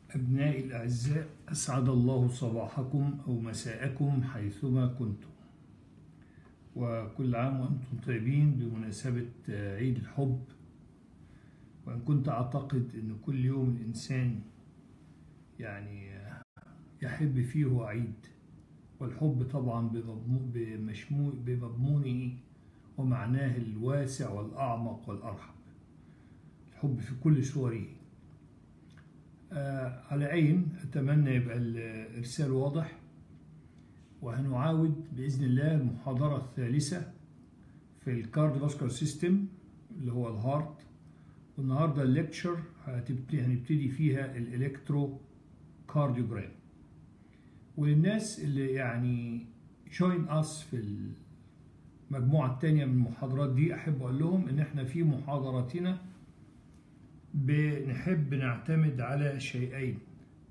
أبنائي الأعزاء أسعد الله صباحكم أو مساءكم حيثما كنتم وكل عام وأنتم طيبين بمناسبة عيد الحب وإن كنت أعتقد أن كل يوم الإنسان يعني يحب فيه هو عيد والحب طبعا بمشمول بمضمونه ومعناه الواسع والأعمق والأرحب الحب في كل صوره آه على عين أتمنى يبقى الإرسال واضح وهنعاود بإذن الله المحاضرة الثالثة في الكارديوفاسكولار سيستم اللي هو الهارت والنهارده الليكتشر هنبتدي فيها الالكترو كارديوجرام وللناس اللي يعني جوين اس في المجموعة الثانية من المحاضرات دي أحب أقول لهم إن إحنا في محاضراتنا بنحب نعتمد على شيئين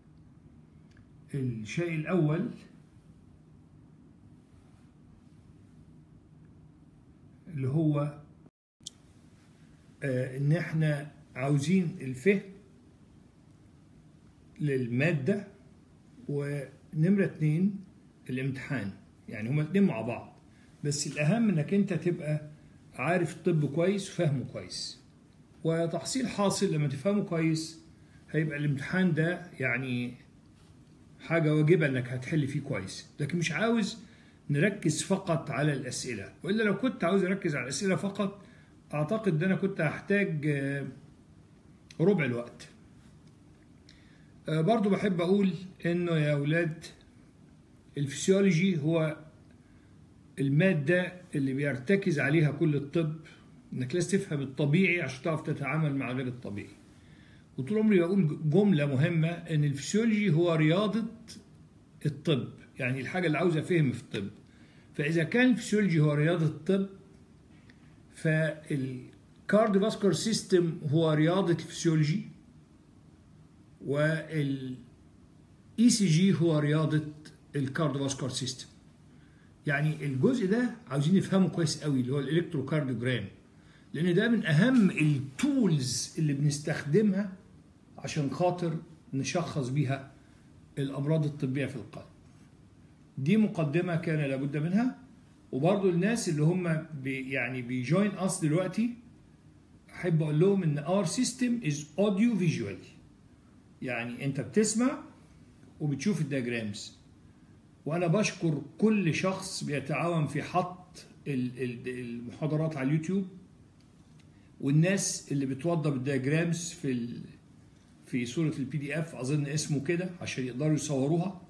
الشيء الأول اللي هو آه إن إحنا عاوزين الفهم للمادة ونمرة اتنين الامتحان يعني هما الاتنين مع بعض بس الأهم إنك أنت تبقى عارف الطب كويس وفاهمه كويس وتحصيل حاصل لما تفهمه كويس هيبقى الامتحان ده يعني حاجة واجبة انك هتحل فيه كويس لكن مش عاوز نركز فقط على الأسئلة وإلا لو كنت عاوز أركز على الأسئلة فقط أعتقد أن أنا كنت هحتاج ربع الوقت برضو بحب أقول إنه يا أولاد الفسيولوجي هو المادة اللي بيرتكز عليها كل الطب انك لازم تفهم الطبيعي عشان تعرف تتعامل مع غير الطبيعي وطول عمري بقول جملة مهمة ان الفسيولوجي هو رياضة الطب يعني الحاجة اللي عاوزة فهم في الطب فإذا كان الفسيولوجي هو رياضة الطب فالكارديوفاسكولار سيستم هو رياضة الفسيولوجي وال اي سي جي هو رياضة الكارديوفاسكولار سيستم يعني الجزء ده عاوزين نفهمه كويس قوي اللي هو الالكتروكارديوجرام لان ده من اهم التولز اللي بنستخدمها عشان خاطر نشخص بيها الامراض الطبيه في القلب دي مقدمه كان لابد منها وبرضو الناس اللي هم بي يعني بيجوين اس دلوقتي احب اقول لهم ان اور سيستم از اوديو فيجوال يعني انت بتسمع وبتشوف الدياجرامز وانا بشكر كل شخص بيتعاون في حط المحاضرات على اليوتيوب والناس اللي بتوضب الدياجرامز في في صوره البي دي اف اظن اسمه كده عشان يقدروا يصوروها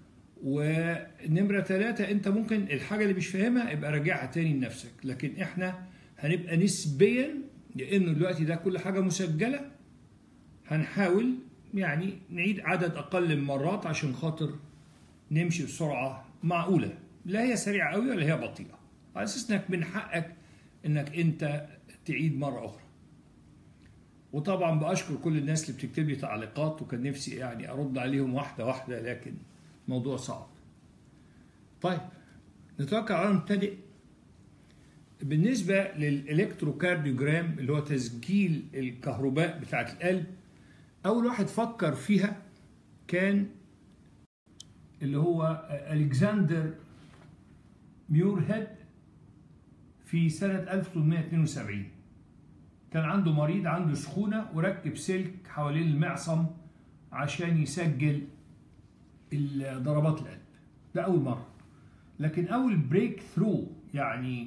ونمره ثلاثة انت ممكن الحاجه اللي مش فاهمها يبقى راجعها تاني لنفسك لكن احنا هنبقى نسبيا لانه دلوقتي ده كل حاجه مسجله هنحاول يعني نعيد عدد اقل من مرات عشان خاطر نمشي بسرعه معقوله لا هي سريعه قوي ولا هي بطيئه على اساس انك من حقك انك انت تعيد مره اخرى وطبعا باشكر كل الناس اللي بتكتب لي تعليقات وكان نفسي يعني ارد عليهم واحده واحده لكن موضوع صعب طيب نتوقع على نبتدئ بالنسبه للالكتروكارديوجرام اللي هو تسجيل الكهرباء بتاعه القلب اول واحد فكر فيها كان اللي هو الكسندر ميورهيد في سنة 1872 كان عنده مريض عنده سخونة وركب سلك حوالين المعصم عشان يسجل ضربات القلب ده أول مرة لكن أول بريك ثرو يعني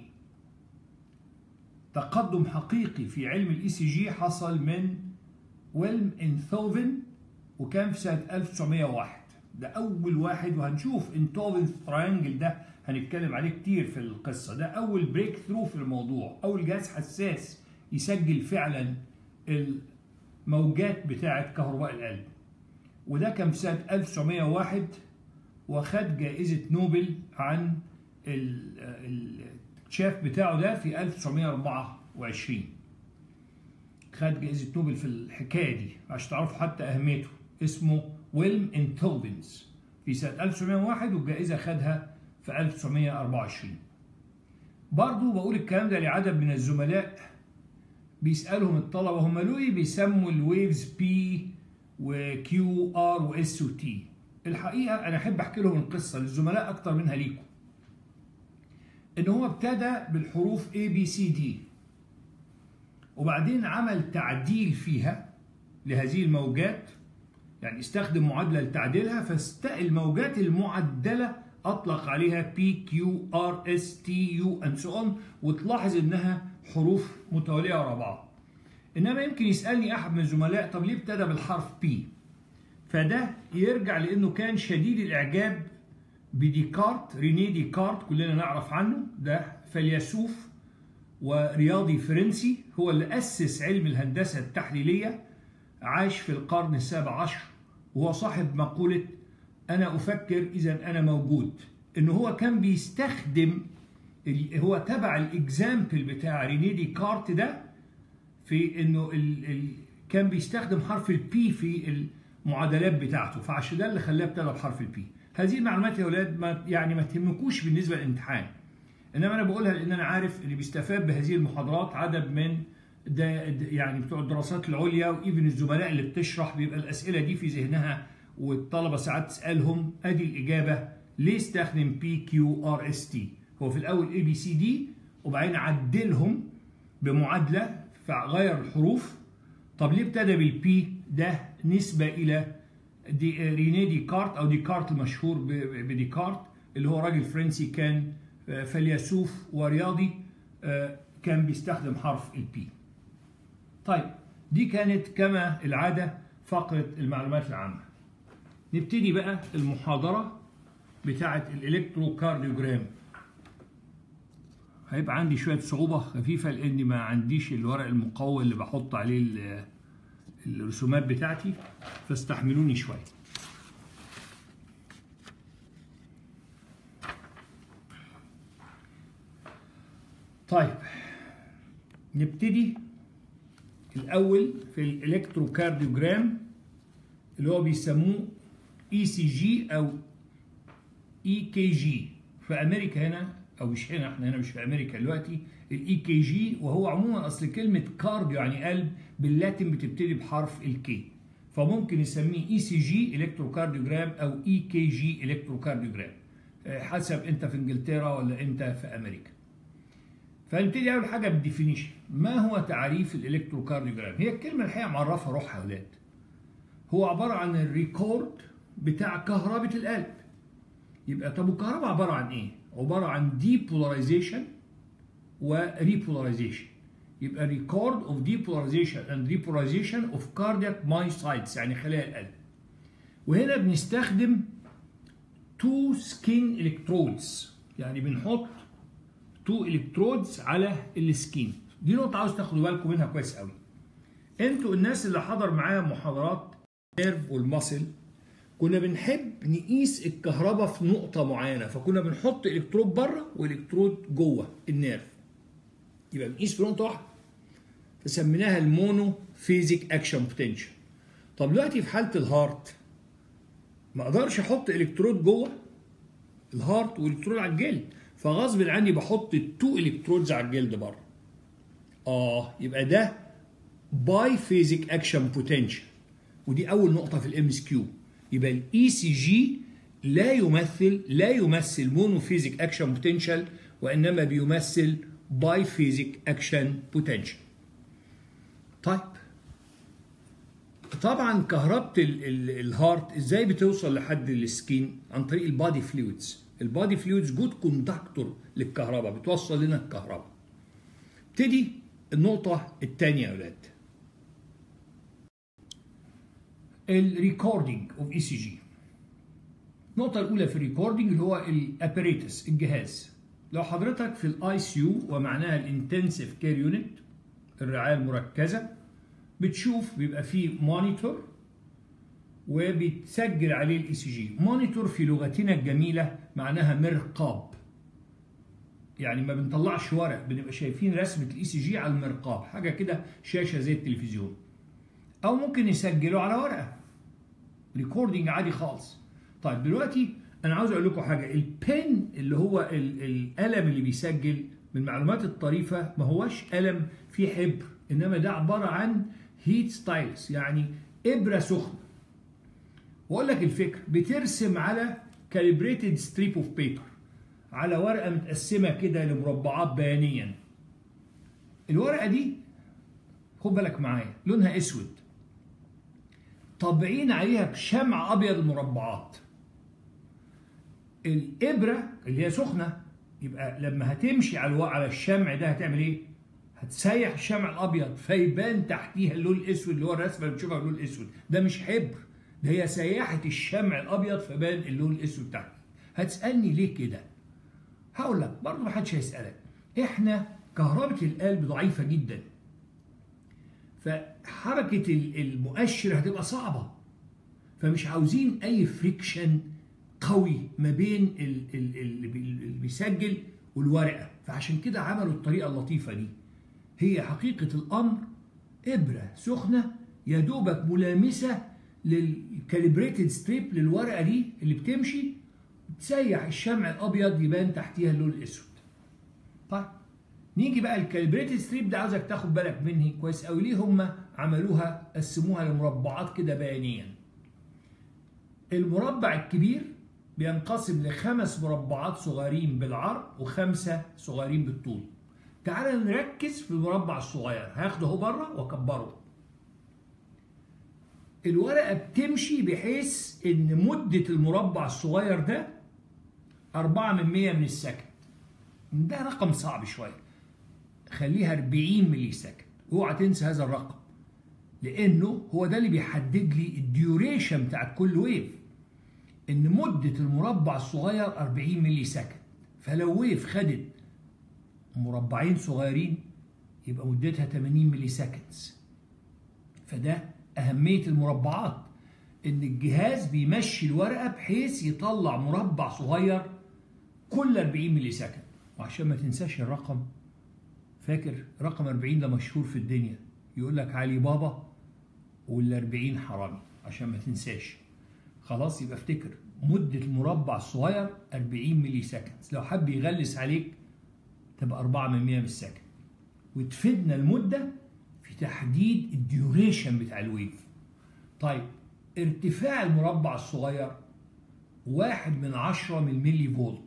تقدم حقيقي في علم الاي سي جي حصل من ويلم انثوفن وكان في سنة 1901 ده أول واحد وهنشوف انتوفن تراينجل ده هنتكلم عليه كتير في القصة ده أول بريك ثرو في الموضوع أول جهاز حساس يسجل فعلا الموجات بتاعة كهرباء القلب وده كان في سنة 1901 وخد جائزة نوبل عن الاكتشاف بتاعه ده في 1924 خد جائزة نوبل في الحكاية دي عشان تعرفوا حتى أهميته اسمه ويلم انتوبنز في سنة 1901 والجائزة خدها في 1924 برضو بقول الكلام ده لعدد من الزملاء بيسألهم الطلبة هم ليه بيسموا الويفز بي وكيو ار واس وتي الحقيقه انا احب احكي لهم القصه للزملاء اكتر منها ليكم ان هو ابتدى بالحروف A B C D وبعدين عمل تعديل فيها لهذه الموجات يعني استخدم معادلة لتعديلها فاستقى الموجات المعدلة أطلق عليها P Q R S T U and so on وتلاحظ إنها حروف متوالية ورا بعض إنما يمكن يسألني أحد من الزملاء طب ليه ابتدى بالحرف P فده يرجع لأنه كان شديد الإعجاب بديكارت ريني ديكارت كلنا نعرف عنه ده فيلسوف ورياضي فرنسي هو اللي أسس علم الهندسة التحليلية عاش في القرن السابع عشر وهو صاحب مقولة أنا أفكر إذا أنا موجود إن هو كان بيستخدم هو تبع الإكزامبل بتاع ريني ديكارت ده في إنه ال ال كان بيستخدم حرف البي في المعادلات بتاعته فعشان ده اللي خلاه ابتدى بحرف البي هذه المعلومات يا اولاد ما يعني ما تهمكوش بالنسبه للامتحان انما انا بقولها لان انا عارف ان بيستفاد بهذه المحاضرات عدد من ده يعني بتوع الدراسات العليا وايفن الزملاء اللي بتشرح بيبقى الاسئله دي في ذهنها والطلبه ساعات تسالهم ادي الاجابه ليه استخدم بي كيو ار اس تي هو في الاول اي بي سي دي وبعدين عدلهم بمعادله فغير الحروف طب ليه ابتدى بالبي ده نسبه الى دي ريني ديكارت او ديكارت المشهور بديكارت اللي هو راجل فرنسي كان فيلسوف ورياضي كان بيستخدم حرف البي طيب دي كانت كما العادة فقرة المعلومات العامة نبتدي بقى المحاضرة بتاعة الإلكتروكارديوجرام هيبقى عندي شوية صعوبة خفيفة لأني ما عنديش الورق المقوى اللي بحط عليه الرسومات بتاعتي فاستحملوني شوية طيب نبتدي الأول في الإلكتروكارديوجرام اللي هو بيسموه اي سي جي أو اي كي جي في أمريكا هنا أو مش هنا احنا هنا مش في أمريكا دلوقتي الاي كي جي وهو عموما أصل كلمة كارديو يعني قلب باللاتين بتبتدي بحرف الكي فممكن نسميه اي سي جي الكتروكارديوجرام او اي كي جي الكتروكارديوجرام حسب انت في انجلترا ولا انت في امريكا فنبتدي اول حاجه بالديفينيشن ما هو تعريف الالكتروكارديوجرام هي الكلمه الحقيقه معرفه روحها يا اولاد هو عباره عن الريكورد بتاع كهربة القلب يبقى طب الكهرباء عباره عن ايه عباره عن ديبولاريزيشن وريبولاريزيشن يبقى record of depolarization and repolarization of cardiac myocytes يعني خلايا القلب وهنا بنستخدم two skin electrodes يعني بنحط two electrodes على السكين دي نقطة عاوز تاخدوا بالكم منها كويس قوي انتوا الناس اللي حضر معايا محاضرات النيرف والماسل كنا بنحب نقيس الكهرباء في نقطة معينة فكنا بنحط الكترود بره والكترود جوه النيرف يبقى بنقيس في نقطة واحدة فسميناها المونو فيزيك اكشن بوتنشال طب دلوقتي في حاله الهارت ما اقدرش احط الكترود جوه الهارت والكترود على الجلد فغصب عني بحط التو الكترودز على الجلد بره اه يبقى ده باي فيزيك اكشن بوتنشال ودي اول نقطه في الام اس كيو يبقى الاي سي جي لا يمثل لا يمثل مونو فيزيك اكشن بوتنشال وانما بيمثل باي فيزيك اكشن بوتنشال طيب طبعا كهربة الهارت ازاي بتوصل لحد السكين عن طريق البادي فلويدز البادي فلويدز جود كوندكتور للكهرباء بتوصل لنا الكهرباء ابتدي النقطة الثانية يا ولاد الريكوردينج اوف اي سي جي النقطة الأولى في الريكوردينج اللي هو الاباريتس الجهاز لو حضرتك في الاي سي يو ومعناها الانتنسيف كير يونت الرعايه المركزه بتشوف بيبقى فيه مونيتور وبتسجل عليه الاي سي جي مونيتور في لغتنا الجميله معناها مرقاب يعني ما بنطلعش ورق بنبقى شايفين رسمه الاي سي جي على المرقاب حاجه كده شاشه زي التلفزيون او ممكن يسجلوا على ورقه ريكوردنج عادي خالص طيب دلوقتي انا عاوز اقول لكم حاجه البن اللي هو القلم اللي بيسجل من المعلومات الطريفه ما هوش قلم فيه حبر انما ده عباره عن هيت ستايلس يعني ابره سخنه واقول لك الفكر بترسم على كاليبريتد ستريب اوف بيبر على ورقه متقسمه كده لمربعات بيانيا الورقه دي خد بالك معايا لونها اسود طابعين عليها بشمع ابيض المربعات الابره اللي هي سخنه يبقى لما هتمشي على الو... على الشمع ده هتعمل ايه هتسيح الشمع الابيض فيبان تحتيها اللون الاسود اللي هو الرسمه اللي بتشوفها اللون الاسود ده مش حبر ده هي سياحه الشمع الابيض فبان اللون الاسود تحت هتسالني ليه كده هقول لك برضه ما حدش هيسالك احنا كهربة القلب ضعيفة جدا فحركة المؤشر هتبقى صعبة فمش عاوزين أي فريكشن قوي ما بين اللي بيسجل والورقة فعشان كده عملوا الطريقة اللطيفة دي هي حقيقة الأمر إبرة سخنة يا دوبك ملامسة للكاليبريتد ستريب للورقة دي اللي بتمشي تسيح الشمع الأبيض يبان تحتيها اللون الأسود طيب نيجي بقى الكاليبريتد ستريب ده عاوزك تاخد بالك منه كويس قوي ليه هم عملوها قسموها لمربعات كده بيانيا المربع الكبير بينقسم لخمس مربعات صغيرين بالعرض وخمسه صغيرين بالطول تعال نركز في المربع الصغير هاخده اهو بره واكبره الورقه بتمشي بحيث ان مده المربع الصغير ده 4 من 100 من السكند ده رقم صعب شويه خليها 40 ملي سكند اوعى تنسى هذا الرقم لانه هو ده اللي بيحدد لي الديوريشن بتاعت كل ويف ان مده المربع الصغير 40 ملي سكند فلو ويف خدت مربعين صغيرين يبقى مدتها 80 ملي سكندز فده اهميه المربعات ان الجهاز بيمشي الورقه بحيث يطلع مربع صغير كل 40 ملي سكند وعشان ما تنساش الرقم فاكر رقم 40 ده مشهور في الدنيا يقول لك علي بابا وال 40 حرامي عشان ما تنساش خلاص يبقى افتكر مدة المربع الصغير 40 ملي سكند لو حب يغلس عليك تبقى 4 من 100 من السكند وتفيدنا المدة في تحديد الديوريشن بتاع الويف طيب ارتفاع المربع الصغير واحد من عشرة من الملي فولت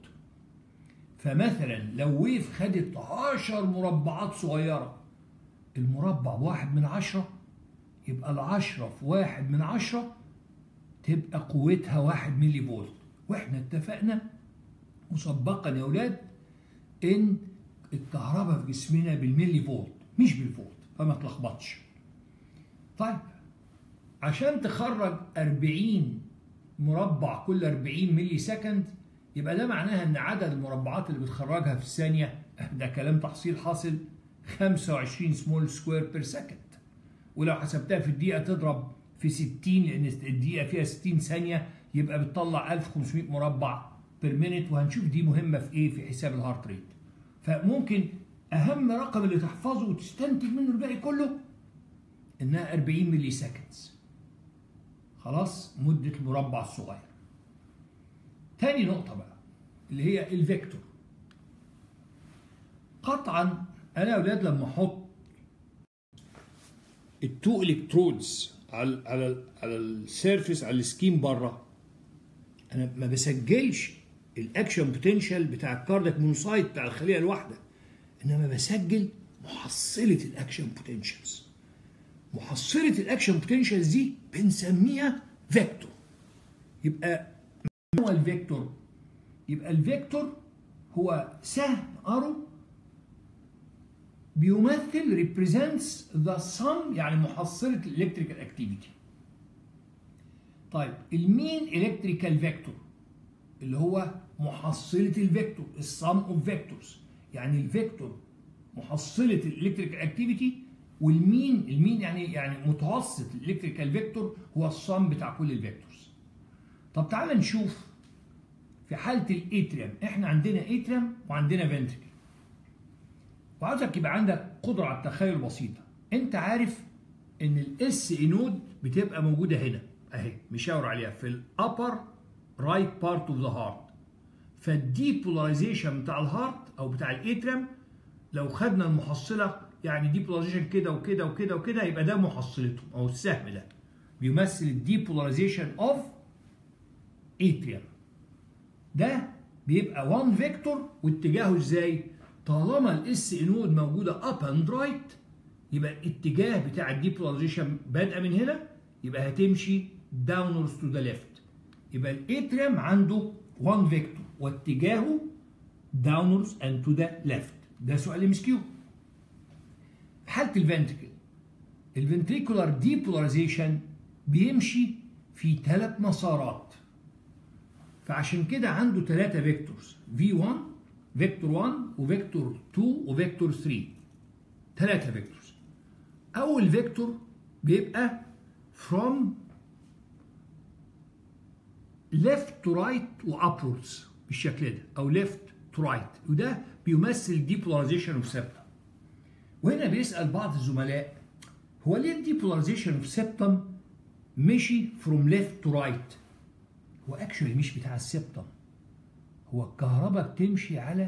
فمثلا لو ويف خدت 10 مربعات صغيرة المربع واحد من عشرة يبقى العشرة في واحد من عشرة تبقى قوتها واحد ملي فولت واحنا اتفقنا مسبقا يا اولاد ان الكهرباء في جسمنا بالملي فولت مش بالفولت فما تلخبطش طيب عشان تخرج 40 مربع كل 40 ملي سكند يبقى ده معناها ان عدد المربعات اللي بتخرجها في الثانيه ده كلام تحصيل حاصل 25 سمول سكوير بير سكند ولو حسبتها في الدقيقه تضرب في 60 لان الدقيقه فيها 60 ثانيه يبقى بتطلع 1500 مربع بير مينت وهنشوف دي مهمه في ايه في حساب الهارت ريت فممكن اهم رقم اللي تحفظه وتستنتج منه الباقي كله انها 40 ملي سكندز خلاص مده المربع الصغير تاني نقطة بقى اللي هي الفيكتور قطعا انا يا اولاد لما احط التو الكترودز على على على السيرفيس على السكين بره انا ما بسجلش الاكشن بوتنشال بتاع الكاردياك مونوسايت بتاع الخليه الواحده انما بسجل محصله الاكشن بوتنشالز محصله الاكشن بوتنشالز دي بنسميها فيكتور يبقى هو الفيكتور يبقى الفيكتور هو سهم ارو بيمثل represents the sum يعني محصلة الالكتريكال اكتيفيتي طيب المين الكتريكال فيكتور اللي هو محصلة الفيكتور السم اوف فيكتورز يعني الفيكتور محصلة الالكتريكال اكتيفيتي والمين المين يعني يعني متوسط الالكتريكال فيكتور هو السم بتاع كل الفيكتورز طب تعالى نشوف في حالة الاتريم احنا عندنا اتريم وعندنا فنتريكل وعاوزك يبقى عندك قدرة على التخيل بسيطة انت عارف ان الاس انود بتبقى موجودة هنا اهي مشاور عليها في الابر رايت بارت اوف ذا هارت فالديبولاريزيشن بتاع الهارت او بتاع الاتريم لو خدنا المحصلة يعني ديبولاريزيشن كده وكده وكده وكده يبقى ده محصلتهم او السهم ده بيمثل الديبولاريزيشن اوف اتريوم ده بيبقى 1 فيكتور واتجاهه ازاي طالما الاس انود موجوده اب اند رايت يبقى الاتجاه بتاع الديبولاريزيشن بادئه من هنا يبقى هتمشي داونورز تو ذا ليفت يبقى الاتريوم عنده 1 فيكتور واتجاهه داونورز اند تو ذا ليفت ده سؤال ام اس كيو في حاله الفنتريكل الفنتريكولار ديبولاريزيشن بيمشي في ثلاث مسارات فعشان كده عنده ثلاثة فيكتورز V1 فيكتور 1 وفيكتور 2 وفيكتور 3 ثلاثة فيكتورز أول فيكتور بيبقى from left to right وupwards بالشكل ده أو left to right وده بيمثل depolarization of septum وهنا بيسأل بعض الزملاء هو ليه الديبولاريزيشن اوف septum مشي from left to right هو اكشولي مش بتاع السبتم هو الكهرباء بتمشي على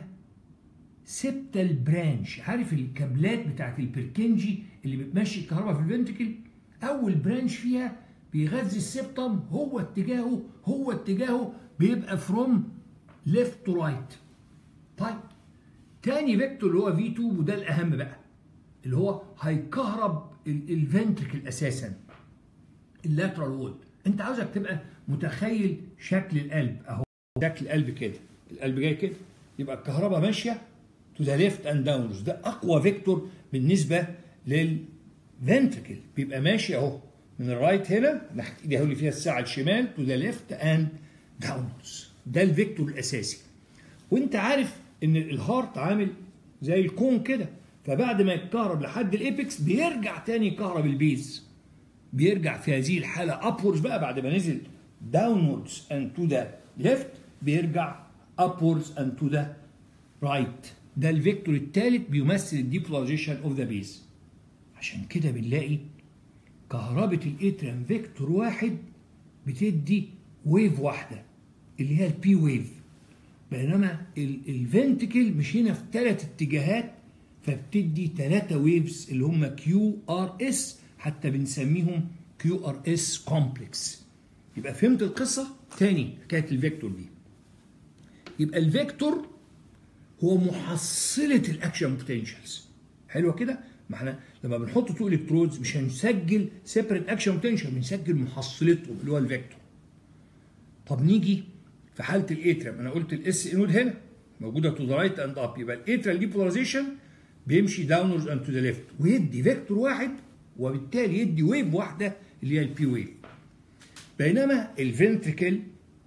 سبتال برانش عارف الكابلات بتاعت البركنجي اللي بتمشي الكهرباء في الفنتكل اول برانش فيها بيغذي السبتم هو اتجاهه هو اتجاهه بيبقى فروم ليفت تو رايت طيب تاني فيكتور اللي هو في 2 وده الاهم بقى اللي هو هيكهرب الفنتركل اساسا اللاترال وول انت عاوزك تبقى متخيل شكل القلب اهو شكل القلب كده القلب جاي كده يبقى الكهرباء ماشيه تو ذا ليفت اند داونز ده اقوى فيكتور بالنسبه للفنتركل بيبقى ماشي اهو من الرايت هنا ناحيه ايدي اهو اللي فيها الساعه الشمال تو ذا ليفت اند داونز ده الفيكتور الاساسي وانت عارف ان الهارت عامل زي الكون كده فبعد ما يتكهرب لحد الابيكس بيرجع تاني يكهرب البيز بيرجع في هذه الحالة upwards بقى بعد ما نزل downwards and to the left بيرجع upwards and to the right ده الفيكتور الثالث بيمثل الديبولاريزيشن اوف ذا بيز عشان كده بنلاقي كهربة الاتريم فيكتور واحد بتدي ويف واحدة اللي هي البي ويف بينما الفنتكل مش هنا في ثلاث اتجاهات فبتدي ثلاثة ويفز اللي هم كيو ار اس حتى بنسميهم كيو ار اس كومبلكس يبقى فهمت القصه تاني حكايه الفيكتور دي يبقى الفيكتور هو محصله الاكشن بوتنشالز حلوه كده ما احنا لما بنحط تو الكترودز مش هنسجل سيبريت اكشن بوتنشال بنسجل محصلته اللي هو الفيكتور طب نيجي في حاله الاتريم انا قلت الاس انود هنا موجوده تو ذا رايت اند اب يبقى الاتريال ديبولاريزيشن بيمشي داونورز اند تو ذا ليفت ويدي فيكتور واحد وبالتالي يدي ويف واحده اللي هي البي ويف بينما الفنتريكل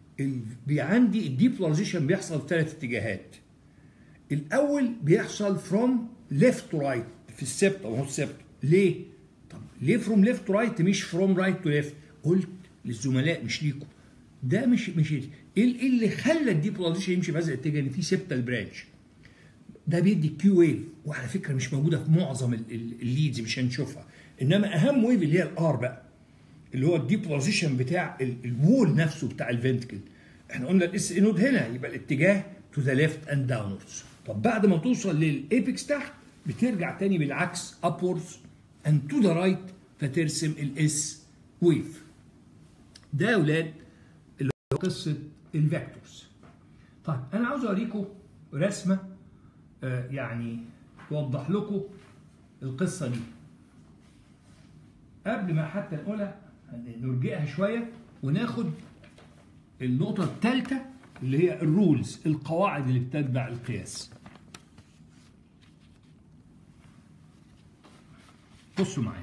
عندي الديبولاريزيشن بيحصل في ثلاث اتجاهات الاول بيحصل فروم ليفت تو رايت في السبت او هو السبت ليه طب ليه فروم ليفت تو رايت مش فروم رايت تو ليفت قلت للزملاء مش ليكم ده مش مش ايه اللي خلى الديبولاريزيشن يمشي في هذا الاتجاه ان في سبتال برانش ده بيدي كيو ويف وعلى فكره مش موجوده في معظم الليدز مش هنشوفها انما اهم ويف اللي هي الار بقى اللي هو الديبولاريزيشن بتاع الوول نفسه بتاع الفنتكل احنا قلنا الاس انود هنا يبقى الاتجاه تو ذا ليفت اند داونوردز طب بعد ما توصل للايبكس تحت بترجع تاني بالعكس ابوردز اند تو ذا رايت فترسم الاس ويف ده يا اولاد اللي هو قصه الفيكتورز طيب انا عاوز اوريكم رسمه آه يعني توضح لكم القصه دي قبل ما حتى نقولها نرجئها شويه وناخد النقطه الثالثه اللي هي الرولز القواعد اللي بتتبع القياس بصوا معايا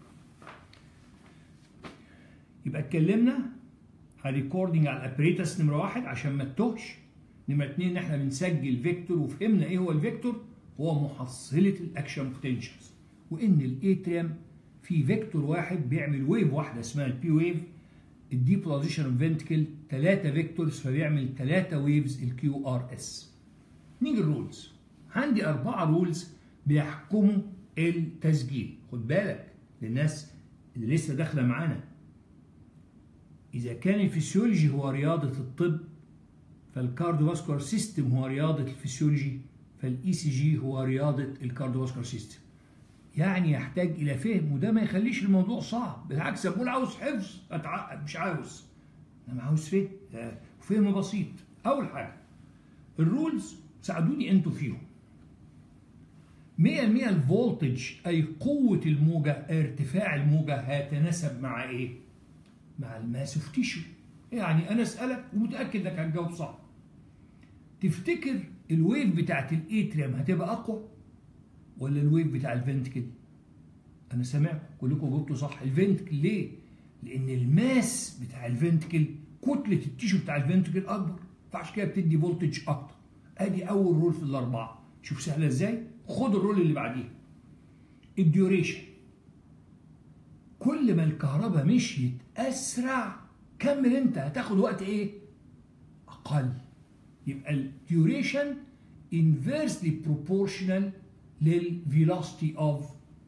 يبقى اتكلمنا على ريكوردنج على الابريتس نمره واحد عشان ما تتوهش نمره اتنين ان احنا بنسجل فيكتور وفهمنا ايه هو الفيكتور هو محصله الاكشن بوتنشالز وان الاتريم في فيكتور واحد بيعمل ويف واحده اسمها البي ويف الديبولاريزيشن اوف فنتكل ثلاثه فيكتورز فبيعمل ثلاثه ويفز الكيو ار اس نيجي الرولز عندي اربعه رولز بيحكموا التسجيل خد بالك للناس اللي لسه داخله معانا اذا كان الفسيولوجي هو رياضه الطب فالكارديوفاسكولار سيستم هو رياضه الفسيولوجي فالاي سي جي هو رياضه الكارديوفاسكولار سيستم يعني يحتاج الى فهم وده ما يخليش الموضوع صعب بالعكس بقول عاوز حفظ اتعقد مش عاوز انا عاوز فهم فهم بسيط اول حاجه الرولز ساعدوني انتوا فيهم 100% الفولتج اي قوه الموجه ارتفاع الموجه هيتناسب مع ايه مع الماس اوف تيشو يعني انا اسالك ومتاكد انك هتجاوب صح تفتكر الويف بتاعت الاتريوم هتبقى اقوى ولا الويف بتاع الفنتكل انا سامعكم كلكم جاوبتوا صح الفنتكل ليه لان الماس بتاع الفنتكل كتله التيشو بتاع الفنتكل اكبر فعشان كده بتدي فولتج اكتر ادي اول رول في الاربعه شوف سهله ازاي خد الرول اللي بعديها الديوريشن كل ما الكهرباء مشيت اسرع كمل انت هتاخد وقت ايه اقل يبقى الديوريشن inversely proportional للفيلوسيتي اوف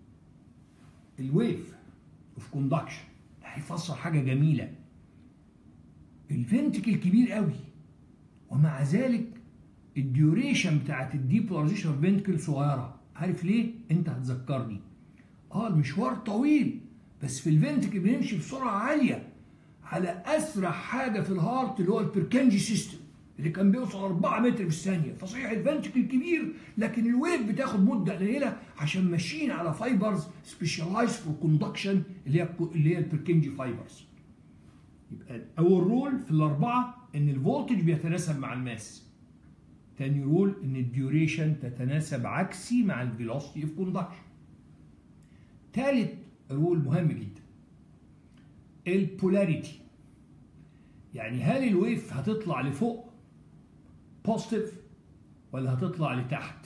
الويف اوف كوندكشن ده هيفسر حاجه جميله الفنتكل كبير قوي ومع ذلك الديوريشن بتاعت الديبولاريزيشن فنتكل صغيره عارف ليه انت هتذكرني اه المشوار طويل بس في الفنتكل بنمشي بسرعه عاليه على اسرع حاجه في الهارت اللي هو البركنجي سيستم اللي كان بيوصل 4 متر في الثانيه فصحيح الفنتكل كبير لكن الويف بتاخد مده قليله عشان ماشيين على فايبرز سبيشالايز فور كوندكشن اللي هي اللي هي البركنجي فايبرز يبقى اول رول في الاربعه ان الفولتج بيتناسب مع الماس تاني رول ان الديوريشن تتناسب عكسي مع الفيلوسيتي اوف كوندكشن تالت رول مهم جدا البولاريتي يعني هل الويف هتطلع لفوق بوزيتيف ولا هتطلع لتحت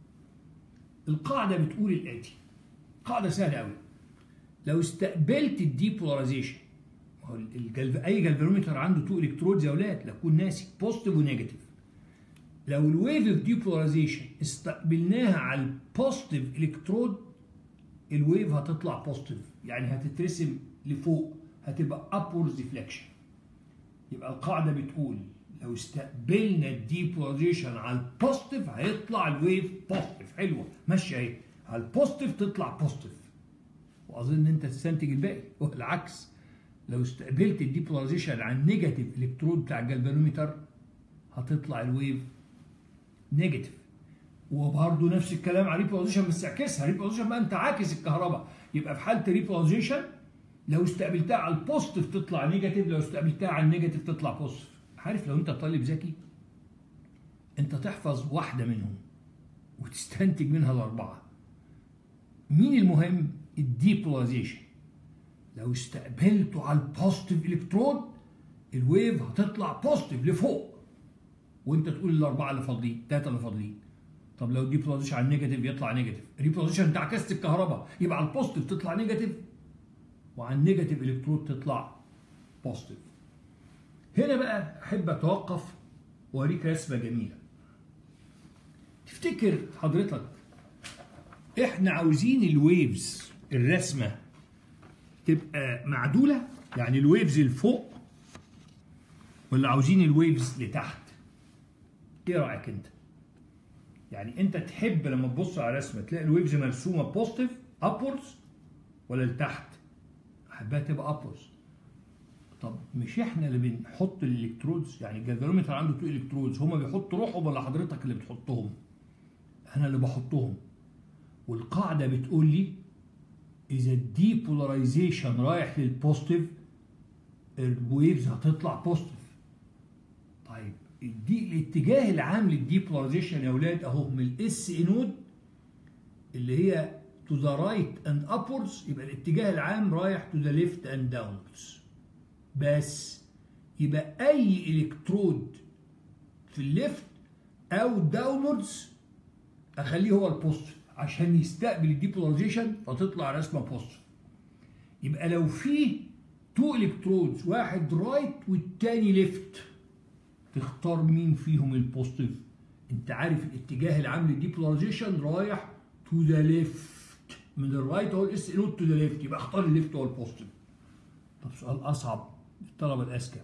القاعده بتقول الاتي قاعده سهله قوي لو استقبلت الديبولاريزيشن الجلف... اي جلفانومتر عنده تو الكترودز يا اولاد لا تكون ناسي بوزيتيف ونيجاتيف لو الويف اوف ديبولاريزيشن استقبلناها على البوزيتيف الكترود الويف هتطلع بوزيتيف يعني هتترسم لفوق هتبقى upwards deflection يبقى القاعده بتقول لو استقبلنا الديبولاريزيشن على البوزيتيف هيطلع الويف بوزيتيف حلوه ماشيه اهي على البوزيتيف تطلع بوزيتيف واظن انت تستنتج الباقي والعكس لو استقبلت الديبولاريزيشن على النيجاتيف الكترود بتاع الجلفانومتر هتطلع الويف نيجاتيف وبرضه نفس الكلام على ريبولاريزيشن بس اعكسها ريبولاريزيشن بقى انت عاكس الكهرباء يبقى في حاله ريبولاريزيشن لو استقبلتها على البوزيتيف تطلع نيجاتيف لو استقبلتها على النيجاتيف تطلع بوزيتيف عارف لو انت طالب ذكي انت تحفظ واحده منهم وتستنتج منها الاربعه مين المهم الديبولاريزيشن لو استقبلته على البوزيتيف الكترود الويف هتطلع بوزيتيف لفوق وانت تقول الاربعه اللي فاضلين الثلاثه اللي فاضلين طب لو ديبولاريزيشن على النيجاتيف يطلع نيجاتيف ريبولاريزيشن انت عكست الكهرباء يبقى على البوزيتيف تطلع نيجاتيف وعلى النيجاتيف الكترود تطلع بوزيتيف هنا بقى احب اتوقف واوريك رسمه جميله تفتكر حضرتك احنا عاوزين الويفز الرسمه تبقى معدوله يعني الويفز لفوق ولا عاوزين الويفز لتحت ايه رايك انت يعني انت تحب لما تبص على رسمه تلاقي الويفز مرسومه بوزيتيف ابوردز ولا لتحت احبها تبقى ابوردز طب مش احنا اللي بنحط الالكترودز يعني الجلفانومتر عنده تو الكترودز هما بيحطوا روحهم ولا حضرتك اللي بتحطهم انا اللي بحطهم والقاعده بتقول لي اذا الديبولاريزيشن رايح للبوزيتيف الويفز هتطلع بوزيتيف طيب دي الاتجاه العام للديبولاريزيشن يا اولاد اهو من الاس انود اللي هي to the right and upwards يبقى الاتجاه العام رايح to the left and downwards بس يبقى اي الكترود في الليفت او داونوردز اخليه هو البوزيتيف عشان يستقبل الديبولاريزيشن فتطلع رسمه بوزيتيف يبقى لو في تو الكترودز واحد رايت والتاني ليفت تختار مين فيهم البوزيتيف انت عارف الاتجاه العام للديبولاريزيشن رايح تو ذا ليفت من الرايت هو الاس نوت تو ذا ليفت يبقى اختار الليفت هو البوزيتيف طب سؤال اصعب الطلبه الاذكى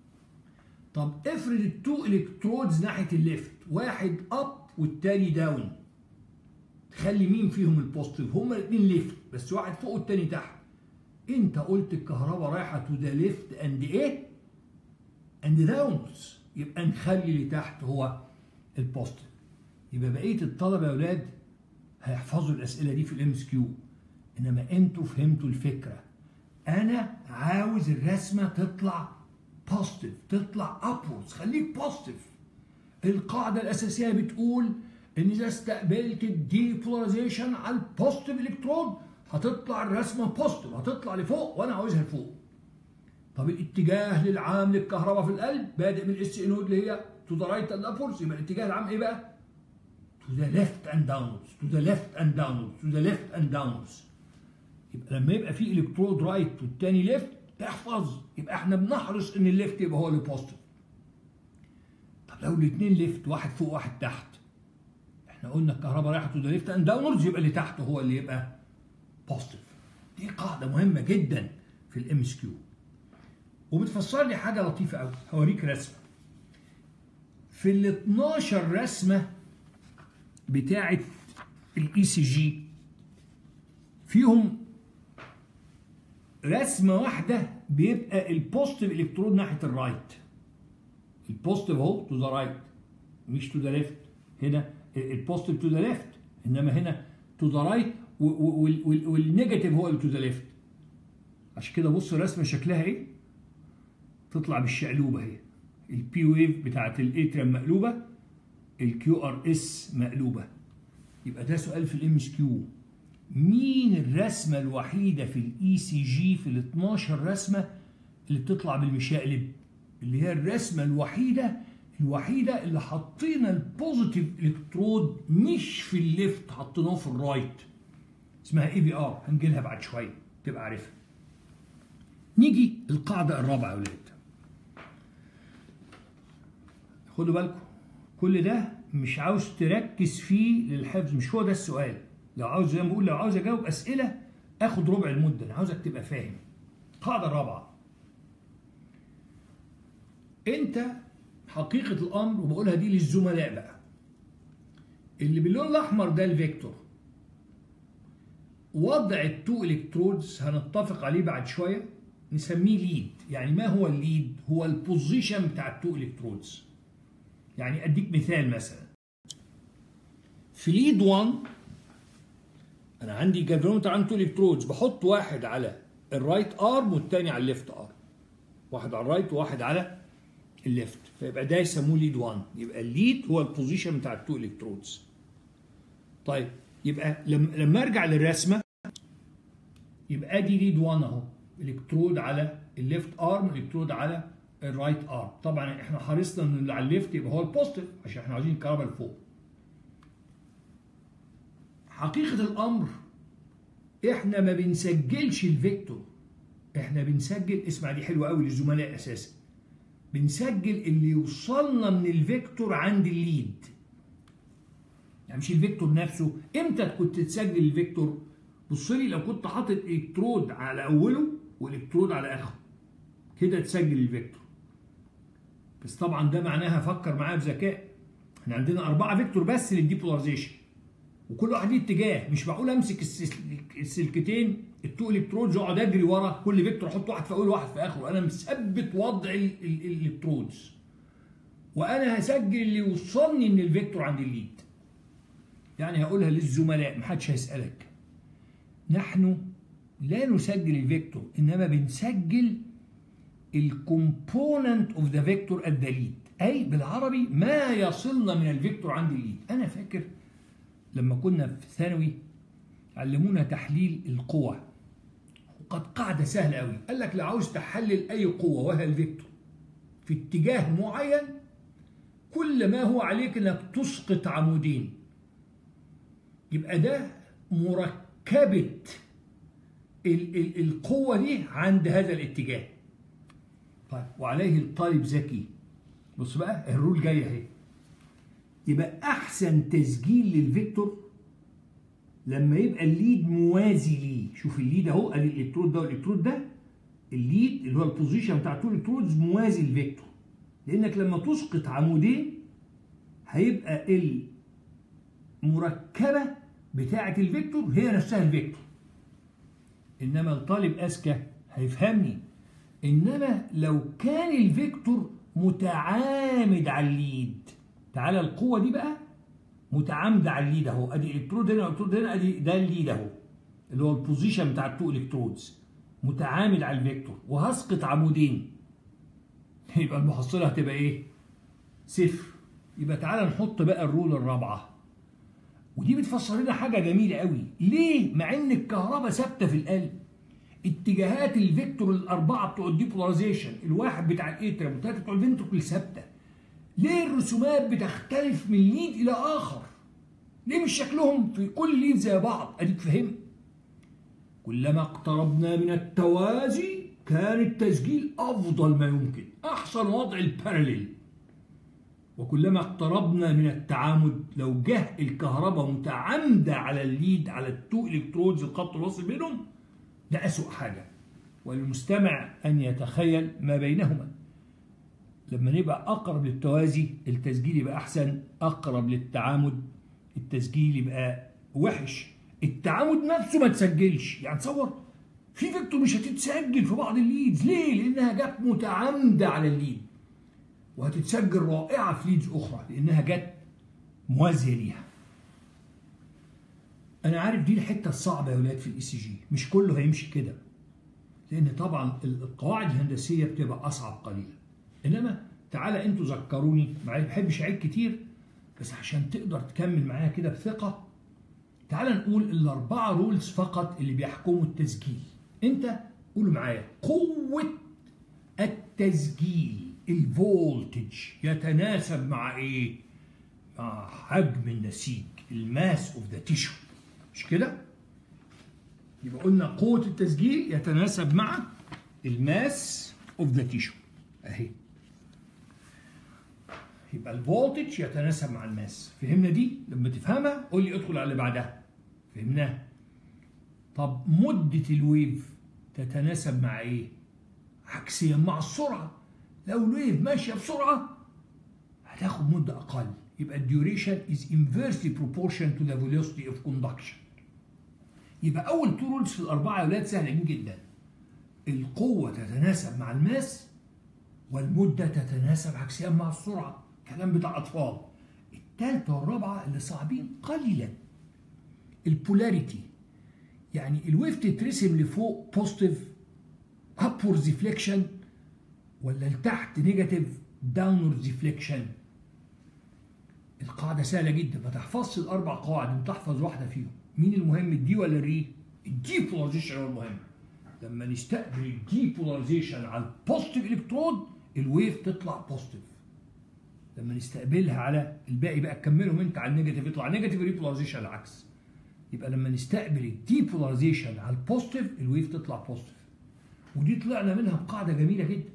طب افرض التو الكترودز ناحيه الليفت واحد اب والتاني داون تخلي مين فيهم البوزيتيف هما الاثنين ليفت بس واحد فوق والتاني تحت انت قلت الكهرباء رايحه تو ذا ليفت اند ايه اند داونز يبقى نخلي اللي تحت هو البوزيتيف يبقى بقيه الطلبه يا اولاد هيحفظوا الاسئله دي في الام اس كيو انما انتوا فهمتوا الفكره انا عاوز الرسمه تطلع بوزيتيف تطلع ابوردز خليك بوزيتيف القاعده الاساسيه بتقول ان اذا استقبلت الديبولاريزيشن على البوزيتيف الكترون هتطلع الرسمه بوزيتيف هتطلع لفوق وانا عاوزها لفوق طب الاتجاه للعام للكهرباء في القلب بادئ من الاس نود اللي هي تو ذا رايت اند ابوردز يبقى الاتجاه العام ايه بقى؟ to the left and downwards to the left and downwards to the left and downwards يبقى لما يبقى في الكترود رايت والتاني ليفت احفظ يبقى احنا بنحرص ان الليفت يبقى هو اللي بوزيتيف طب لو الاثنين ليفت واحد فوق واحد تحت احنا قلنا الكهرباء رايحه تو ذا ليفت اند داونوردز يبقى اللي تحت هو اللي يبقى بوزيتيف دي قاعده مهمه جدا في الام اس كيو وبتفسر لي حاجه لطيفه قوي هوريك رسمه في ال 12 رسمه بتاعه الاي سي جي فيهم رسمه واحده بيبقى البوزيتيف الكترون ناحيه الرايت البوزيتيف اهو تو ذا رايت مش تو ذا ليفت هنا البوزيتيف تو ذا ليفت انما هنا تو ذا رايت والنيجاتيف هو اللي تو ذا ليفت عشان كده بص الرسمه شكلها ايه تطلع بالشقلوبه اهي البي ويف بتاعت الاتريم مقلوبه الكيو ار اس مقلوبه يبقى ده سؤال في الام اس كيو مين الرسمه الوحيده في الاي سي جي في ال 12 رسمه اللي بتطلع بالمشقلب اللي هي الرسمه الوحيده الوحيده اللي حطينا البوزيتيف الكترود مش في الليفت حطيناه في الرايت اسمها اي بي ار هنجي لها بعد شويه تبقى عارفها نيجي القاعده الرابعه يا ولاد خدوا بالكم كل ده مش عاوز تركز فيه للحفظ مش هو ده السؤال لو عاوز زي ما بقول لو عاوز اجاوب اسئله اخد ربع المده انا عاوزك تبقى فاهم القاعده الرابعه انت حقيقه الامر وبقولها دي للزملاء بقى اللي باللون الاحمر ده الفيكتور وضع التو الكترودز هنتفق عليه بعد شويه نسميه ليد يعني ما هو الليد هو البوزيشن بتاع التو الكترودز يعني اديك مثال مثلا في ليد 1 انا عندي جافرونتر عنده الكترودز بحط واحد على الرايت ارم والتاني على الليفت ارم واحد على الرايت وواحد على الليفت فيبقى ده يسموه ليد 1 يبقى الليد هو البوزيشن بتاع التو الكترودز طيب يبقى لما لما ارجع للرسمه يبقى ادي ليد 1 اهو الكترود على الليفت ارم والكترود على الرايت ارم طبعا احنا حرصنا ان اللي على الليفت يبقى هو البوزيتيف عشان احنا عاوزين الكهرباء لفوق حقيقة الأمر إحنا ما بنسجلش الفيكتور إحنا بنسجل اسمع دي حلوة قوي للزملاء أساسا بنسجل اللي يوصلنا من الفيكتور عند الليد يعني مش الفيكتور نفسه إمتى كنت تسجل الفيكتور بص لي لو كنت حاطط الكترود على أوله والإلكترود على آخره كده تسجل الفيكتور بس طبعا ده معناها فكر معايا بذكاء احنا عندنا أربعة فيكتور بس للديبولاريزيشن وكل واحد ليه اتجاه مش معقول امسك السلكتين التو الكترودز واقعد اجري ورا كل فيكتور احط واحد في اول واحد في اخره انا مثبت وضع الالكترودز وانا هسجل اللي يوصلني من الفيكتور عند الليد يعني هقولها للزملاء محدش هيسالك نحن لا نسجل الفيكتور انما بنسجل الكومبوننت اوف ذا فيكتور ات ذا ليد اي بالعربي ما يصلنا من الفيكتور عند الليد انا فاكر لما كنا في ثانوي علمونا تحليل القوى وقد قاعدة سهلة قوي قال لك لو عاوز تحلل أي قوة وهي الفيكتور في اتجاه معين كل ما هو عليك انك تسقط عمودين يبقى ده مركبة ال ال القوة دي عند هذا الاتجاه طيب وعليه الطالب ذكي بص بقى الرول جاية اهي يبقى احسن تسجيل للفيكتور لما يبقى الليد موازي ليه شوف الليد اهو ادي الالكترود ده والالكترود ده الليد اللي هو البوزيشن بتاع تو الكترودز موازي للفيكتور لانك لما تسقط عمودين هيبقى المركبه بتاعه الفيكتور هي نفسها الفيكتور انما الطالب اذكى هيفهمني انما لو كان الفيكتور متعامد على الليد تعالى القوة دي بقى متعامدة على الليد اهو ادي الكترود هنا والكترود هنا ادي ده الليد اهو اللي هو البوزيشن بتاع التو الكترودز متعامد على الفيكتور وهسقط عمودين يبقى المحصلة هتبقى ايه؟ صفر يبقى تعالى نحط بقى الرول الرابعة ودي بتفسر لنا حاجة جميلة قوي ليه؟ مع ان الكهرباء ثابتة في القلب اتجاهات الفيكتور الأربعة بتوع الديبولاريزيشن الواحد بتاع الاتريم والثلاثة بتوع الفنتركل ثابتة ليه الرسومات بتختلف من ليد إلى آخر؟ ليه مش شكلهم في كل ليد زي بعض؟ أديك فهمت كلما اقتربنا من التوازي كان التسجيل أفضل ما يمكن أحسن وضع الباراليل وكلما اقتربنا من التعامد لو جه الكهرباء متعامدة على الليد على التو إلكترودز الخط الواصل بينهم ده أسوأ حاجة وللمستمع أن يتخيل ما بينهما لما نبقى أقرب للتوازي التسجيل يبقى أحسن أقرب للتعامد التسجيل يبقى وحش التعامد نفسه ما تسجلش يعني تصور في فيكتور مش هتتسجل في بعض الليدز ليه؟ لأنها جت متعامدة على الليد وهتتسجل رائعة في ليدز أخرى لأنها جت موازية ليها أنا عارف دي الحتة الصعبة يا ولاد في الإي سي جي مش كله هيمشي كده لأن طبعا القواعد الهندسية بتبقى أصعب قليلا إنما تعالى أنتوا ذكروني ما بحبش أعيد كتير بس عشان تقدر تكمل معايا كده بثقة تعال نقول الأربعة رولز فقط اللي بيحكموا التسجيل أنت قول معايا قوة التسجيل الفولتج يتناسب مع إيه؟ مع حجم النسيج الماس اوف ذا تيشو مش كده؟ يبقى قلنا قوة التسجيل يتناسب مع الماس اوف ذا تيشو اهي يبقى الفولتج يتناسب مع الماس فهمنا دي لما تفهمها قول لي ادخل على اللي بعدها فهمناها طب مدة الويف تتناسب مع ايه عكسيا مع السرعة لو الويف ماشية بسرعة هتاخد مدة أقل يبقى الديوريشن is inversely proportion to the velocity of conduction يبقى أول تو رولز في الأربعة يا أولاد سهلين جدا القوة تتناسب مع الماس والمدة تتناسب عكسيا مع السرعة كلام بتاع أطفال الثالثة والرابعة اللي صعبين قليلا البولاريتي يعني الويف تترسم لفوق بوزيتيف upwards deflection ولا لتحت نيجاتيف downward deflection القاعدة سهلة جدا ما تحفظش الأربع قواعد أنت تحفظ واحدة فيهم مين المهم الدي ولا الري؟ الدي بولاريزيشن هو المهم لما نستقبل الدي بولاريزيشن على البوزيتيف الكترود الويف تطلع بوزيتيف لما نستقبلها على الباقي بقى تكملهم انت على النيجاتيف يطلع نيجاتيف ريبولاريزيشن العكس يبقى لما نستقبل الديبولاريزيشن على البوزيتيف الويف تطلع بوزيتيف ودي طلعنا منها بقاعده جميله جدا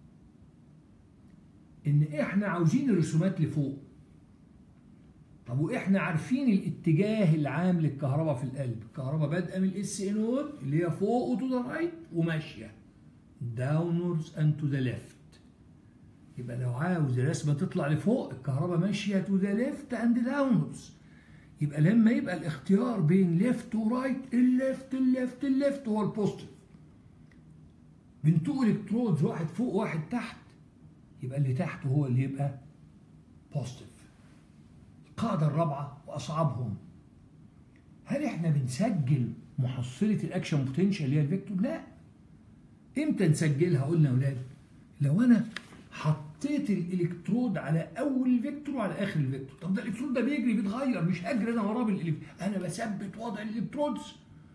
ان احنا عاوزين الرسومات لفوق طب واحنا عارفين الاتجاه العام للكهرباء في القلب الكهرباء بادئه من الاس نود اللي هي فوق وتو ذا رايت وماشيه داونورز اند تو ذا ليفت يبقى لو عاوز الرسمه تطلع لفوق الكهرباء ماشيه تو ذا ليفت اند داونورز يبقى لما يبقى الاختيار بين ليفت ورايت الليفت الليفت الليفت هو البوزيتيف بين تو الكترودز واحد فوق واحد تحت يبقى اللي تحت هو اللي يبقى بوزيتيف القاعده الرابعه واصعبهم هل احنا بنسجل محصله الاكشن بوتنشال اللي هي الفيكتور لا امتى نسجلها قلنا يا اولاد لو انا حطيت الالكترود على اول الفيكتور وعلى اخر الفيكتور طب ده الالكترود ده بيجري بيتغير مش هجري انا وراه بالالكترود انا بثبت وضع الالكترودز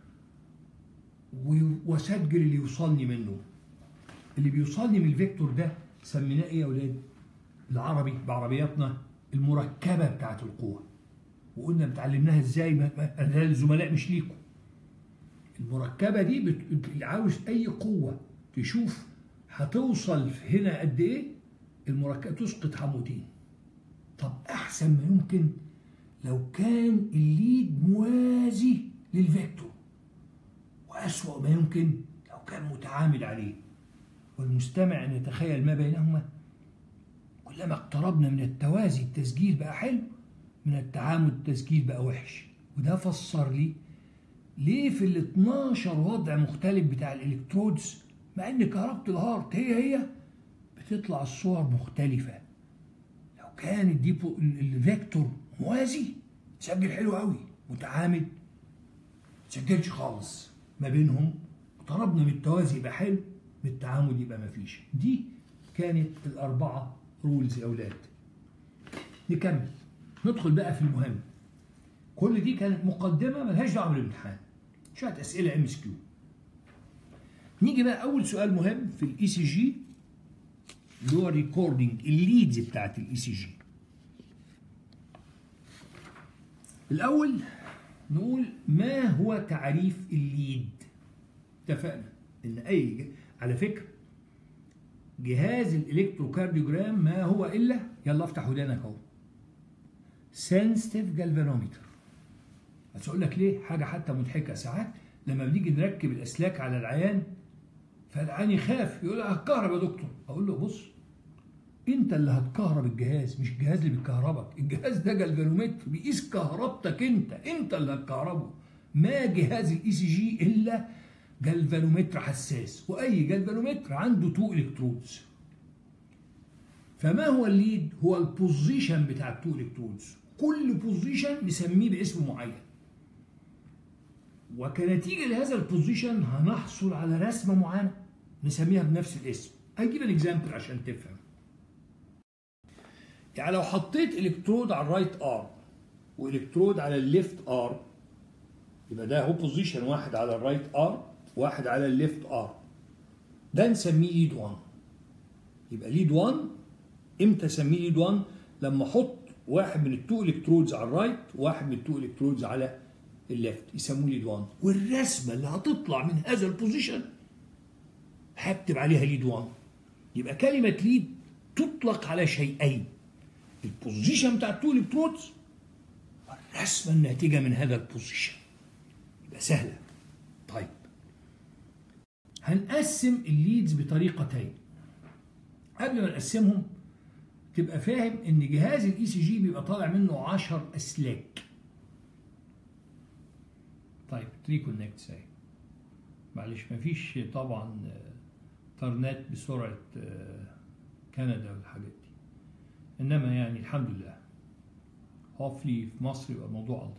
واسجل اللي يوصلني منه اللي بيوصلني من الفيكتور ده سميناه ايه يا اولاد العربي بعربياتنا المركبه بتاعت القوه وقلنا بتعلمناها ازاي ده للزملاء مش ليكم المركبه دي بت... عاوز اي قوه تشوف هتوصل هنا قد ايه المركبه تسقط عمودين طب احسن ما يمكن لو كان الليد موازي للفيكتور واسوا ما يمكن لو كان متعامل عليه والمستمع ان يتخيل ما بينهما كلما اقتربنا من التوازي التسجيل بقى حلو من التعامد التسجيل بقى وحش وده فسر لي ليه في ال 12 وضع مختلف بتاع الالكترودز مع ان كهربة الهارت هي هي بتطلع الصور مختلفة لو كان الديبو الفيكتور موازي تسجل حلو قوي متعامد تسجلش خالص ما بينهم طلبنا من التوازي يبقى حلو من التعامد يبقى ما فيش دي كانت الأربعة رولز يا أولاد نكمل ندخل بقى في المهم كل دي كانت مقدمة ملهاش دعوة بالامتحان شوية أسئلة ام اس كيو نيجي بقى أول سؤال مهم في الاي سي جي اللي هو ريكوردنج الليدز بتاعت الاي سي جي الأول نقول ما هو تعريف الليد اتفقنا ان اي على فكره جهاز الالكتروكارديوجرام ما هو الا يلا افتح ودانك اهو سنسيتيف جالفانومتر بس اقول لك ليه حاجه حتى مضحكه ساعات لما بنيجي نركب الاسلاك على العيان فالعيان يخاف يقول هتكهرب يا دكتور اقول له بص انت اللي هتكهرب الجهاز مش الجهاز اللي بيكهربك الجهاز ده جالفانومتر بيقيس كهربتك انت انت اللي هتكهربه ما جهاز الاي سي جي الا جالفانومتر حساس واي جالفانومتر عنده تو الكترودز فما هو الليد هو البوزيشن بتاع التو الكترودز كل بوزيشن نسميه باسم معين وكنتيجه لهذا البوزيشن هنحصل على رسمه معينه نسميها بنفس الاسم هجيب الاكزامبل عشان تفهم يعني لو حطيت الكترود على الرايت ارم والكترود على الليفت ارم يبقى ده هو بوزيشن واحد على الرايت ارم واحد على الليفت ارم ده نسميه ليد 1 يبقى ليد 1 امتى اسميه ليد 1 لما احط واحد من التو الكترودز على الرايت وواحد من التو الكترودز على الليفت يسموه ليد 1 والرسمه اللي هتطلع من هذا البوزيشن هكتب عليها ليد 1 يبقى كلمه ليد تطلق على شيئين البوزيشن بتاع التو الكترودز والرسمه الناتجه من هذا البوزيشن يبقى سهله طيب هنقسم الليدز بطريقتين قبل ما نقسمهم تبقى فاهم ان جهاز الاي سي جي بيبقى طالع منه 10 اسلاك طيب تري كونكت ساي معلش مفيش طبعا ترنات بسرعه كندا والحاجات دي انما يعني الحمد لله هوفلي في مصر يبقى الموضوع افضل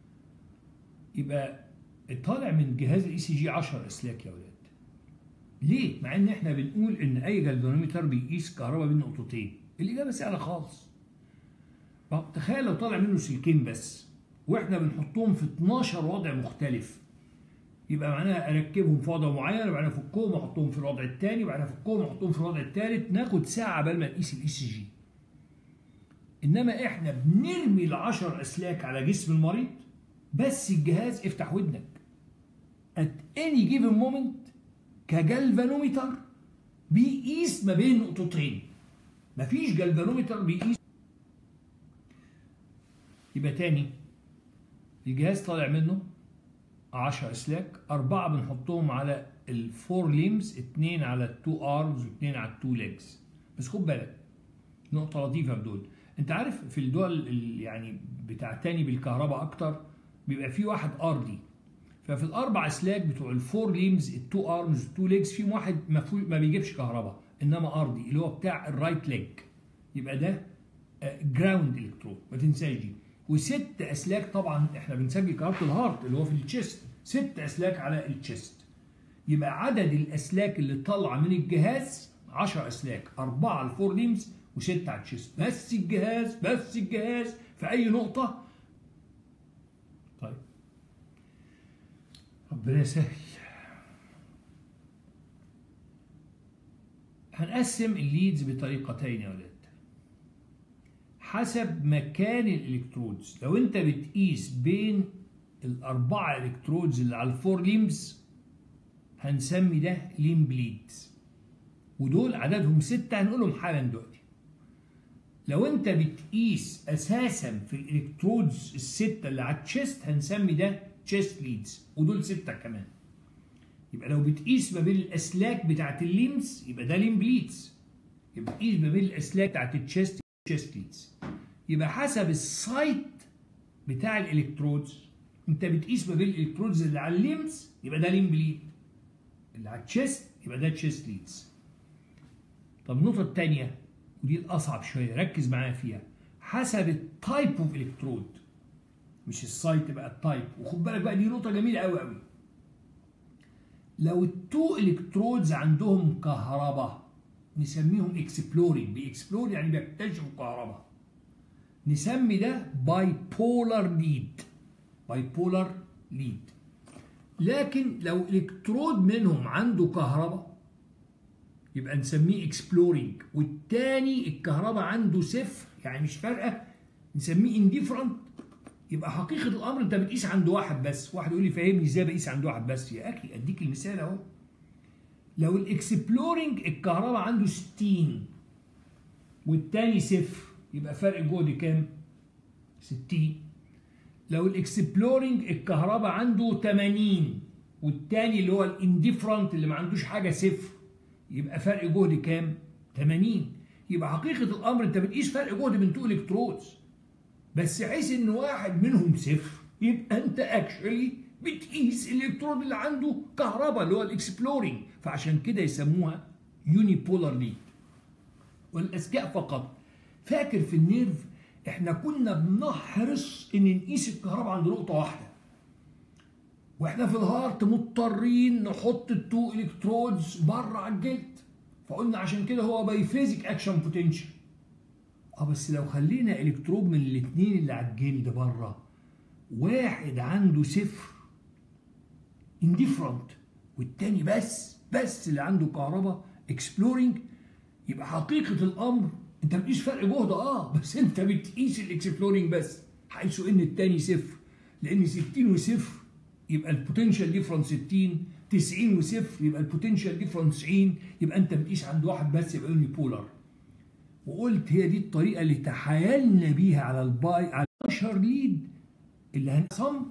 يبقى طالع من جهاز الاي سي جي 10 اسلاك يا ولاد ليه؟ مع ان احنا بنقول ان اي جلفانومتر بيقيس كهرباء بين نقطتين الاجابه سهله خالص تخيل لو طالع منه سلكين بس واحنا بنحطهم في 12 وضع مختلف يبقى معناها اركبهم في وضع معين وبعدين افكهم واحطهم في الوضع الثاني وبعدين افكهم واحطهم في الوضع الثالث ناخد ساعه قبل ما نقيس الاي سي جي انما احنا بنرمي العشر اسلاك على جسم المريض بس الجهاز افتح ودنك at any given moment كجلفانومتر بيقيس ما بين نقطتين مفيش جلفانومتر بيقيس يبقى تاني الجهاز طالع منه 10 اسلاك أربعة بنحطهم على الفور ليمز اتنين على التو ارمز واتنين على التو ليجز بس خد بالك نقطة لطيفة في دول انت عارف في الدول اللي يعني بتعتني بالكهرباء اكتر بيبقى في واحد ارضي ففي الاربع اسلاك بتوع الفور ليمز التو ارمز التو ليجز في واحد ما بيجيبش كهرباء انما ارضي اللي هو بتاع الرايت ليج يبقى ده جراوند الكترود ما تنساش دي وست اسلاك طبعا احنا بنسجل كهرباء الهارت اللي هو في التشيست ست اسلاك على التشيست يبقى عدد الاسلاك اللي طالعه من الجهاز 10 اسلاك اربعه على الفور ليمز وستة على التشيست بس الجهاز بس الجهاز في اي نقطه طيب ربنا يسهل هنقسم الليدز بطريقتين يا ولاد حسب مكان الالكترودز لو انت بتقيس بين الاربعه الكترودز اللي على الفور ليمز هنسمي ده ليم بليدز ودول عددهم ستة هنقولهم حالا دلوقتي لو انت بتقيس اساسا في الالكترودز الستة اللي على التشيست هنسمي ده تشيست ليدز ودول ستة كمان يبقى لو بتقيس ما بين الاسلاك بتاعت الليمز يبقى ده ليم بليدز يبقى تقيس ما بين الاسلاك بتاعت التشيست تشيست ليدز يبقى حسب السايت بتاع الالكترودز انت بتقيس ما بين الالكترودز اللي على الليمز يبقى ده ليم بليد اللي على التشيست يبقى ده تشيست ليدز طب النقطه الثانيه ودي الاصعب شويه ركز معايا فيها حسب التايب اوف الكترود مش السايت بقى التايب وخد بالك بقى دي نقطه جميله قوي قوي لو التو الكترودز عندهم كهرباء نسميهم اكسبلورينج بيكسبلور يعني بيكتشفوا كهرباء نسمي ده باي بولار ليد باي بولار ليد لكن لو الكترود منهم عنده كهرباء يبقى نسميه اكسبلورينج والتاني الكهرباء عنده صفر يعني مش فارقه نسميه انديفرنت يبقى حقيقه الامر انت بتقيس عند واحد بس واحد يقول لي فاهمني ازاي بقيس عند واحد بس يا اخي اديك المثال اهو لو الاكسبلورينج الكهرباء عنده 60 والتاني صفر يبقى فرق جهد كام 60 لو الاكسبلورينج الكهرباء عنده 80 والتاني اللي هو الانديفرنت اللي ما عندوش حاجه صفر يبقى فرق جهد كام 80 يبقى حقيقه الامر انت بتقيس فرق جهد بين تو الكترودز بس حيث ان واحد منهم صفر يبقى انت اكشولي بتقيس الالكترود اللي عنده كهرباء اللي هو الاكسبلورينج فعشان كده يسموها يوني بولار ليد والاذكياء فقط فاكر في النيرف احنا كنا بنحرص ان نقيس الكهرباء عند نقطه واحده واحنا في الهارت مضطرين نحط التو الكترودز بره على الجلد فقلنا عشان كده هو بايفيزيك اكشن بوتنشال اه بس لو خلينا الكترود من الاثنين اللي على الجلد بره واحد عنده صفر انديفرنت والتاني بس بس اللي عنده كهرباء اكسبلورينج يبقى حقيقه الامر انت بتقيس فرق جهد اه بس انت بتقيس الاكسبلورينج بس حيث ان التاني صفر لان 60 وصفر يبقى البوتنشال ديفرنس 60 90 وصفر يبقى البوتنشال ديفرنس 90 يبقى انت بتقيس عند واحد بس يبقى يوني بولار وقلت هي دي الطريقه اللي تحايلنا بيها على الباي على اشهر ليد اللي هنصم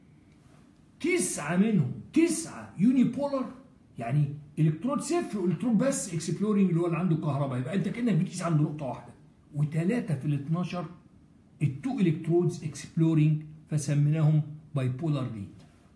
تسعه منهم تسعه يوني بولار يعني الكترود صفر والكترود بس اكسبلورينج اللي هو اللي عنده كهرباء يبقى انت كانك بتقيس عند نقطه واحده وثلاثه في ال 12 التو الكترودز اكسبلورينج فسميناهم باي بولار ليد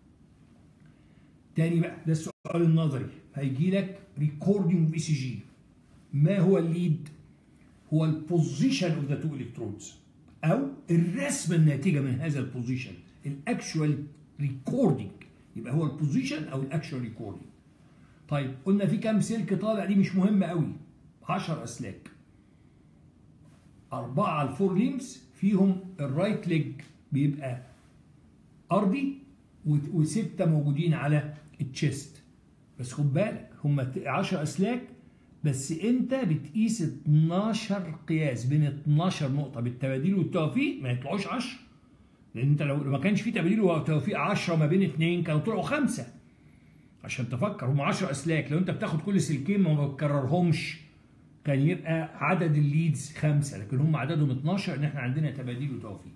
تاني بقى ده السؤال النظري هيجي لك ريكوردنج بي سي جي ما هو الليد هو البوزيشن اوف ذا تو الكترودز او الرسمه الناتجه من هذا البوزيشن الاكشوال ريكوردنج يبقى هو البوزيشن او الاكشوال ريكوردنج طيب قلنا في كام سلك طالع دي مش مهمه قوي 10 اسلاك أربعة على الفور ليمز فيهم الرايت ليج بيبقى أرضي وستة موجودين على التشيست بس خد بالك هم 10 أسلاك بس أنت بتقيس 12 قياس بين 12 نقطة بالتباديل والتوفيق ما يطلعوش 10 لأن أنت لو ما كانش في تباديل وتوفيق 10 ما بين اثنين كانوا طلعوا خمسة عشان تفكر هم 10 أسلاك لو أنت بتاخد كل سلكين ما بتكررهمش كان يبقى عدد الليدز خمسة لكن هم عددهم 12 ان احنا عندنا تباديل وتوفيق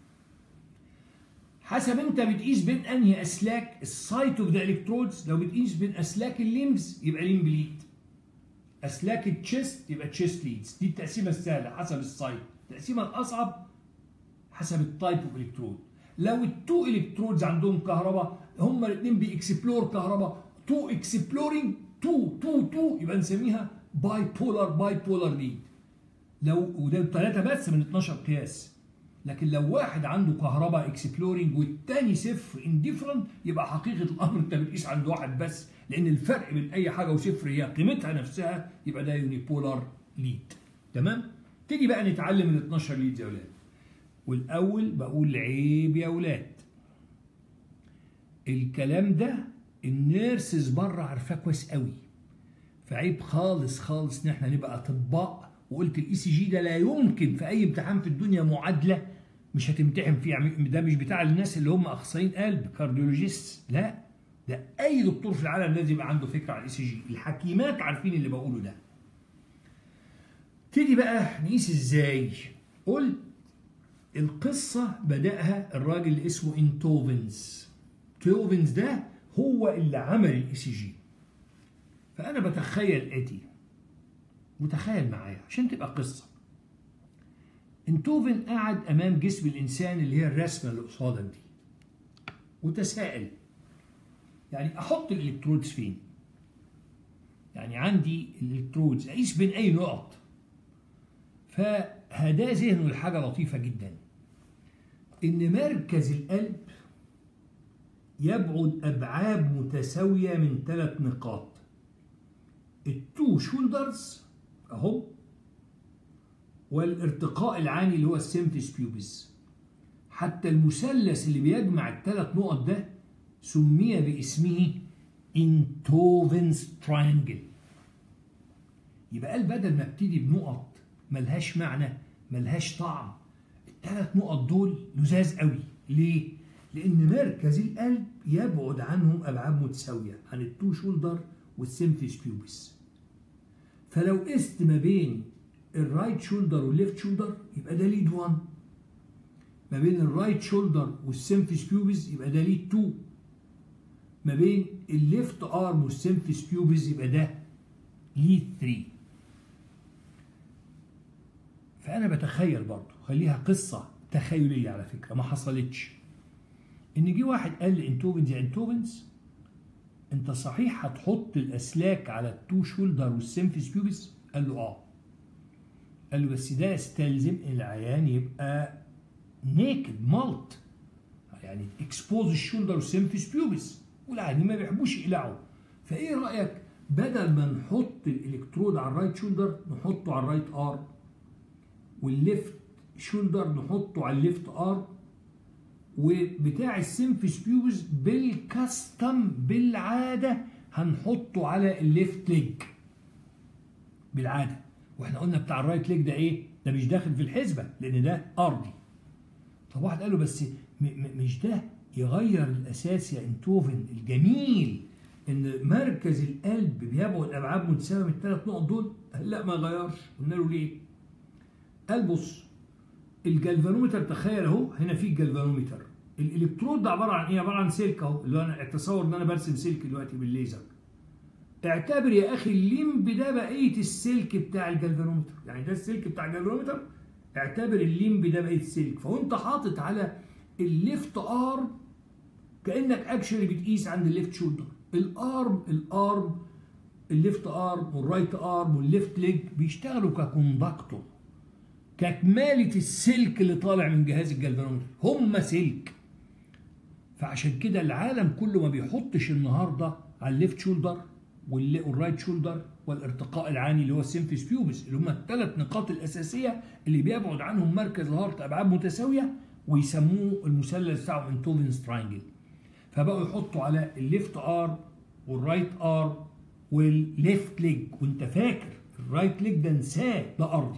حسب انت بتقيس بين انهي اسلاك السايت اوف ذا الكترودز لو بتقيس بين اسلاك الليمز يبقى ليمب ليد اسلاك التشيست يبقى تشيست ليدز دي التقسيمه السهله حسب السايت التقسيمه الاصعب حسب التايب اوف الكترود لو التو الكترودز عندهم كهرباء هما الاثنين بيكسبلور كهرباء تو اكسبلورينج تو تو تو يبقى نسميها باي بولار باي بولار ليد لو وده ثلاثة بس من 12 قياس لكن لو واحد عنده كهرباء اكسبلورينج والتاني صفر انديفرنت يبقى حقيقة الأمر أنت بتقيس عند واحد بس لأن الفرق بين أي حاجة وصفر هي قيمتها نفسها يبقى ده يوني بولار ليد تمام؟ تيجي بقى نتعلم ال 12 ليد يا أولاد والأول بقول عيب يا أولاد الكلام ده النيرسز بره عارفاه كويس قوي فعيب خالص خالص ان احنا نبقى اطباء وقلت الاي سي جي ده لا يمكن في اي امتحان في الدنيا معادله مش هتمتحن فيه يعني ده مش بتاع الناس اللي هم اخصائيين قلب كارديولوجيست لا ده اي دكتور في العالم لازم يبقى عنده فكره عن الاي سي جي الحكيمات عارفين اللي بقوله ده تيجي بقى نقيس ازاي قلت القصه بداها الراجل اللي اسمه انتوفنز توفنز ده هو اللي عمل الاي سي جي فأنا بتخيل آتي وتخيل معايا عشان تبقى قصة انتوفن قعد أمام جسم الإنسان اللي هي الرسمة اللي قصادك دي وتساءل يعني أحط الإلكترودز فين؟ يعني عندي الالكترودز اقيس بين اي نقط فهدا ذهنه لحاجه لطيفه جدا ان مركز القلب يبعد ابعاد متساويه من ثلاث نقاط التو شولدرز اهو والارتقاء العاني اللي هو السيمفيس بيوبس حتى المثلث اللي بيجمع الثلاث نقط ده سمي باسمه انتوفنز تراينجل يبقى قال بدل ما ابتدي بنقط ملهاش معنى ملهاش طعم الثلاث نقط دول لزاز قوي ليه؟ لأن مركز القلب يبعد عنهم أبعاد متساوية عن التو شولدر والسيمفيس بيوبس فلو قست ما بين الرايت شولدر والليفت شولدر يبقى ده ليد 1 ما بين الرايت شولدر والسيمفيس بيوبس يبقى ده ليد 2 ما بين الليفت ارم والسيمفيس بيوبس يبقى ده ليد 3 فانا بتخيل برضه خليها قصه تخيليه على فكره ما حصلتش ان جه واحد قال لي انتوفنز يا انتوفنز انت صحيح هتحط الاسلاك على التو شولدر والسيمفيس بيوبس قال له اه قال له بس ده يستلزم ان العيان يبقى نيكد مالت يعني اكسبوز الشولدر والسيمفيس بيوبس والعيانين ما بيحبوش يقلعوا فايه رايك بدل ما نحط الالكترود على الرايت شولدر نحطه على الرايت ارم والليفت شولدر نحطه على الليفت ارم وبتاع السيمفيس بيوبس بالكاستم بالعاده هنحطه على الليفت ليج بالعاده واحنا قلنا بتاع الرايت ليج ده ايه؟ ده مش داخل في الحسبه لان ده ارضي. طب واحد قال له بس م- م- مش ده يغير الاساس يا انتوفن الجميل ان مركز القلب بيبعد ابعاد متساويه من الثلاث نقط دول؟ قال لا ما غيرش، قلنا له ليه؟ قال بص الجلفانومتر تخيل اهو هنا في الجلفانومتر الالكترود ده عباره عن ايه؟ عباره عن سلك اهو اللي هو انا اتصور ان انا برسم سلك دلوقتي بالليزر. اعتبر يا اخي الليمب ده بقيه السلك بتاع الجلفانومتر، يعني ده السلك بتاع الجلفانومتر اعتبر الليمب ده بقيه السلك، فوانت حاطط على الليفت ارم كانك اكشلي بتقيس عند الليفت شولدر، الارم الارم الليفت ارم والرايت ارم والليفت ليج بيشتغلوا ككوندكتور ككمالة السلك اللي طالع من جهاز الجلفانومتر هم سلك فعشان كده العالم كله ما بيحطش النهارده على الليفت شولدر والرايت شولدر والارتقاء العاني اللي هو السيمفيس بيوبس اللي هم الثلاث نقاط الاساسيه اللي بيبعد عنهم مركز الهارت ابعاد متساويه ويسموه المثلث بتاعهم انتوفنز تراينجل فبقوا يحطوا على الليفت ارم والرايت ارم والليفت ليج وانت فاكر الرايت ليج ده انساه ده ارضي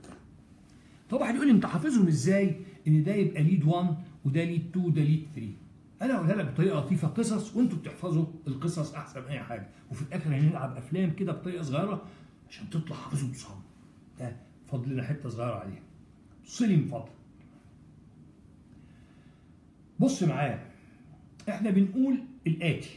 طب واحد يقول لي انت حافظهم ازاي ان ده يبقى ليد 1 وده ليد 2 وده ليد 3 انا هقولها لك بطريقه لطيفه قصص وانتوا بتحفظوا القصص احسن من اي حاجه وفي الاخر هنلعب افلام كده بطريقه صغيره عشان تطلع حافظهم بصم ده فاضل لنا حته صغيره عليها بص لي من فضلك بص معايا احنا بنقول الاتي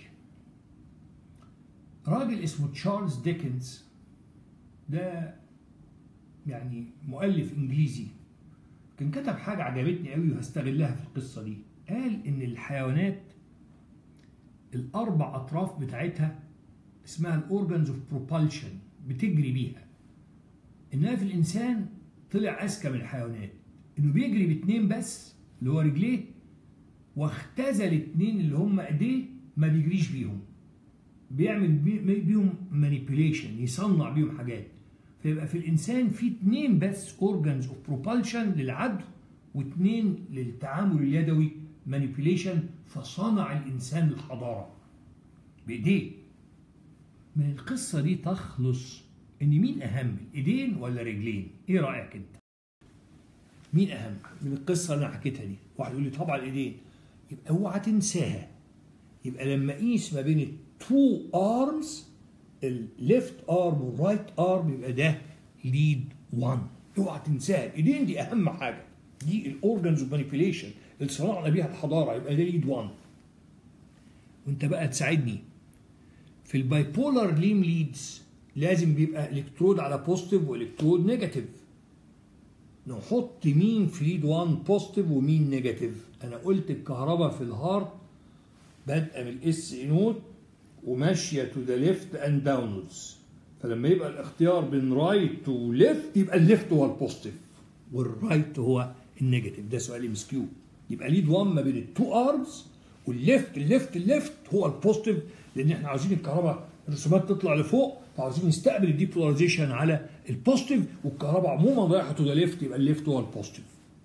راجل اسمه تشارلز ديكنز ده يعني مؤلف انجليزي كان كتب حاجه عجبتني قوي وهستغلها في القصه دي قال ان الحيوانات الاربع اطراف بتاعتها اسمها الاورجنز اوف بروبالشن بتجري بيها انها في الانسان طلع اذكى من الحيوانات انه بيجري باتنين بس اللي هو رجليه واختزل اتنين اللي هم ايديه ما بيجريش بيهم بيعمل بيهم مانيبيوليشن يصنع بيهم حاجات فيبقى في الانسان في اتنين بس اورجانز اوف بروبالشن للعدو واتنين للتعامل اليدوي مانيبيوليشن فصنع الانسان الحضاره بايديه من القصه دي تخلص ان مين اهم الايدين ولا رجلين ايه رايك انت مين اهم من القصه اللي انا حكيتها دي واحد يقول لي طبعا الايدين يبقى اوعى تنساها يبقى لما اقيس ما بين التو ارمز الليفت ارم والرايت ارم يبقى ده ليد 1 اوعى تنساها الايدين دي اهم حاجه دي الاورجنز اوف مانيبيوليشن اللي صنعنا بيها الحضاره يبقى ده ليد 1 وانت بقى تساعدني في البايبولار ليم ليدز لازم بيبقى الكترود على بوزيتيف والكترود نيجاتيف نحط مين في ليد 1 بوزيتيف ومين نيجاتيف انا قلت الكهرباء في الهارت بادئه من الاس نوت وماشيه تو ذا ليفت اند داونوردز فلما يبقى الاختيار بين رايت وليفت يبقى الليفت هو البوزيتيف والرايت هو النيجاتيف ده سؤال ام اس كيو يبقى ليد 1 ما بين التو ارمز والليفت الليفت الليفت هو البوزيتيف لان احنا عاوزين الكهرباء الرسومات تطلع لفوق فعاوزين نستقبل الديبولاريزيشن على البوزيتيف والكهرباء عموما رايحه تو ذا ليفت يبقى الليفت هو البوزيتيف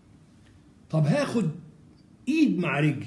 طب هاخد ايد مع رجل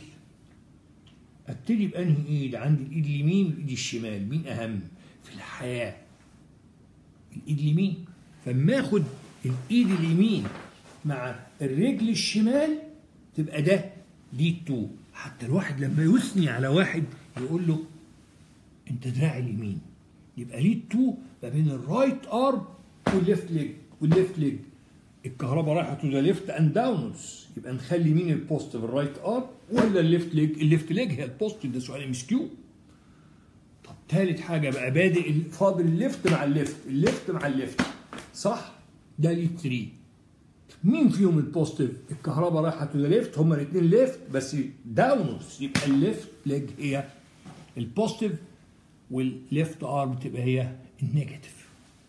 ابتدي بانهي ايد عندي الايد اليمين والايد الشمال مين اهم في الحياه الايد اليمين فما اخد الايد اليمين مع الرجل الشمال تبقى ده دي 2 حتى الواحد لما يثني على واحد يقول له انت دراع اليمين يبقى ليد 2 ما بين الرايت ارم والليفت ليج والليفت ليج الكهرباء رايحه تو ذا ليفت اند داونورز يبقى نخلي مين البوزيتيف الرايت ارم ولا الليفت ليج الليفت ليج هي البوزيتيف ده سؤال ام اس كيو طب ثالث حاجه بقى بادئ فاضل الليفت مع الليفت الليفت مع الليفت صح ده ليد 3 مين فيهم البوزيتيف الكهرباء رايحه تو ذا ليفت هما الاثنين ليفت بس داونورز يبقى الليفت ليج هي البوزيتيف والليفت ارم تبقى هي النيجاتيف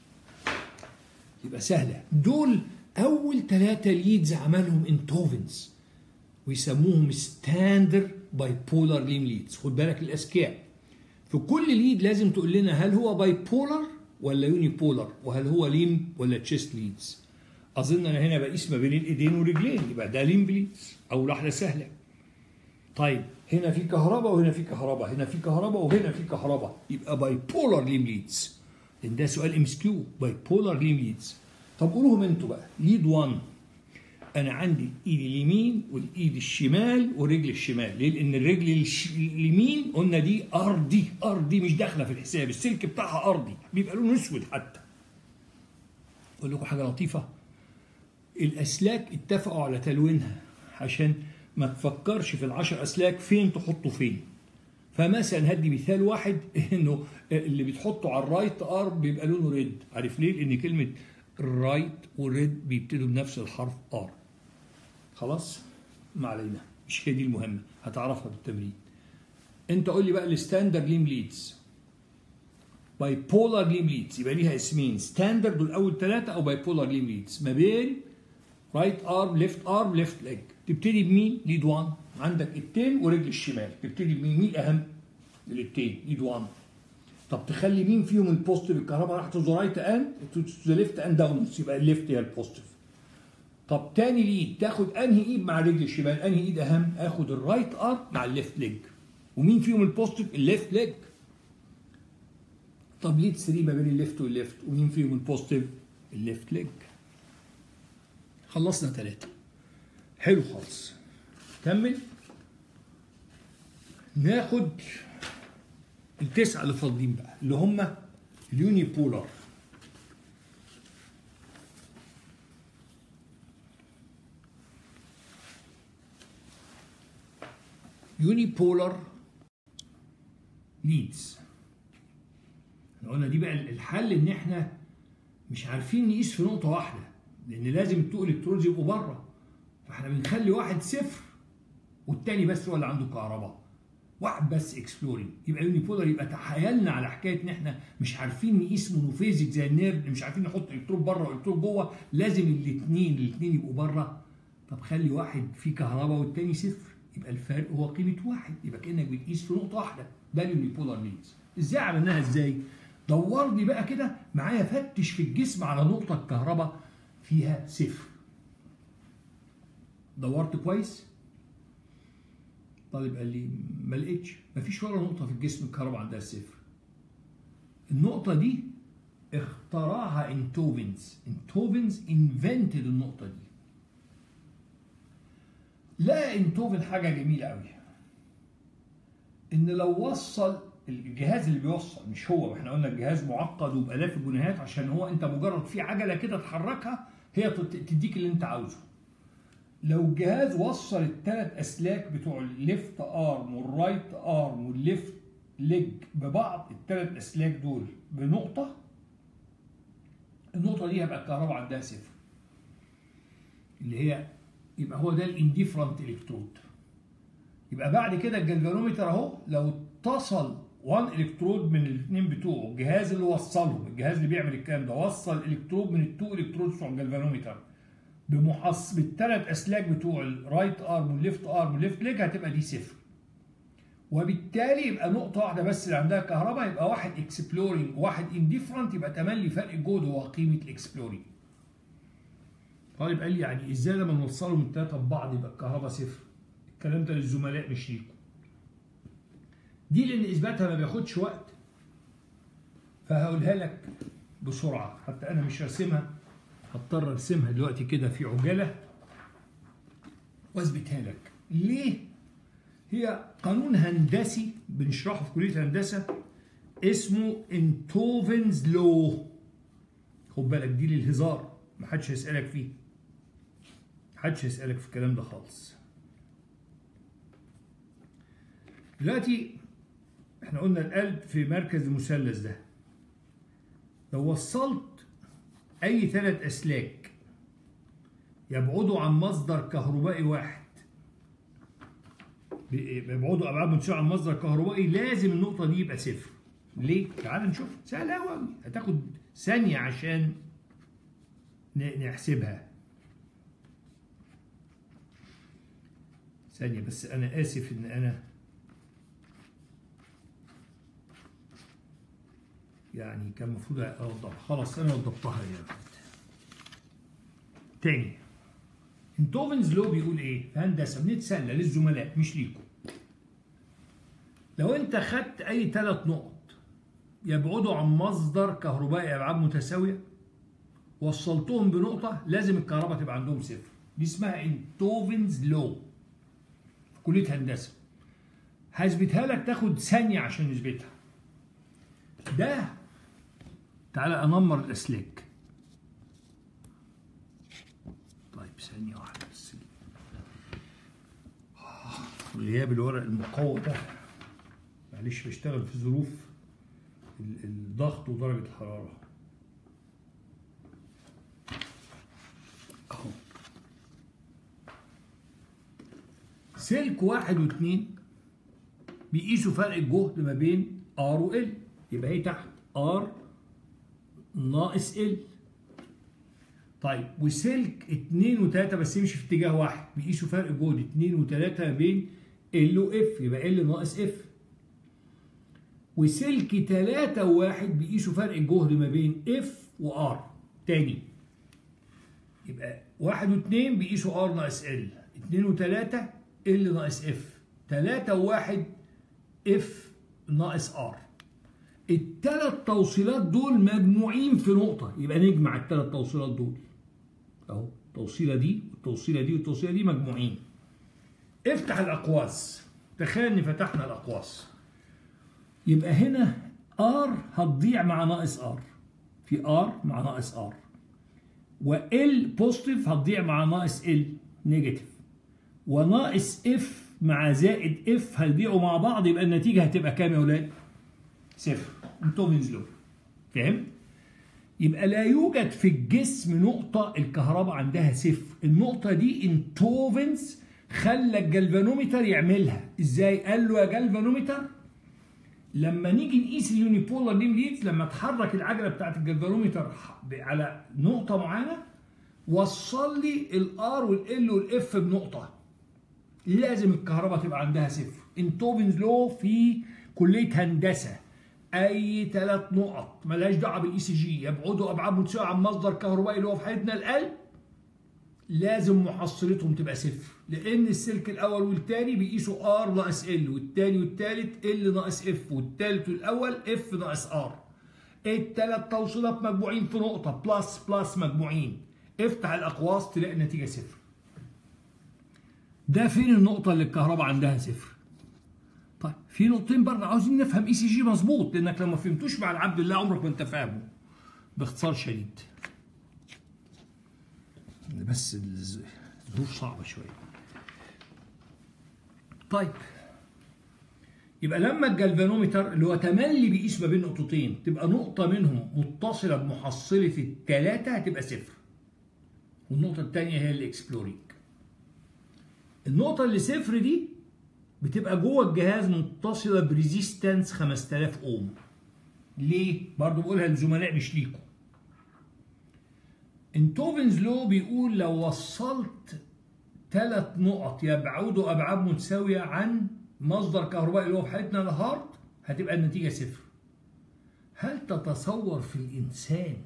يبقى سهله دول اول ثلاثه ليدز عملهم انتوفنز ويسموهم ستاندر باي بولار ليم ليدز خد بالك الاذكياء في كل ليد لازم تقول لنا هل هو باي بولار ولا يوني بولار وهل هو ليم ولا تشيست ليدز اظن انا هنا بقيس ما بين الايدين والرجلين يبقى ده ليم ليدز او واحده سهله طيب هنا في كهرباء وهنا في كهرباء هنا في كهرباء وهنا في كهرباء يبقى باي بولار ليم ليدز لان ده سؤال ام اس كيو باي بولار ليم ليدز طب قولوهم انتوا بقى ليد 1 انا عندي الايد اليمين والايد الشمال والرجل الشمال ليه لان الرجل الش... اليمين قلنا دي ارضي ارضي مش داخله في الحساب السلك بتاعها ارضي بيبقى لونه اسود حتى اقول لكم حاجه لطيفه الاسلاك اتفقوا على تلوينها عشان ما تفكرش في العشر اسلاك فين تحطه فين فمثلا هدي مثال واحد انه اللي بتحطه على الرايت ارم بيبقى لونه ريد عارف ليه لان كلمه الرايت والريد بيبتدوا بنفس الحرف ار خلاص ما علينا مش هي دي المهمه هتعرفها بالتمرين انت قول لي بقى الستاندرد ليم ليدز باي بولار ليم ليدز يبقى ليها اسمين ستاندرد الاول ثلاثه او باي بولار ليم ليدز ما بين رايت ارم ليفت ارم ليفت ليج تبتدي بمين ليد 1 عندك التين ورجل الشمال تبتدي بمين مين اهم التين ليد 1 طب تخلي مين فيهم البوزيتيف الكهرباء راح تو ذا رايت اند تو ذا ليفت اند داون يبقى الليفت هي البوزيتيف طب تاني ليد تاخد انهي ايد مع الرجل الشمال انهي ايد اهم اخد الرايت ارم مع الليفت ليج ومين فيهم البوزيتيف الليفت ليج طب ليد 3 ما بين الليفت والليفت ومين فيهم البوزيتيف الليفت ليج خلصنا ثلاثة حلو خالص كمل ناخد التسعة اللي فاضلين بقى اللي هم اليوني بولار يوني بولار ليدز احنا قلنا دي بقى الحل ان احنا مش عارفين نقيس في نقطة واحدة لان لازم التو الكترونز يبقوا بره فاحنا بنخلي واحد صفر والتاني بس هو اللي عنده كهرباء واحد بس اكسبلورينج يبقى يوني بولار يبقى تحايلنا على حكايه ان احنا مش عارفين نقيس مونوفيزيك زي النيرد مش عارفين نحط الكترون بره والكترون جوه لازم الاثنين الاثنين يبقوا بره طب خلي واحد فيه كهرباء والتاني صفر يبقى الفرق هو قيمه واحد يبقى كانك بتقيس في نقطه واحده ده اليوني بولار ليدز ازاي عملناها ازاي؟ دور لي بقى كده معايا فتش في الجسم على نقطه الكهرباء فيها صفر دورت كويس طالب قال لي ما لقيتش ما فيش ولا نقطه في الجسم الكهرباء عندها صفر النقطه دي اخترعها انتوفنز انتوفنز انفنتد النقطه دي لا انتوفن حاجه جميله قوي ان لو وصل الجهاز اللي بيوصل مش هو احنا قلنا الجهاز معقد وبالاف الجنيهات عشان هو انت مجرد في عجله كده تحركها هي تديك اللي انت عاوزه لو الجهاز وصل الثلاث اسلاك بتوع الليفت ارم والرايت ارم والليفت ليج ببعض الثلاث اسلاك دول بنقطه النقطه دي هيبقى الكهرباء عندها صفر اللي هي يبقى هو ده الانديفرنت الكترود يبقى بعد كده الجلفانومتر اهو لو اتصل 1 الكترود من الاثنين بتوعه الجهاز اللي وصلهم الجهاز اللي بيعمل الكلام ده وصل الكترود من التو الكترود بتوع الجلفانومتر بمحص بالثلاث اسلاك بتوع الرايت ارم والليفت ارم والليفت ليج هتبقى دي صفر وبالتالي يبقى نقطة واحدة بس اللي عندها كهرباء يبقى واحد اكسبلورينج وواحد انديفرنت يبقى تملي فرق الجهد هو قيمة الاكسبلورينج. طالب قال لي يعني ازاي لما نوصلهم التلاتة ببعض يبقى الكهرباء صفر؟ الكلام ده للزملاء مش ليكم. دي لان اثباتها ما بياخدش وقت فهقولها لك بسرعة حتى انا مش راسمها هضطر ارسمها دلوقتي كده في عجالة واثبتها لك. ليه؟ هي قانون هندسي بنشرحه في كليه الهندسه اسمه انتوفنز لو خد بالك دي للهزار محدش هيسالك فيه محدش هيسالك في الكلام ده خالص دلوقتي احنا قلنا القلب في مركز المثلث ده لو وصلت اي ثلاث اسلاك يبعدوا عن مصدر كهربائي واحد بيبعدوا ابعاد متساويه عن مصدر كهربائي لازم النقطه دي يبقى صفر ليه تعال نشوف سهله قوي هتاخد ثانيه عشان نحسبها ثانيه بس انا اسف ان انا يعني كان المفروض اوضح خلاص انا وضحتها يعني تاني انتوفنز لو بيقول ايه؟ في هندسه بنتسلى للزملاء مش ليكم. لو انت خدت اي ثلاث نقط يبعدوا عن مصدر كهربائي ابعاد متساويه وصلتهم بنقطه لازم الكهرباء تبقى عندهم صفر. دي اسمها انتوفنز لو. في كليه هندسه. هثبتها لك تاخد ثانيه عشان نثبتها. ده تعالى انمر الاسلاك. ثانية واحدة بس غياب الورق المقوى ده معلش بشتغل في ظروف الضغط ودرجة الحرارة اهو سلك واحد واثنين بيقيسوا فرق الجهد ما بين ار و ال يبقى هي تحت ار ناقص ال طيب وسلك 2 و3 بس يمشي في اتجاه واحد بيقيسوا فرق جهد 2 و3 ما بين ال واف يبقى ال ناقص اف وسلك 3 و1 بيقيسوا فرق الجهد ما بين اف وار تاني يبقى 1 و2 بيقيسوا ار ناقص ال 2 و3 ال ناقص اف 3 و1 اف ناقص ار الثلاث توصيلات دول مجموعين في نقطة يبقى نجمع الثلاث توصيلات دول اهو التوصيلة دي والتوصيلة دي والتوصيلة دي مجموعين افتح الأقواس تخيل إن فتحنا الأقواس يبقى هنا ار هتضيع مع ناقص ار في ار مع ناقص ار وال بوزيتيف هتضيع مع ناقص ال نيجاتيف وناقص اف مع زائد اف هيضيعوا مع بعض يبقى النتيجة هتبقى كام يا ولاد؟ صفر انتوفنز لو فهمت؟ يبقى لا يوجد في الجسم نقطة الكهرباء عندها صفر النقطة دي انتوفنز خلى الجلفانومتر يعملها ازاي قال له يا جلفانومتر لما نيجي نقيس اليونيبولار ديم ليدز لما تحرك العجله بتاعت الجلفانومتر على نقطه معينه وصل لي الار والال والاف بنقطه لازم الكهرباء تبقى عندها صفر انتوفنز لو في كليه هندسه اي ثلاث نقط ملهاش دعوه بالاي سي جي يبعدوا ابعاد متساويه عن مصدر كهربائي اللي هو في حالتنا القلب لازم محصلتهم تبقى صفر لان السلك الاول والثاني بيقيسوا ار ناقص ال والثاني والثالث ال ناقص اف والثالث والاول اف ناقص ار الثلاث توصيلات مجموعين في نقطه بلس بلس مجموعين افتح الاقواس تلاقي النتيجه صفر ده فين النقطه اللي الكهرباء عندها صفر طيب في نقطتين برضه عاوزين نفهم اي سي جي مظبوط لانك لو ما فهمتوش مع العبد الله عمرك ما انت فاهمه باختصار شديد بس الظروف صعبه شويه طيب يبقى لما الجلفانومتر اللي هو تملي بيقيس ما بين نقطتين تبقى نقطه منهم متصله بمحصله الثلاثه هتبقى صفر والنقطه الثانيه هي الاكسبلورينج النقطه اللي صفر دي بتبقى جوه الجهاز متصله بريزيستنس 5000 اوم ليه برضه بقولها للزملاء مش ليكم انتوفنز لو بيقول لو وصلت ثلاث نقط يبعدوا ابعاد متساويه عن مصدر كهربائي اللي هو في حالتنا الهارت هتبقى النتيجه صفر هل تتصور في الانسان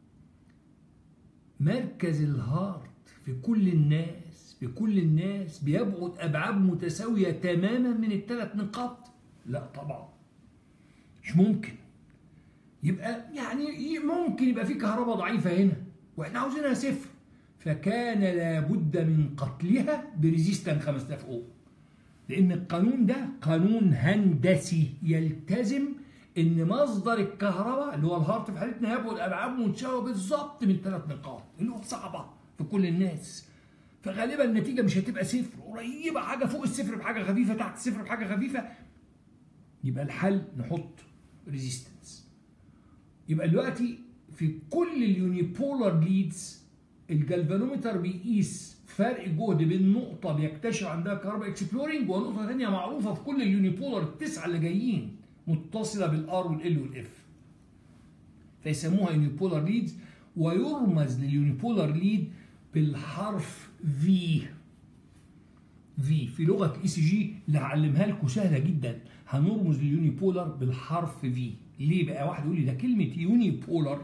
مركز الهارت في كل الناس في كل الناس بيبعد ابعاد متساويه تماما من الثلاث نقاط لا طبعا مش ممكن يبقى يعني ممكن يبقى في كهرباء ضعيفه هنا واحنا عاوزينها صفر فكان لابد من قتلها بريزيستان 5000 اوم لان القانون ده قانون هندسي يلتزم ان مصدر الكهرباء اللي هو الهارت في حالتنا يبعد ابعاد متساويه بالظبط من ثلاث نقاط اللي هو صعبه في كل الناس فغالبا النتيجه مش هتبقى صفر قريبه حاجه فوق الصفر بحاجه خفيفه تحت الصفر بحاجه خفيفه يبقى الحل نحط ريزيستنس يبقى دلوقتي في كل اليونيبولار ليدز الجلفانومتر بيقيس فرق جهد بين نقطة بيكتشف عندها كهرباء اكسبلورنج ونقطة ثانية معروفة في كل اليونيبولار التسعة اللي جايين متصلة بالار والال والاف. فيسموها يونيبولار ليدز ويرمز لليونيبولار ليد بالحرف في في في لغة الاي سي جي اللي هعلمها لكم سهلة جدا هنرمز لليونيبولار بالحرف في ليه بقى واحد يقول لي ده كلمة يونيبولار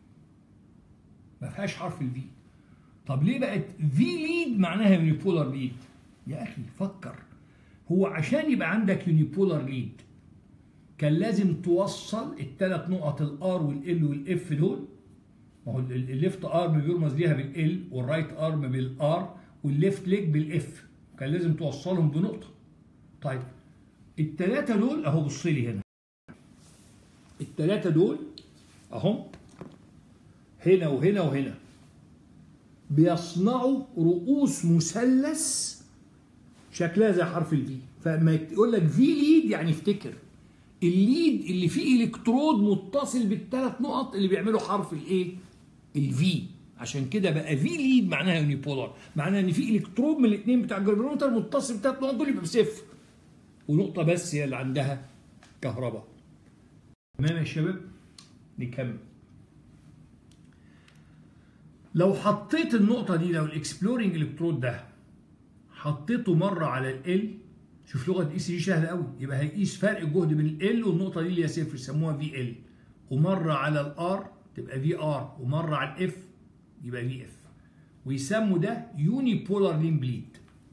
ما فيهاش حرف الفي طب ليه بقت في ليد معناها يونيبولار ليد يا اخي فكر هو عشان يبقى عندك يونيبولار ليد كان لازم توصل الثلاث نقط الار والال والاف دول ما هو الليفت ارم بيرمز ليها بالال والرايت ارم بالار والليفت ليج بالاف كان لازم توصلهم بنقطه طيب الثلاثه دول اهو بص لي هنا الثلاثه دول اهم هنا وهنا وهنا بيصنعوا رؤوس مثلث شكلها زي حرف الفي فما يقول لك في ليد يعني افتكر الليد اللي فيه الكترود متصل بالثلاث نقط اللي بيعملوا حرف الايه الفي عشان كده بقى في ليد معناها يونيبولار معناها ان في الكترود من الاثنين بتاع الجلفانومتر متصل بالثلاث نقط دول يبقى بصفر ونقطه بس هي اللي عندها كهرباء تمام يا شباب نكمل لو حطيت النقطة دي لو الاكسبلورنج الكترود ده حطيته مرة على ال شوف لغة اي سي جي سهلة قوي يبقى هيقيس فرق الجهد بين ال والنقطة دي اللي هي صفر يسموها في ال ومرة على الار تبقى في ار ومرة على الاف يبقى في اف ويسموا ده يوني بولار لين بليد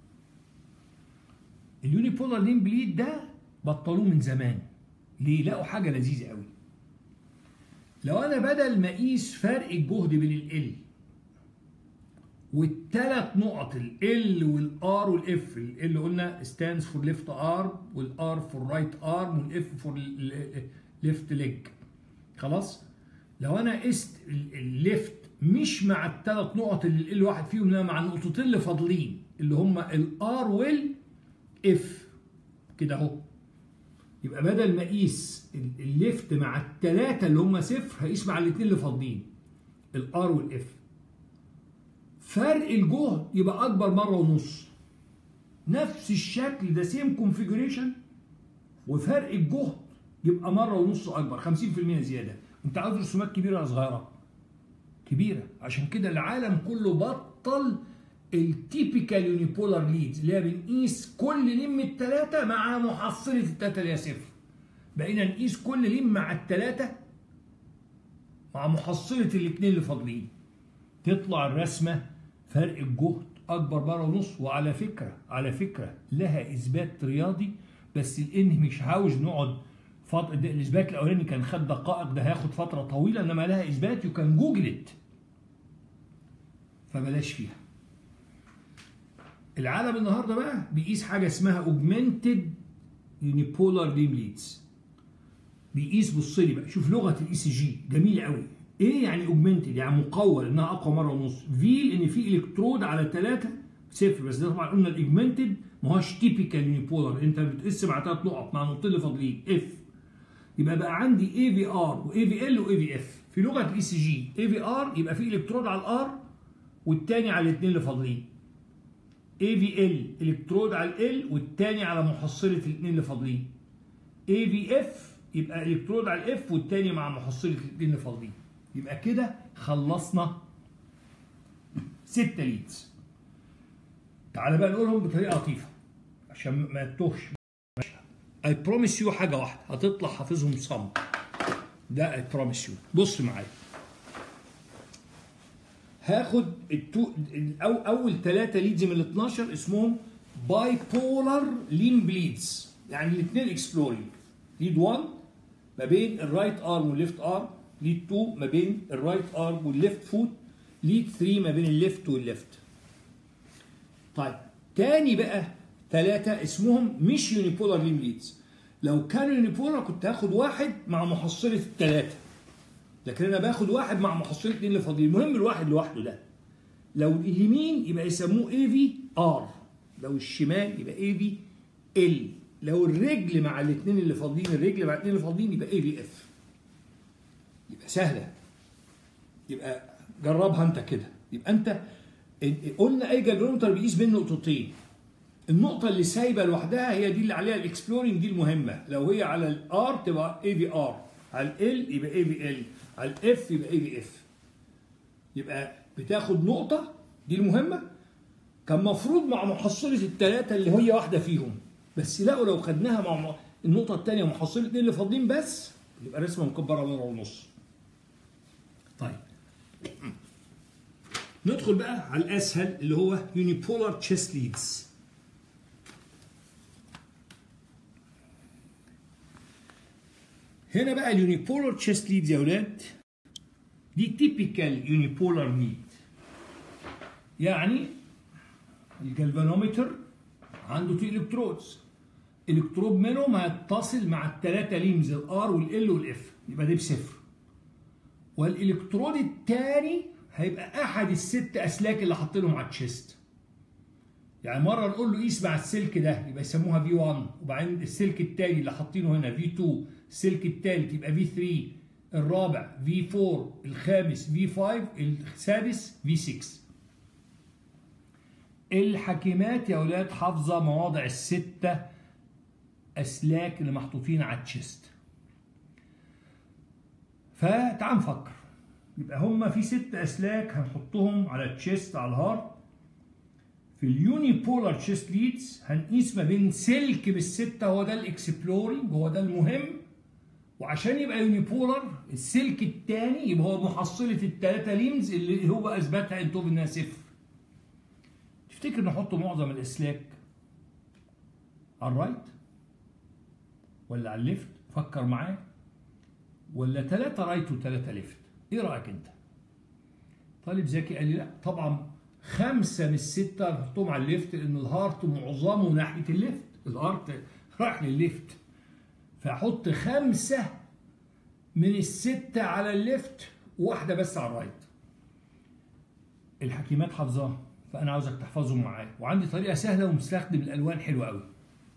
اليوني بولار لين بليد ده بطلوه من زمان ليه لقوا حاجة لذيذة قوي لو انا بدل ما اقيس فرق الجهد بين ال والثلاث نقط ال والار والاف ال قلنا stands for left arm والار for right arm والاف for left leg خلاص لو انا قست الليفت مش مع الثلاث نقط اللي ال واحد فيهم انما مع النقطتين اللي فاضلين اللي هم الار والاف كده اهو يبقى بدل ما اقيس الليفت مع الثلاثه اللي هم صفر هقيس مع الاثنين اللي فاضلين الار والاف فرق الجهد يبقى اكبر مره ونص نفس الشكل ده سيم كونفيجريشن وفرق الجهد يبقى مره ونص اكبر 50% زياده انت عاوز رسومات كبيره ولا صغيره كبيره عشان كده العالم كله بطل التيبيكال يونيبولار ليدز اللي هي بنقيس كل لين من الثلاثه مع محصله الثلاثه اللي هي صفر بقينا نقيس كل لين مع الثلاثه مع محصله الاثنين اللي فاضلين تطلع الرسمه فرق الجهد اكبر مره ونص وعلى فكره على فكره لها اثبات رياضي بس لان مش عاوز نقعد فط... الاثبات الاولاني كان خد دقائق ده هياخد فتره طويله انما لها اثبات يو كان جوجل فبلاش فيها العالم النهارده بقى بيقيس حاجه اسمها اوجمانتد يونيبولار ليم ليدز بيقيس بص لي بقى شوف لغه الاي سي جي جميله قوي ايه يعني اوجمانتد يعني مقول انها اقوى مره ونص في لان في الكترود على ثلاثه صفر بس ده طبعا قلنا الاجمانتد ما هوش تيبيكال يونيبولار انت بتقيس مع ثلاث نقط مع نقطتين اللي فاضلين اف يبقى بقى عندي اي في ار واي في ال واي في اف في لغه الاي سي جي اي في ار يبقى في الكترود على الار والثاني على الاثنين اللي فاضلين اي في ال الكترود على ال والتاني على محصله الاثنين اللي فاضلين اي في اف يبقى الكترود على الاف والتاني مع محصله الاثنين اللي فاضلين يبقى كده خلصنا ستة ليدز تعالى بقى نقولهم بطريقه لطيفه عشان ما تتوهش اي بروميس يو حاجه واحده هتطلع حافظهم صم ده اي بروميس يو بص معايا هاخد التو أو اول ثلاثه ليدز من ال 12 اسمهم باي بولار لين بليدز يعني الاثنين اكسبلورينج ليد 1 ما بين الرايت ارم والليفت ارم ليد 2 ما بين الرايت ارم والليفت فوت ليد 3 ما بين الليفت والليفت طيب تاني بقى ثلاثة اسمهم مش يونيبولار لين بليدز لو كانوا يونيبولار كنت هاخد واحد مع محصلة الثلاثة لكن انا باخد واحد مع محصلة اثنين اللي فاضيين المهم الواحد لوحده ده لو اليمين يبقى يسموه اي في ار لو الشمال يبقى اي في ال لو الرجل مع الاثنين اللي فاضيين الرجل مع الاثنين اللي فاضيين يبقى اي في اف يبقى سهله يبقى جربها انت كده يبقى انت قلنا اي جالفانومتر بيقيس بين نقطتين النقطة اللي سايبة لوحدها هي دي اللي عليها الاكسبلورنج دي المهمة لو هي على الار تبقى اي في ار على ال يبقى اي في ال على الاف يبقى اي في اف يبقى بتاخد نقطة دي المهمة كان مفروض مع محصلة الثلاثة اللي هي واحدة فيهم بس لقوا لو خدناها مع النقطة الثانية محصلة الاثنين اللي فاضيين بس يبقى رسمة مكبرة مرة ونص. طيب ندخل بقى على الأسهل اللي هو يونيبولار تشيست ليدز. هنا بقى اليونيبولار تشيست ليدز يا ولاد دي تيبيكال يونيبولار نيد يعني الجلفانومتر عنده تو الكترودز الكترود منهم هيتصل مع الثلاثه ليمز الار والال والاف يبقى ده بصفر والالكترود الثاني هيبقى احد الست اسلاك اللي حاطينهم على التشيست يعني مره نقول له قيس مع السلك ده يبقى يسموها في 1 وبعدين السلك الثاني اللي حاطينه هنا في 2 السلك الثالث يبقى في 3 الرابع في 4 الخامس في 5 السادس في 6 الحكيمات يا اولاد حافظه مواضع السته اسلاك اللي محطوطين على التشيست فتعال نفكر يبقى هما في ست اسلاك هنحطهم على التشيست على الهارت في اليوني بولار تشيست ليدز هنقيس ما بين سلك بالسته هو ده الاكسبلورينج هو ده المهم وعشان يبقى يوني بولار السلك الثاني يبقى هو محصله الثلاثه ليمز اللي هو اثبتها انتوب انها صفر تفتكر نحط معظم الاسلاك على الرايت ولا على الليفت فكر معايا ولا ثلاثة رايت وثلاثة ليفت ايه رأيك انت طالب ذكي قال لي لا طبعا خمسة من الستة نحطهم على الليفت لان الهارت معظمه ناحية الليفت الهارت رايح للليفت فاحط خمسة من الستة على الليفت وواحدة بس على الرايت الحكيمات حافظاها فانا عاوزك تحفظهم معايا وعندي طريقه سهله ومستخدم الالوان حلوه قوي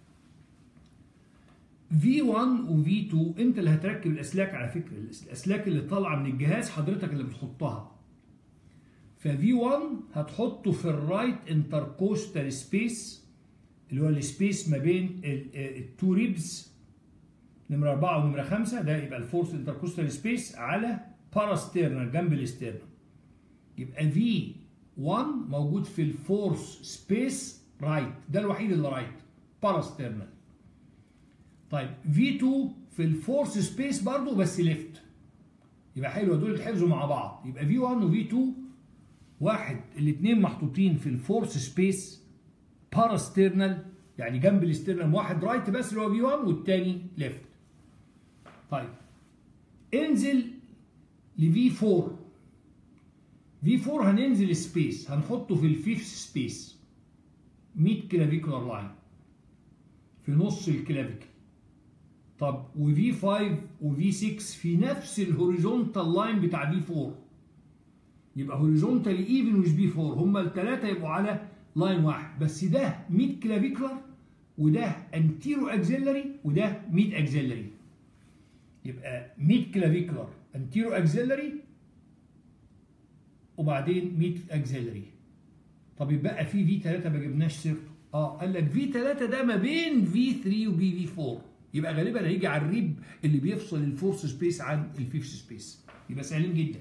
V1 و V2 انت اللي هتركب الاسلاك على فكره الاسلاك اللي طالعه من الجهاز حضرتك اللي بتحطها ف V1 هتحطه في الرايت انتركوستال سبيس اللي هو السبيس ما بين التو ريبز نمره 4 ونمره 5 ده يبقى الفورس انتركوستال سبيس على باراستيرنال جنب الاسترنال يبقى في 1 موجود في الفورس سبيس رايت ده الوحيد اللي رايت باراسترنال طيب في 2 في الفورس سبيس برضه بس ليفت يبقى حلو دول يتحفظوا مع بعض يبقى في 1 وفي 2 واحد الاثنين محطوطين في الفورس سبيس باراسترنال يعني جنب الاسترنال واحد رايت بس اللي هو في 1 والثاني ليفت طيب انزل لفي 4 في 4 هننزل سبيس هنحطه في الفيفث سبيس 100 كلافيكولار لاين في نص الكلافيكل طب وفي 5 وفي 6 في نفس الهوريزونتال لاين بتاع في 4 يبقى هوريزونتالي ايفن ويز بي 4 هما الثلاثه يبقوا على لاين واحد بس ده 100 كلافيكولار وده انتيرو اكزيلري وده 100 اكزيلري يبقى 100 كلافيكولار انتيرو اكزيلري وبعدين 100 اكزيلري طب يبقى في في 3 ما جبناش سيرته اه قال لك في 3 ده ما بين في 3 وبي في 4 يبقى غالبا هيجي على الريب اللي بيفصل الفورس سبيس عن الفيفث سبيس يبقى سهلين جدا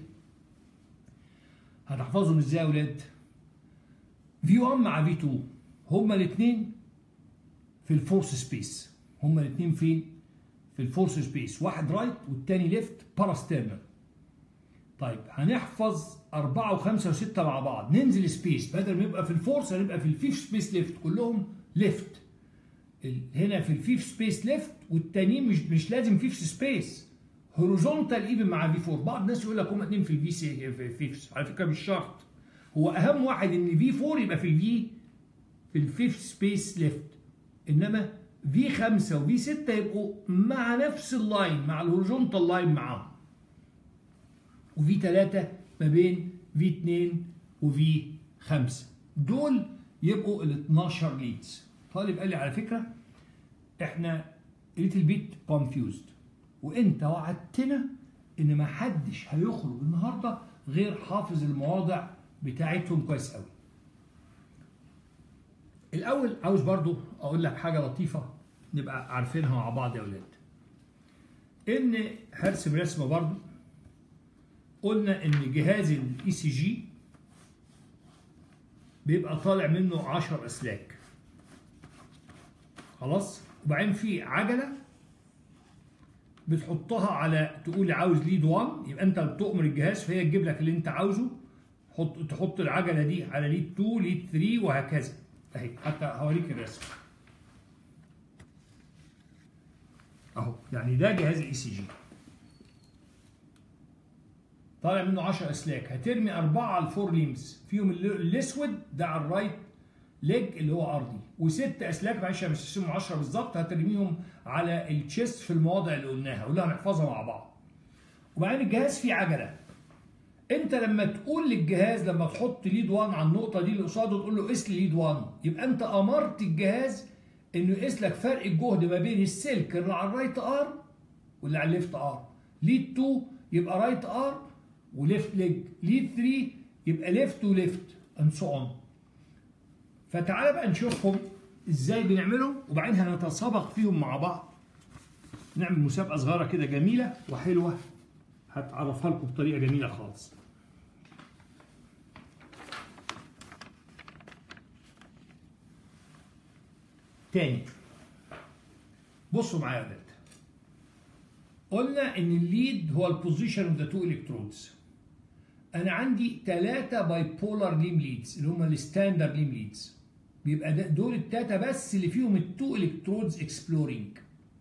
هتحفظهم ازاي يا اولاد في 1 مع في 2 هما الاثنين في الفورس سبيس هما الاثنين فين في الفورس سبيس واحد رايت والتاني ليفت باراسترنال طيب هنحفظ أربعة وخمسة وستة مع بعض ننزل سبيس بدل ما يبقى في الفورس هنبقى في الفيف سبيس ليفت كلهم ليفت هنا في الفيف سبيس ليفت والتانيين مش مش لازم فيف سبيس هوريزونتال ايفن مع في 4 بعض الناس يقول لك هم اتنين في الفي سي في فيفس على فكره مش شرط هو اهم واحد ان في 4 يبقى في الفي في الفيف سبيس ليفت انما في 5 وفي 6 يبقوا مع نفس اللاين مع الهوريزونتال لاين معاهم وفي 3 ما بين في 2 وفي 5 دول يبقوا ال 12 ليدز طالب قال لي على فكره احنا ليتل بيت كونفيوزد وانت وعدتنا ان ما حدش هيخرج النهارده غير حافظ المواضع بتاعتهم كويس قوي الاول عاوز برضو اقول لك حاجه لطيفه نبقى عارفينها مع بعض يا اولاد ان هرسم رسمه برضو قلنا ان جهاز الاي سي جي بيبقى طالع منه 10 اسلاك خلاص وبعدين في عجله بتحطها على تقول عاوز ليد 1 يبقى انت بتؤمر الجهاز فهي تجيب لك اللي انت عاوزه حط تحط العجله دي على ليد 2 ليد 3 وهكذا اهي حتى هوريك الرسم اهو يعني ده جهاز الاي سي جي طالع منه 10 اسلاك هترمي اربعه على الفور ليمز فيهم الاسود ده على الرايت ليج اللي هو ارضي وست اسلاك معلش انا مش هسيبهم 10 بالظبط هترميهم على التشيست في المواضع اللي قلناها واللي هنحفظها مع بعض وبعدين الجهاز فيه عجله انت لما تقول للجهاز لما تحط ليد 1 على النقطه دي اللي قصاده تقول له قيس لي ليد 1 يبقى انت امرت الجهاز انه يقيس لك فرق الجهد ما بين السلك اللي على الرايت ار واللي على الليفت ار ليد 2 يبقى رايت ار وليفت ليج ليد 3 يبقى ليفت وليفت اند سو اون فتعالى بقى نشوفهم ازاي بنعملهم وبعدين هنتسابق فيهم مع بعض نعمل مسابقه صغيره كده جميله وحلوه هتعرفها لكم بطريقه جميله خالص تاني بصوا معايا يا ولاد قلنا ان الليد هو البوزيشن اوف ذا تو الكترودز انا عندي ثلاثه باي بولار ليم ليدز اللي هم الستاندرد ليم ليدز بيبقى ده دول التلاته بس اللي فيهم التو الكترودز اكسبلورينج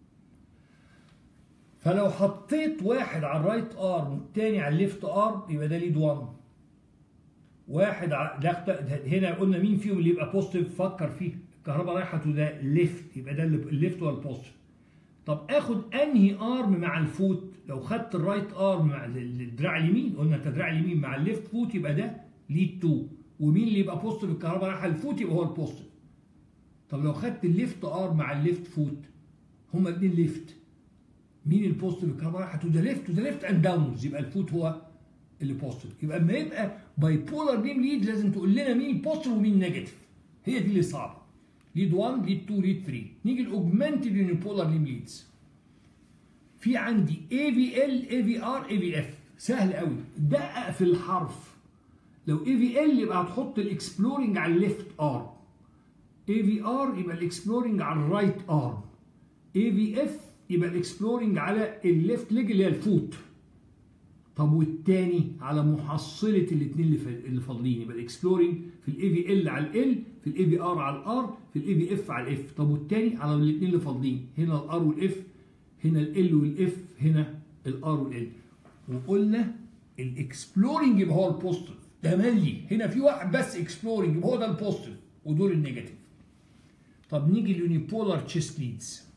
فلو حطيت واحد على الرايت ارم والتاني على الليفت ارم يبقى ده ليد 1 واحد ع... ده هنا قلنا مين فيهم اللي يبقى بوزيتيف فكر فيه الكهرباء رايحه تو ده ليفت يبقى ده الليفت هو البوزيتيف طب اخد انهي ارم مع الفوت لو خدت الرايت ارم مع الدراع اليمين قلنا انت الدراع اليمين مع الليفت فوت يبقى ده ليد 2 ومين اللي يبقى بوزيتيف الكهرباء رايحه للفوت يبقى هو البوزيتيف طب لو خدت الليفت ارم مع الليفت فوت هما الاثنين ليفت مين البوزيتيف الكهرباء رايحه تو ذا ليفت تو ذا ليفت اند داونز يبقى الفوت هو اللي بوزيتيف يبقى اما يبقى باي بولار بيم ليد لازم تقول لنا مين بوزيتيف ومين نيجاتيف هي دي اللي صعبه ليد 1 ليد 2 ليد 3 نيجي الاوجمانتد يونيبولار بيم ليدز في عندي اي في ال اي في ار اي في اف سهل قوي دقق في الحرف لو اي في ال يبقى هتحط الاكسبلورنج على الليفت ارم اي في ار يبقى الاكسبلورنج على الرايت ارم اي في اف يبقى الاكسبلورنج على الليفت ليج اللي هي الفوت طب والتاني على محصله الاثنين اللي اللي فاضلين يبقى الاكسبلورنج في الاي في ال على ال في الاي في ار على الار في الاي في اف على الاف طب والتاني على الاثنين اللي فاضلين هنا الار والاف هنا ال والاف هنا الار والال وقلنا الاكسبلورنج يبقى هو البوزيتيف ده ملي هنا في واحد بس اكسبلورنج يبقى هو ده البوزيتيف ودول النيجاتيف طب نيجي اليونيبولار تشيست ليدز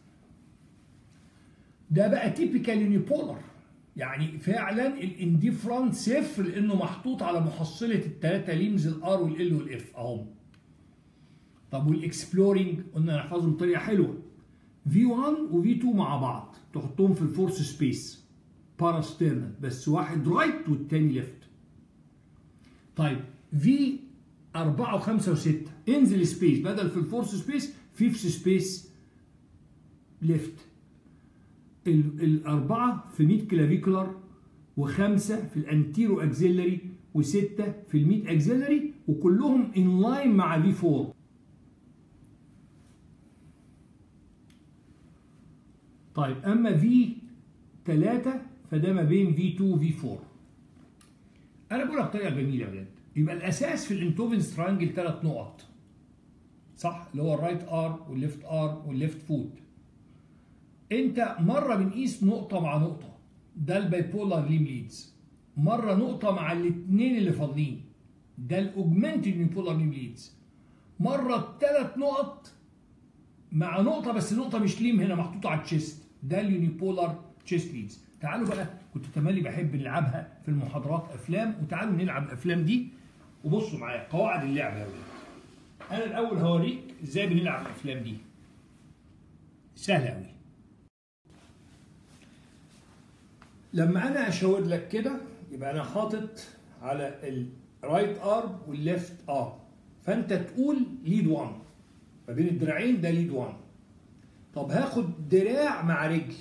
ده بقى تيبيكال يونيبولار يعني فعلا الانديفرنت صفر لانه محطوط على محصله الثلاثه ليمز الار والال والاف اهم طب والاكسبلورنج قلنا نحفظهم بطريقه حلوه في 1 وفي 2 مع بعض تحطهم في الفورس سبيس باراسترنال بس واحد رايت والتاني ليفت طيب في أربعة وخمسة وستة انزل سبيس بدل في الفورس سبيس فيفث سبيس ليفت الأربعة في ميد كلافيكولار وخمسة في الانتيرو اكزيلري وستة في الميد اكزيلري وكلهم ان لاين مع في 4 طيب اما في 3 فده ما بين في 2 وفي 4 انا بقولها بطريقه جميله بجد يبقى الاساس في الانتوفن سترانجل ثلاث نقط صح اللي هو الرايت ار والليفت ار والليفت فوت انت مره بنقيس نقطه مع نقطه ده البايبولار ليم ليدز مره نقطه مع الاثنين اللي فاضلين ده الاوجمانتد يونيبولار ليم ليدز مره ثلاث نقط مع نقطه بس نقطه مش ليم هنا محطوطه على التشيست ده اليونيبولار تشيست ليدز تعالوا بقى كنت تملي بحب نلعبها في المحاضرات افلام وتعالوا نلعب الافلام دي وبصوا معايا قواعد اللعبه يا ولاد انا الاول هوريك ازاي بنلعب الافلام دي سهله قوي لما انا اشاور لك كده يبقى انا حاطط على الرايت ارم والليفت ارم فانت تقول ليد 1 ما بين الدراعين ده ليد 1 طب هاخد دراع مع رجل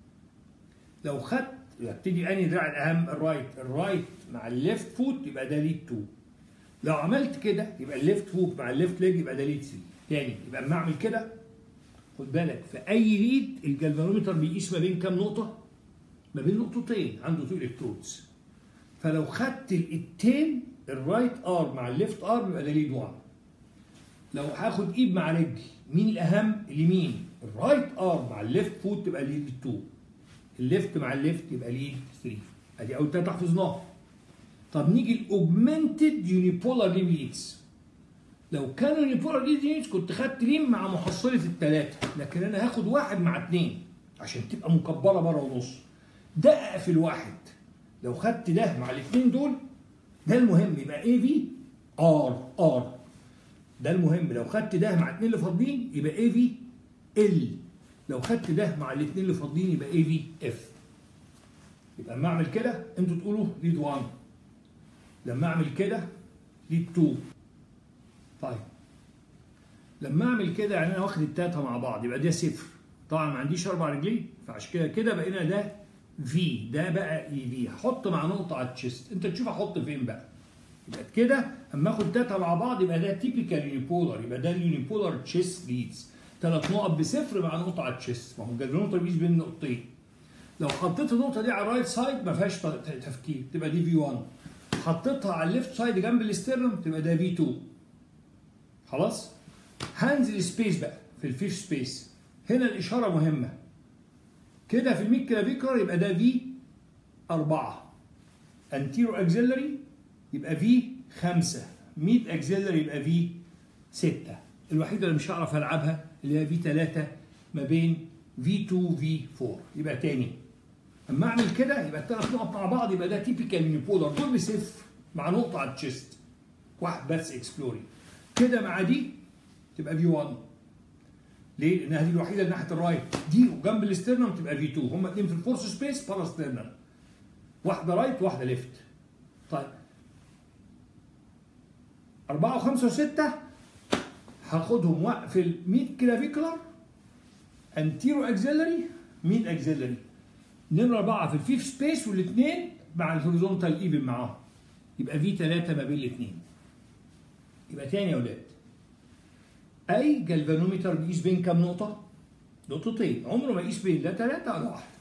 لو خدت يبتدي انهي دراع الاهم الرايت الرايت مع الليفت فوت يبقى ده ليد 2 لو عملت كده يبقى الليفت فوت مع الليفت ليج يبقى ده ليد 3 تاني يبقى اما اعمل كده خد بالك في اي ليد الجلفانومتر بيقيس ما بين كام نقطه ما بين نقطتين عنده تو الكترودز فلو خدت التين الرايت ار مع الليفت ار يبقى ده ليد 1 لو هاخد ايد مع رجل مين الاهم اليمين الرايت ار مع الليفت فوت تبقى ليد 2 الليفت مع الليفت يبقى ليد 3 ادي اول ثلاثه حفظناها طب نيجي الاوجمانتد يونيبولار ليم ليدز لو كانوا يونيبولار ليدز كنت خدت ليم مع محصله الثلاثه لكن انا هاخد واحد مع اثنين عشان تبقى مكبره بره ونص ده اقفل واحد لو خدت ده مع الاثنين دول ده المهم يبقى اي في ار ار ده المهم لو خدت ده مع الاثنين اللي فاضلين يبقى اي في ال لو خدت ده مع الاثنين اللي فاضلين يبقى اي في اف يبقى اما اعمل كده انتوا تقولوا ليد 1 لما اعمل كده ليد 2 طيب لما اعمل كده يعني انا واخد التلاته مع بعض يبقى ده صفر طبعا ما عنديش اربع رجلين فعشان كده كده بقينا ده في ده بقى اي في هحط مع نقطه على التشيست انت تشوف احط فين بقى يبقى كده اما اخد تلاته مع بعض يبقى ده تيبيكال يونيبولار يبقى ده اليونيبولار تشيست ليدز ثلاث نقط بصفر مع نقطه على التشيست ما هو الجدول بيقيس بين نقطتين لو حطيت النقطه دي على الرايت سايد ما فيهاش تفكير تبقى دي في 1 حطيتها على الليفت سايد جنب الاسترنم تبقى ده في 2 خلاص هنزل سبيس بقى في الفيف سبيس هنا الاشاره مهمه كده في الميد كلافيكولار يبقى ده في 4 انتيرو اكزيلري يبقى في 5 ميد اكزيلري يبقى في 6 الوحيده اللي مش هعرف العبها اللي هي في 3 ما بين في 2 في 4 يبقى تاني اما اعمل كده يبقى الثلاث نقط مع بعض يبقى ده تيبيكال يونيبولار دول بصفر مع نقطه على التشيست واحد بس اكسبلوري كده مع دي تبقى في 1 ليه؟ لانها دي الوحيده اللي ناحيه الرايت دي وجنب الاسترنم تبقى في 2 هم اثنين في الفورس سبيس بارا سترنم واحده رايت واحده ليفت طيب أربعة وخمسة وستة هاخدهم واقفل 100 كلافيكولار انتيرو اكزيلري 100 اكزيلري نمرة أربعة في الفيف سبيس والاثنين مع الهوريزونتال ايفن معاهم يبقى في ثلاثة ما بين الاثنين يبقى تاني يا ولاد اي جلفانومتر بيقيس بين كام نقطه نقطتين عمره ما يقيس بين لا ثلاثه ولا واحده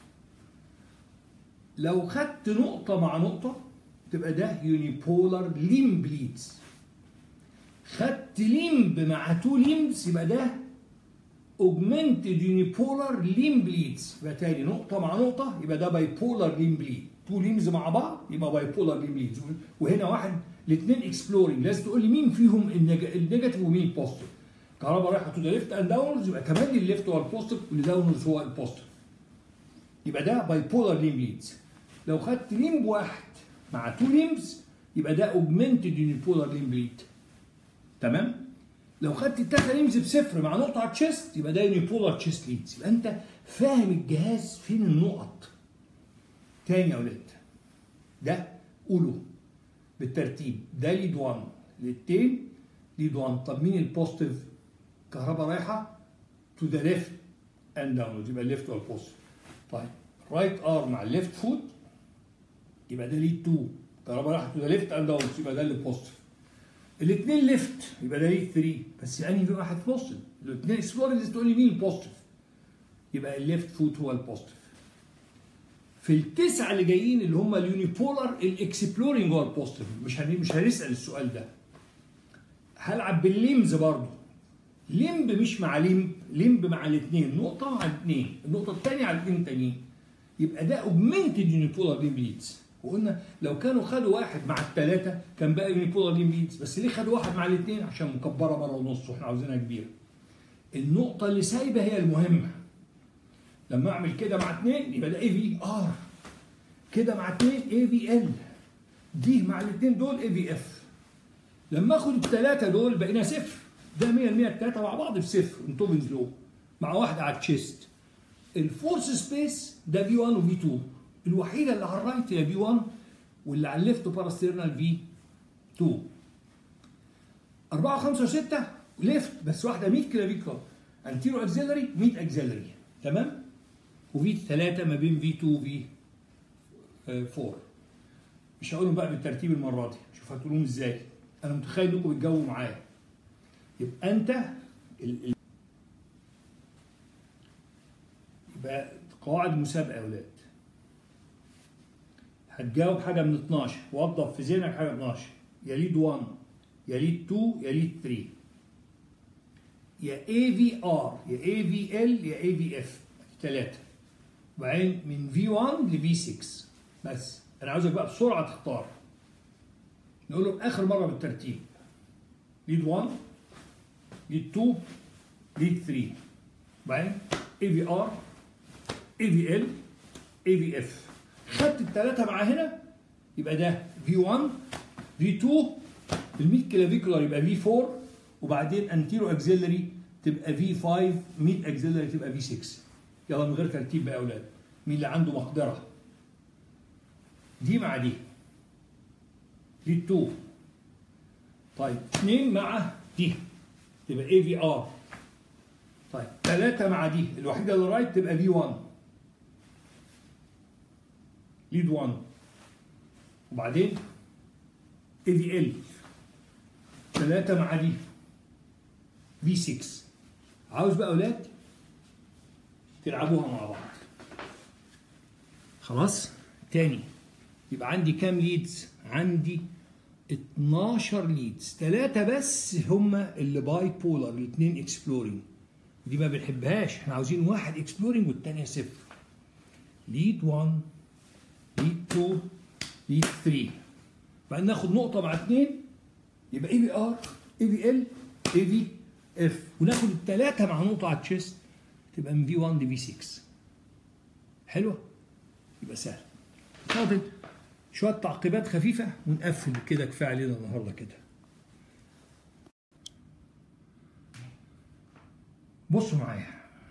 لو خدت نقطه مع نقطه تبقى ده يونيبولار ليمب ليدز خدت ليمب مع تو ليمبس يبقى ده اوجمانتد يونيبولار ليمب ليدز يبقى تاني نقطه مع نقطه يبقى ده باي بولار ليمب ليد تو ليمز مع بعض يبقى باي بولار ليمب ليدز وهنا واحد الاثنين اكسبلورنج لازم تقول لي مين فيهم النيجاتيف ومين البوزيتيف كهرباء رايحه تو ذا ليفت اند داونرز يبقى كمان الليفت هو البوزيتيف واللي داونرز هو البوزيتيف يبقى ده باي بولار ليمب ليدز لو خدت ليمب واحد مع تو ليمبس يبقى ده اوجمانتد يونيبولار ليمب ليد تمام لو خدت التلاته ليمز بصفر مع نقطه على التشيست يبقى ده يونيبولار تشيست ليدز يبقى انت فاهم الجهاز فين النقط تاني يا ولاد ده قولوا بالترتيب ده ليد 1 للتين ليد 1 طب مين البوزيتيف كهرباء رايحه تو ذا ليفت اند داون يبقى الليفت هو البوزيتيف طيب رايت ار مع الليفت فوت يبقى ده ليد 2 كهرباء رايحه تو ذا ليفت اند داون يبقى ده اللي بوزيتيف الاثنين ليفت يبقى ده ليد 3 بس انهي في واحد بوزيتيف الاثنين اكسبلورنج تقول لي مين البوزيتيف يبقى الليفت فوت هو البوزيتيف في التسعه اللي جايين اللي هم اليونيبولار الاكسبلورنج هو البوزيتيف مش هن... مش هنسال السؤال ده هلعب بالليمز برضه لمب مش مع لمب لمب مع الاثنين نقطه مع الاثنين النقطه الثانيه على الاثنين التانيين يبقى ده اوجمنتد يونيبولار ليمب ليدز وقلنا لو كانوا خدوا واحد مع الثلاثه كان بقى يونيبولار ليمب ليدز بس ليه خدوا واحد مع الاثنين عشان مكبره مره ونص واحنا عاوزينها كبيره النقطه اللي سايبه هي المهمه لما اعمل كده مع اثنين يبقى ده اي في ار كده مع اثنين اي في ال دي مع الاثنين دول اي في اف لما اخد الثلاثه دول بقينا صفر ده 100% الثلاثه مع بعض في صفر انتوبنز لو مع واحده على التشيست الفورس سبيس ده في 1 وفي 2 الوحيده اللي على الرايت هي في 1 واللي على الليفت باراسترنال في 2 4 و5 و6 ليفت بس واحده 100 كلافيكولار انتيرو اكزيلري 100 اكزيلري تمام وفي 3 ما بين في 2 وفي 4 مش هقولهم بقى بالترتيب المره دي شوف هتقولهم ازاي انا متخيل انكم بتجاوبوا معايا يبقى انت ال... ال... يبقى قواعد مسابقه يا اولاد هتجاوب حاجه من 12 وضف في ذهنك حاجه من 12 يا ليد 1 يا ليد 2 يا ليد 3 يا اي في ار يا اي في ال يا اي في اف ثلاثه وبعدين من في 1 لفي 6 بس انا عاوزك بقى بسرعه تختار نقولهم اخر مره بالترتيب ليد 1 ليد 2 ليد 3 وبعدين اي في ار اي في ال اي في اف خدت الثلاثه مع هنا يبقى ده في 1 في 2 ال 100 كلافيكولار يبقى في 4 وبعدين انتيرو اكزيلري تبقى في 5 100 اكزيلري تبقى في 6 يلا من غير ترتيب بقى يا اولاد مين اللي عنده مقدره دي مع دي دي 2 طيب 2 مع دي تبقى اي في ار طيب 3 مع دي الوحيده اللي رايت تبقى في 1 ليد 1 وبعدين اي في ال 3 مع دي في 6 عاوز بقى اولاد تلعبوها مع بعض خلاص تاني يبقى عندي كام ليدز عندي 12 ليدز ثلاثة بس هم اللي باي بولر الاثنين اكسبلورينج دي ما بنحبهاش احنا عاوزين واحد اكسبلورينج والثانية صفر ليد 1 ليد 2 ليد 3 بعدين ناخد نقطة مع اثنين يبقى اي في ار اي في ال اي في اف وناخد الثلاثة مع نقطة على التشيست تبقى من في 1 لفي 6 حلوة يبقى سهل فاضل شوية تعقيبات خفيفة ونقفل كده كفاية علينا النهاردة كده بصوا معايا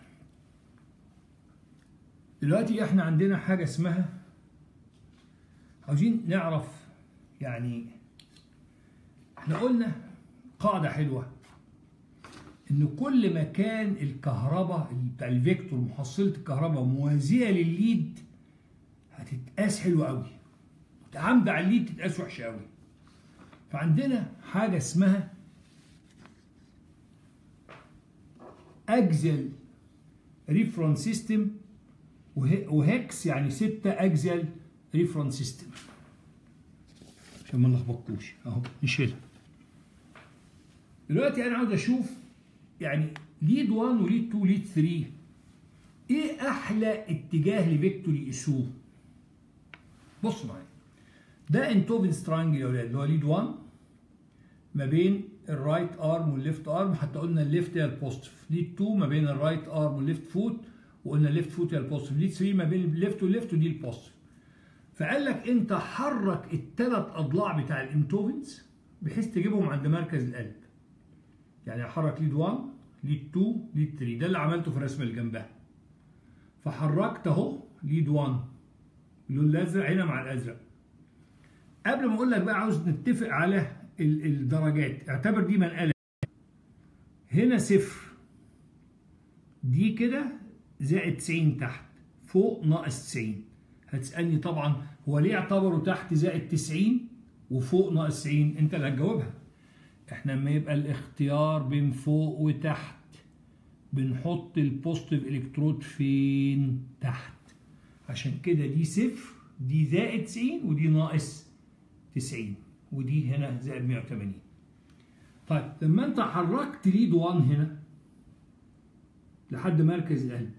دلوقتي احنا عندنا حاجة اسمها عاوزين نعرف يعني احنا قلنا قاعدة حلوة ان كل ما كان الكهرباء بتاع الفيكتور محصلة الكهرباء موازية للليد هتتقاس حلو قوي متعامدة على الليد تتقاس وحشة قوي فعندنا حاجة اسمها اكزل ريفرنس سيستم وهكس يعني 6 اكزل ريفرنس سيستم عشان ما نلخبطكوش اهو نشيلها دلوقتي انا عاوز اشوف يعني ليد 1 وليد 2 وليد 3 ايه احلى اتجاه لفيكتور يقيسوه بص معايا ده انتوفن سترانجل يا ولاد اللي هو ليد 1 ما بين الرايت ارم والليفت ارم حتى قلنا الليفت هي البوزيتيف ليد 2 ما بين الرايت ارم والليفت فوت وقلنا الليفت فوت هي البوزيتيف ليد 3 ما بين الليفت والليفت ودي البوزيتيف فقال لك انت حرك الثلاث اضلاع بتاع الانتوفنز بحيث تجيبهم عند مركز القلب يعني احرك ليد 1 ليد 2 ليد 3 ده اللي عملته في الرسمه اللي جنبها فحركت اهو ليد 1 اللون الازرق هنا مع الازرق قبل ما اقول لك بقى عاوز نتفق على الدرجات اعتبر دي منقله هنا صفر دي كده زائد 90 تحت فوق ناقص 90 هتسالني طبعا هو ليه اعتبره تحت زائد 90 وفوق ناقص 90 انت اللي هتجاوبها احنا لما يبقى الاختيار بين فوق وتحت بنحط البوزيتيف الكترود فين تحت عشان كده دي صفر دي زائد 90 ودي ناقص 90 ودي هنا زائد 180 طيب لما انت حركت ليد 1 هنا لحد مركز القلب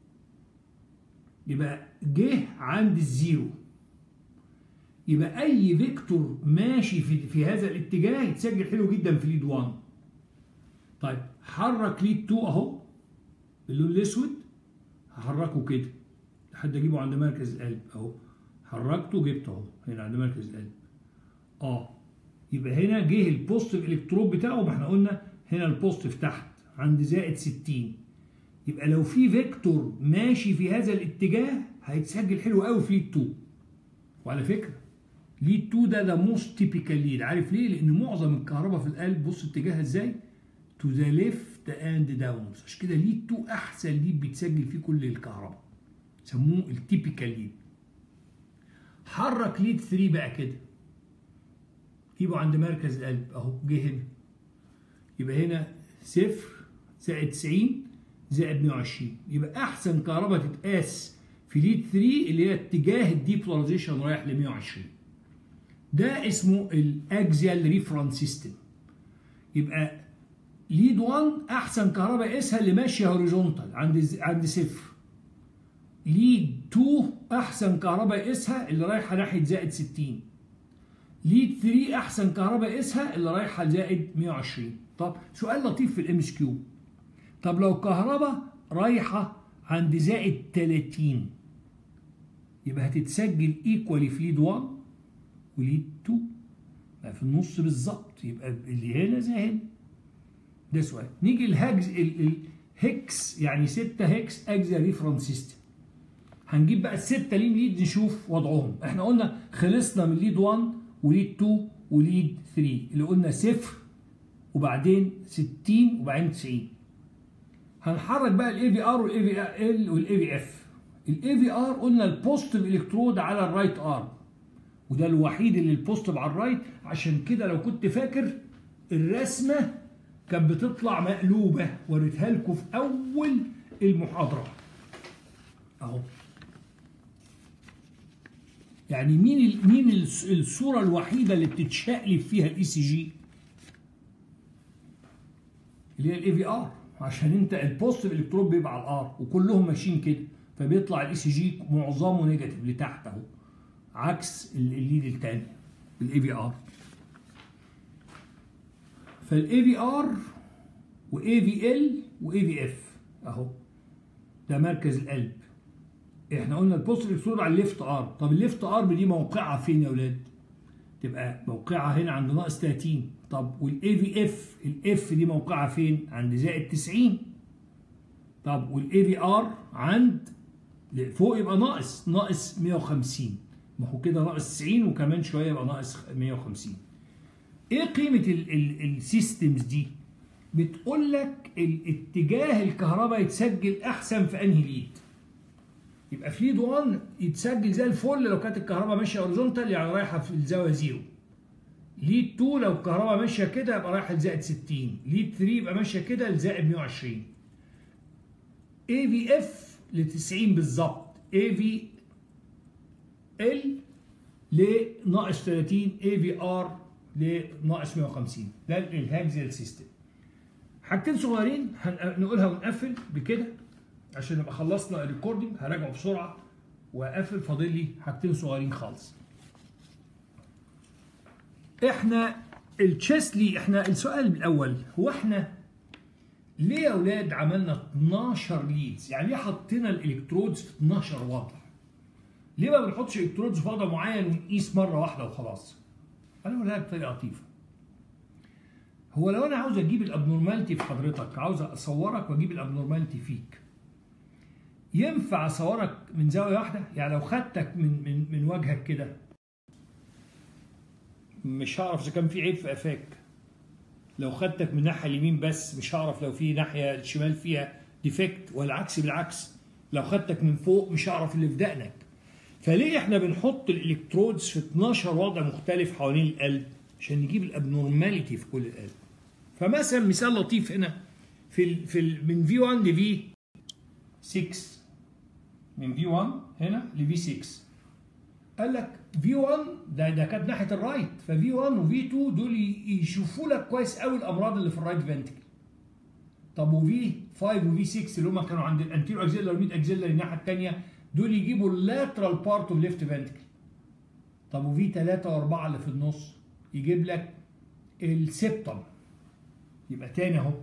يبقى جه عند الزيرو يبقى اي فيكتور ماشي في, في هذا الاتجاه يتسجل حلو جدا في ليد 1 طيب حرك ليد 2 اهو باللون الاسود هحركه كده لحد اجيبه عند مركز القلب اهو حركته جبته اهو هنا عند مركز القلب اه يبقى هنا جه البوزيتيف الكترون بتاعه ما احنا قلنا هنا البوزيتيف تحت عند زائد 60 يبقى لو في فيكتور ماشي في هذا الاتجاه هيتسجل حلو قوي في ليد 2 وعلى فكره ليد 2 ده ده موست تيبيكال ليد عارف ليه؟ لان معظم الكهرباء في القلب بص اتجاهها ازاي؟ تو ذا ليفت اند داونز عشان كده ليد 2 احسن ليد بيتسجل فيه كل الكهرباء سموه التيبيكال ليد حرك ليد 3 بقى كده جيبه عند مركز القلب اهو جه هنا يبقى هنا صفر زائد 90 زائد 120 يبقى احسن كهرباء تتقاس في ليد 3 اللي هي اتجاه الديبولاريزيشن رايح ل 120 ده اسمه الاكزيال ريفرنس سيستم يبقى ليد 1 احسن كهرباء قيسها اللي ماشيه هوريزونتال عند عند صفر ليد 2 احسن كهرباء قيسها اللي رايحه ناحيه زائد 60 ليد 3 احسن كهرباء قيسها اللي رايحه لزائد 120 طب سؤال لطيف في الام اس كيو طب لو كهرباء رايحه عند زائد 30 يبقى هتتسجل ايكوالي في ليد 1 وليد 2 بقى في النص بالظبط يبقى اللي هنا زي هنا ده سؤال نيجي الهاجز الهكس يعني 6 هكس اجزا ريفرنس سيستم هنجيب بقى الستة لين ليد نشوف وضعهم احنا قلنا خلصنا من ليد 1 وليد 2 وليد 3 اللي قلنا صفر وبعدين 60 وبعدين 90 هنحرك بقى الاي في ار والاي في ال والاي في اف الاي في ار قلنا البوزيتيف الكترود على الرايت ارم وده الوحيد اللي البوزيتيف على الرايت عشان كده لو كنت فاكر الرسمه كانت بتطلع مقلوبه وريتها لكم في اول المحاضره اهو يعني مين مين الصوره الوحيده اللي بتتشقلب فيها الاي سي جي اللي هي الاي في ار عشان انت البوزيتيف الكترون بيبقى على الار وكلهم ماشيين كده فبيطلع الاي سي جي معظمه نيجاتيف لتحت اهو عكس الليد الثاني الاي في ار فالاي في ار واي في ال واي في اف اهو ده مركز القلب احنا قلنا البوزيتيف الكترون على الليفت ارم طب الليفت ارم دي موقعها فين يا اولاد تبقى موقعها هنا عند ناقص 30 طب والاي في اف الاف دي موقعها فين عند زائد 90 طب والاي في ار عند فوق يبقى ناقص ناقص 150 ما هو كده ناقص 90 وكمان شويه يبقى ناقص 150 ايه قيمه السيستمز دي بتقول لك الاتجاه الكهرباء يتسجل احسن في انهي ليد يبقى في ليد 1 يتسجل زي الفل لو كانت الكهرباء ماشيه هوريزونتال يعني رايحه في الزاويه زيرو ليد 2 لو الكهرباء ماشيه كده يبقى رايحه لزائد 60 ليد 3 يبقى ماشيه كده لزائد 120 اي في اف ل 90 بالظبط اي في ال لناقص 30 اي في ار لناقص 150 ده الهاكزيال سيستم حاجتين صغيرين هنقولها ونقفل بكده عشان نبقى خلصنا الريكوردنج هراجعه بسرعه واقفل فاضل لي حاجتين صغيرين خالص احنا التشيسلي احنا السؤال الاول هو احنا ليه يا اولاد عملنا 12 ليدز يعني ليه حطينا الالكترودز في 12 وضع ليه ما بنحطش الكترودز في وضع معين ونقيس مره واحده وخلاص انا اقولها لك بطريقه لطيفه هو لو انا عاوز اجيب الابنورماليتي في حضرتك عاوز اصورك واجيب الابنورماليتي فيك ينفع اصورك من زاويه واحده يعني لو خدتك من من من وجهك كده مش هعرف اذا كان في عيب في قفاك لو خدتك من الناحيه اليمين بس مش هعرف لو في ناحيه الشمال فيها ديفكت والعكس بالعكس لو خدتك من فوق مش هعرف اللي في دقنك فليه احنا بنحط الالكترودز في 12 وضع مختلف حوالين القلب عشان نجيب الابنورماليتي في كل القلب فمثلا مثال لطيف هنا في ال في ال من في 1 ل في 6 من في 1 هنا ل في 6 قال لك في 1 ده ده كانت ناحيه الرايت ففي 1 وفي 2 دول يشوفوا لك كويس قوي الامراض اللي في الرايت فنتكل طب وفي 5 وفي 6 اللي هم كانوا عند الانتيرو اكزيلر ميد اكزيلر الناحيه الثانيه دول يجيبوا اللاترال بارت اوف ليفت فنتكل طب وفي 3 و4 اللي في النص يجيب لك السبتم يبقى تاني اهو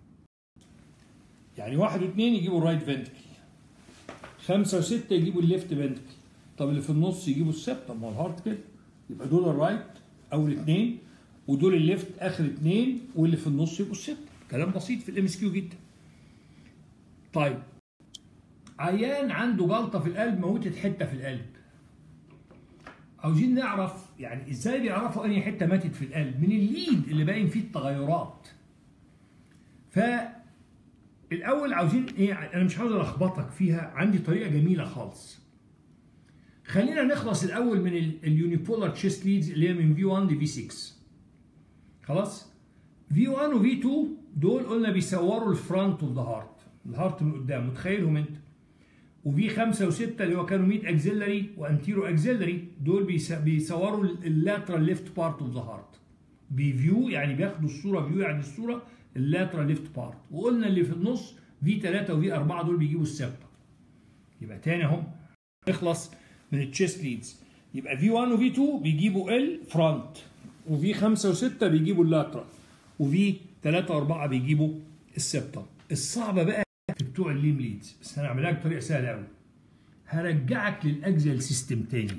يعني واحد واثنين يجيبوا الرايت فنتكل خمسة وستة يجيبوا الليفت فنتكل طب اللي في النص يجيبوا السبتم ما هو الهارت كده يبقى دول الرايت اول اثنين ودول الليفت اخر اثنين واللي في النص يبقوا السبتم كلام بسيط في الام اس كيو جدا طيب عيان عنده جلطه في القلب موتت حته في القلب عاوزين نعرف يعني ازاي بيعرفوا انهي حته ماتت في القلب من الليد اللي باين فيه التغيرات ف الاول عاوزين ايه انا مش عاوز الخبطك فيها عندي طريقه جميله خالص خلينا نخلص الاول من اليونيبولار تشيست ليدز اللي هي من في 1 ل في 6 خلاص في 1 وفي 2 دول قلنا بيصوروا الفرونت اوف ذا هارت الهارت من قدام متخيلهم انت وفي 5 و6 اللي هو كانوا ميد اكزيلري وانتيرو اكزيلري دول بيصوروا اللاترال ليفت بارت اوف ذا هارت بيفيو يعني بياخدوا الصوره فيو يعني الصوره اللاترال ليفت بارت وقلنا اللي في النص في 3 وفي 4 دول بيجيبوا السبتة يبقى تاني اهو نخلص من التشيست ليدز يبقى في 1 وفي 2 بيجيبوا الفرونت وفي 5 و6 بيجيبوا اللاترال وفي 3 و4 بيجيبوا السبتة الصعبه بقى في بتوع الليم ليدز بس هنعملها بطريقه سهله قوي هرجعك للاكزل سيستم تاني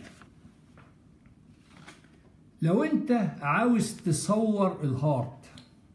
لو انت عاوز تصور الهارت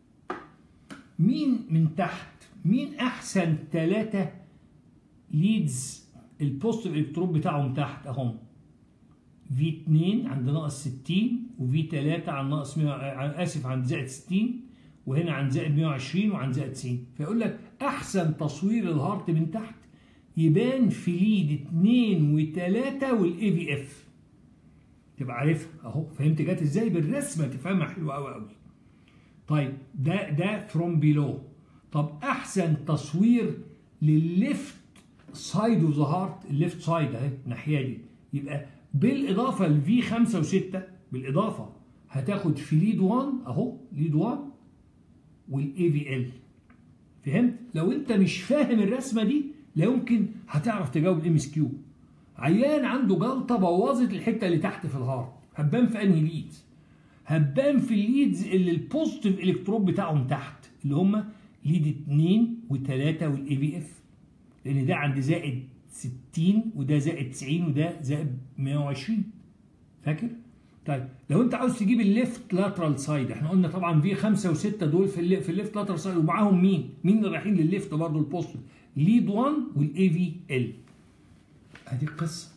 مين من تحت مين احسن ثلاثة ليدز البوزيتيف الكترون بتاعهم تحت اهم في 2 عند ناقص 60 وفي 3 عند ناقص 100 اسف عند زائد 60 وهنا عند زائد 120 وعند زائد 90 فيقول لك احسن تصوير الهارت من تحت يبان في ليد 2 و3 والاي في اف تبقى عارفها اهو فهمت جت ازاي بالرسمه تفهمها حلوه قوي قوي طيب ده ده فروم بيلو طب احسن تصوير للليفت سايد اوف ذا هارت الليفت سايد اهي الناحيه دي يبقى بالاضافه لفي 5 و6 بالاضافه هتاخد في ليد 1 اهو ليد 1 والاي في ال فهمت لو انت مش فاهم الرسمه دي لا يمكن هتعرف تجاوب الام اس كيو عيان عنده جلطه بوظت الحته اللي تحت في الهارت هتبان في انهي ليدز هتبان في الليدز اللي البوزيتيف الكترون بتاعهم تحت اللي هم ليد 2 و3 والاي في اف لان ده عند زائد 60 وده زائد 90 وده زائد 120 فاكر؟ طيب لو انت عاوز تجيب الليفت لاترال سايد احنا قلنا طبعا في 5 و6 دول في الليفت في الليفت لاترال سايد ومعاهم مين؟ مين اللي رايحين للليفت برضه البوزيتيف؟ ليد 1 والاي في ال ادي القصه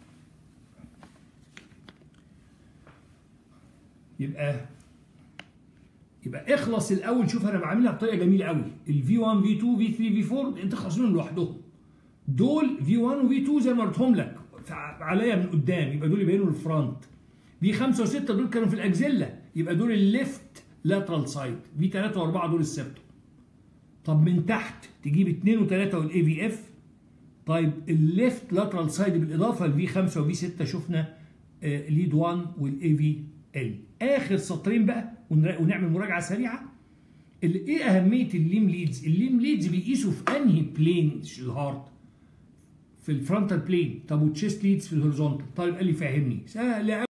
يبقى يبقى اخلص الاول شوف انا بعملها بطريقه جميله قوي الفي 1 في 2 في 3 في 4 انت خلصهم لوحدهم دول في 1 وفي 2 زي ما قلتهم لك عليا من قدام يبقى دول يبينوا الفرونت في 5 و6 دول كانوا في الاكزيلا يبقى دول الليفت لاترال سايد في 3 و4 دول السبتو طب من تحت تجيب 2 و3 والاي في اف طيب الليفت لاترال سايد بالاضافه لفي 5 وفي 6 شفنا آه ليد 1 والاي في ال اخر سطرين بقى ونعمل مراجعه سريعه اللي ايه اهميه الليم ليدز الليم ليدز بيقيسوا في انهي بلين الهارت في الفرونتال بلين طب والتشيست ليدز في الهوريزونتال طيب قال لي فهمني سهل قوي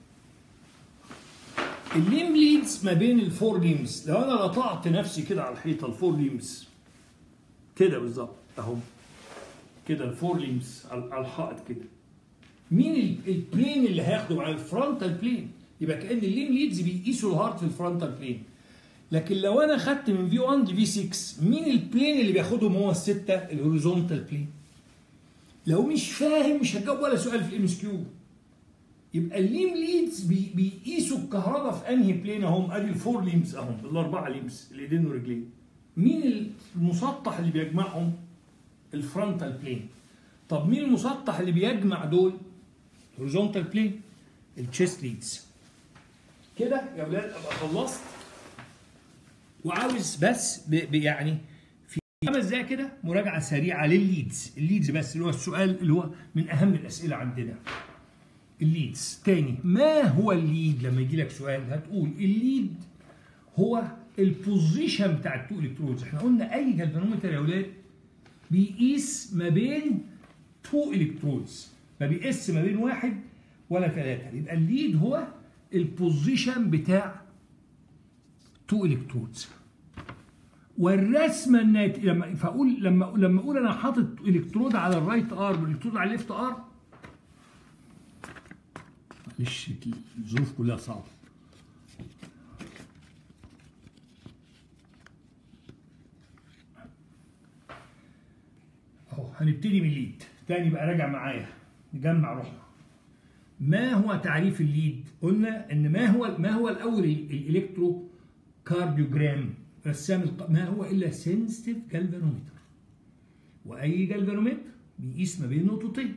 الليم ليدز ما بين الفور ليمز لو انا لطعت نفسي كده على الحيطه الفور ليمز كده بالظبط اهو كده الفور ليمز على الحائط كده مين البلين اللي هياخده على الفرونتال بلين يبقى كان الليم ليدز بيقيسوا الهارت في الفرونتال بلين لكن لو انا خدت من في 1 لفي 6 مين البلين اللي بياخدهم هو السته الهوريزونتال بلين لو مش فاهم مش هتجاوب ولا سؤال في الام اس كيو يبقى الليم ليدز بي بيقيسوا الكهرباء في انهي بلين اهم ادي الفور ليمز اهم الاربعه ليمز الايدين والرجلين مين المسطح اللي بيجمعهم الفرونتال بلين طب مين المسطح اللي بيجمع دول هوريزونتال بلين التشيست ليدز كده يا ولاد ابقى خلصت وعاوز بس ب ب يعني في خمس دقايق كده مراجعه سريعه للليدز الليدز بس اللي هو السؤال اللي هو من اهم الاسئله عندنا الليدز تاني ما هو الليد لما يجي لك سؤال هتقول الليد هو البوزيشن بتاع التو الكترودز احنا قلنا اي جلفانومتر يا اولاد بيقيس ما بين تو الكترودز ما بيقيس ما بين واحد ولا ثلاثه يبقى الليد هو البوزيشن بتاع تو الكترودز والرسمه الناتجه لما فاقول لما لما اقول انا حاطط الكترود على الرايت ار والالكترود على الليفت ار معلش الظروف كلها صعبه اهو هنبتدي من الليد تاني بقى راجع معايا نجمع روحنا ما هو تعريف الليد قلنا ان ما هو ما هو الاول الالكترو كارديوجرام رسام الق... ما هو الا سنسيتيف جالفانومتر واي جالفانومتر بيقيس ما بين نقطتين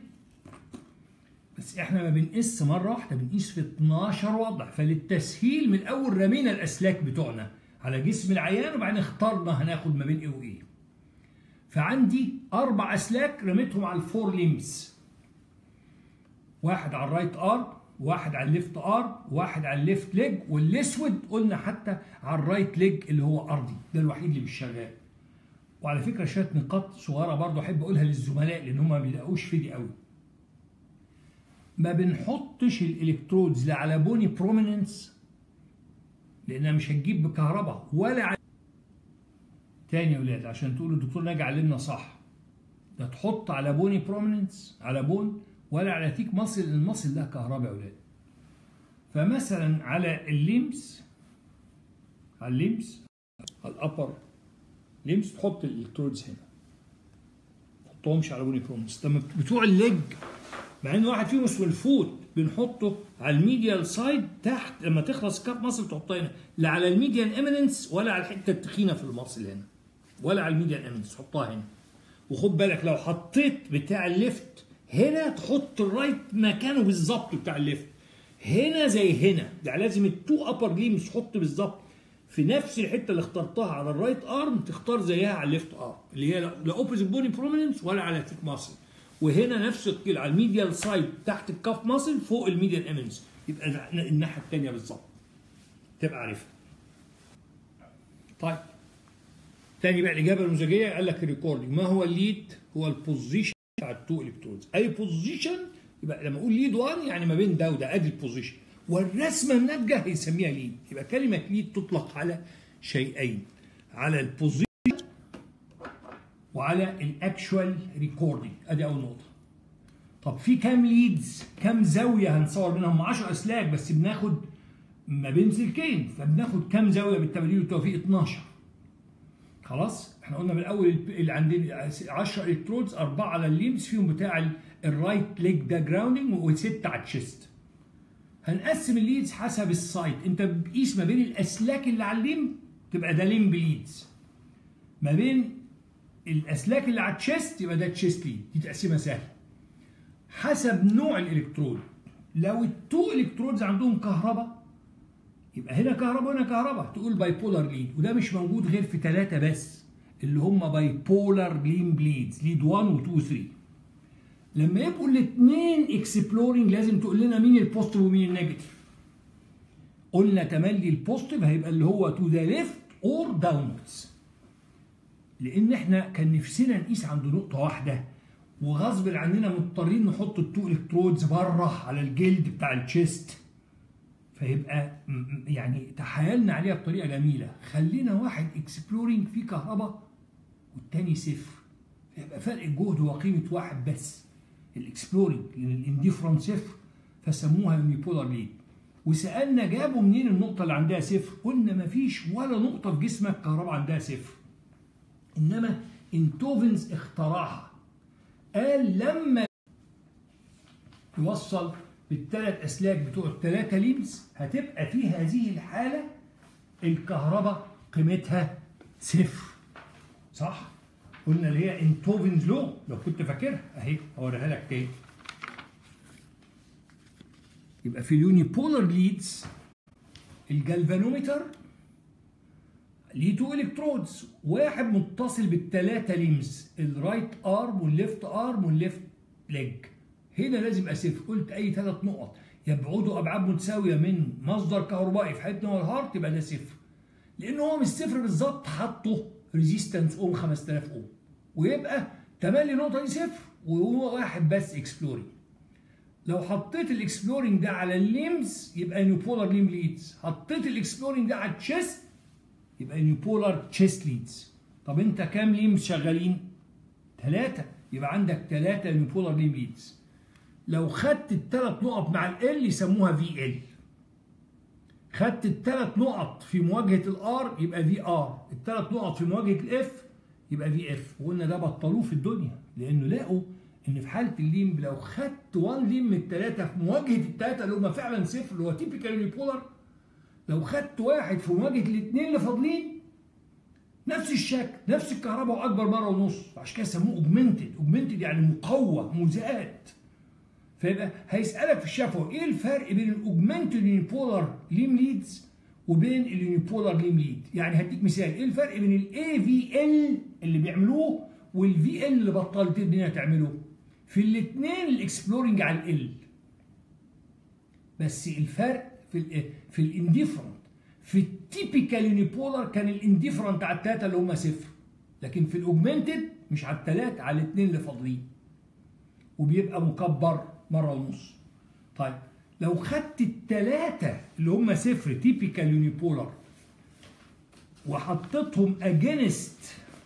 بس احنا ما بنقيس مره واحده بنقيس في 12 وضع فللتسهيل من اول رمينا الاسلاك بتوعنا على جسم العيان وبعدين اخترنا هناخد ما بين ايه وايه فعندي اربع اسلاك رميتهم على الفور ليمز واحد على الرايت ار واحد على الليفت ار واحد على الليفت ليج والاسود قلنا حتى على الرايت ليج اللي هو ارضي ده الوحيد اللي مش شغال وعلى فكره شويه نقاط صغيره برضه احب اقولها للزملاء لان هم ما بيلاقوش في دي قوي ما بنحطش الالكترودز لا على بوني بروميننس لانها مش هتجيب بكهرباء ولا على تاني يا ولاد عشان تقولوا الدكتور ناجي علمنا صح ده تحط على بوني بروميننس على بون ولا على تيك مصل المصل ده كهرباء يا ولاد فمثلا على الليمس على الليمس على الابر ليمس تحط الالكترودز هنا ما تحطهمش على بوني بروميننس طب بتوع الليج مع ان واحد فيهم اسمه الفوت بنحطه على الميديال سايد تحت لما تخلص كاب مصل تحطها هنا لا على الميديان اميننس ولا على الحته التخينه في المصل هنا ولا على الميديان اميننس تحطها هنا وخد بالك لو حطيت بتاع الليفت هنا تحط الرايت مكانه بالظبط بتاع الليفت هنا زي هنا ده لازم التو ابر ليمز تحط بالظبط في نفس الحته اللي اخترتها على الرايت ارم تختار زيها على الليفت ارم اللي هي لا اوبوزيت بوني بروميننس ولا على تيك ماسل وهنا نفس القيل على الميديال سايد تحت الكاف ماسل فوق الميديان امينس يبقى الناحيه الثانيه بالظبط تبقى عارفها طيب تاني بقى الاجابه المزاجيه قال لك الريكوردنج ما هو الليد هو البوزيشن بتاع التو الكترونز اي بوزيشن يبقى لما اقول ليد 1 يعني ما بين ده وده ادي البوزيشن والرسمه الناتجه هيسميها ليد يبقى كلمه ليد تطلق على شيئين على البوزيشن وعلى الاكشوال ريكوردنج ادي اول نقطه طب في كام ليدز كام زاويه هنصور منهم 10 اسلاك بس بناخد ما بين سلكين فبناخد كام زاويه بالتبادل والتوفيق 12 خلاص احنا قلنا من الاول اللي عندنا 10 الكترودز اربعه على الليمز فيهم بتاع الرايت ليج ده جراوندنج وسته على الشيست هنقسم الليدز حسب السايت انت بتقيس ما بين الاسلاك اللي على الليم تبقى ده ليمب ليدز ما بين الاسلاك اللي على التشيست يبقى ده تشيست ليد دي تقسيمه سهله حسب نوع الالكترود لو التو الكترودز عندهم كهرباء يبقى هنا كهرباء وهنا كهرباء تقول باي بولار ليد وده مش موجود غير في ثلاثه بس اللي هم باي بولار لين بليدز ليد 1 و 2 و 3 لما يبقوا الاثنين اكسبلورنج لازم تقول لنا مين البوزيتيف ومين النيجاتيف قلنا تملي البوزيتيف هيبقى اللي هو تو ذا ليفت اور داونوردز لان احنا كان نفسنا نقيس عند نقطه واحده وغصب عننا مضطرين نحط التو الكترودز بره على الجلد بتاع التشيست فيبقى يعني تحايلنا عليها بطريقه جميله خلينا واحد اكسبلورنج فيه كهرباء والتاني صفر فيبقى فرق الجهد هو قيمه واحد بس الاكسبلورنج لان الانديفرنس صفر فسموها يونيبولار ليد وسالنا جابوا منين النقطه اللي عندها صفر قلنا مفيش ولا نقطه في جسمك كهرباء عندها صفر انما انتوفنز اخترعها قال لما يوصل بالثلاث اسلاك بتوع الثلاثه ليمز هتبقى في هذه الحاله الكهرباء قيمتها صفر صح؟ قلنا اللي هي انتوفنز لو لو كنت فاكرها اهي هوريها لك تاني يبقى في اليوني بولر ليدز الجالفانومتر ليه تو الكترودز واحد متصل بالثلاثه ليمز الرايت ارم والليفت ارم والليفت ليج هنا لازم يبقى صفر قلت اي ثلاث نقط يبعدوا ابعاد متساويه من مصدر كهربائي في حته هو الهارت يبقى ده صفر لان هو مش صفر بالظبط حطه ريزيستنس اوم 5000 اوم ويبقى تملي النقطه دي صفر وهو واحد بس اكسبلورينج لو حطيت الاكسبلورينج ده على الليمز يبقى نيوبولار ليم ليدز حطيت الاكسبلورينج ده على التشيست يبقى نيوبولار تشيست ليدز طب انت كام ليمز شغالين ثلاثة يبقى عندك ثلاثة نيوبولار ليم ليدز لو خدت الثلاث نقط مع ال يسموها في ال خدت الثلاث نقط في مواجهة الار يبقى في ار الثلاث نقط في مواجهة الاف يبقى في اف وقلنا ده بطلوه في الدنيا لانه لقوا ان في حاله الليم لو خدت 1 ليم من الثلاثه في مواجهه الثلاثه اللي هم فعلا صفر اللي هو تيبيكال يونيبولار لو خدت واحد في مواجهه الاثنين اللي فاضلين نفس الشكل نفس الكهرباء واكبر مره ونص عشان كده سموه اوجمنتد اوجمنتد يعني مقوى مزاد فيبقى هيسالك في الشفوي ايه الفرق بين الاوجمنتد يونيبولار ليم ليدز وبين اليونيبولار ليم ليد يعني هديك مثال ايه الفرق بين الاي في ال اللي بيعملوه والفي ال اللي بطلت الدنيا تعمله في الاثنين الاكسبلورنج على ال بس الفرق في ال في الانديفرنت في التيبيكال يونيبولار كان الانديفرنت على الثلاثه اللي هم صفر لكن في الاوجمنتد مش على الثلاثه على الاثنين اللي فاضلين وبيبقى مكبر مره ونص طيب لو خدت الثلاثه اللي هم صفر تيبيكال يونيبولار وحطيتهم اجينست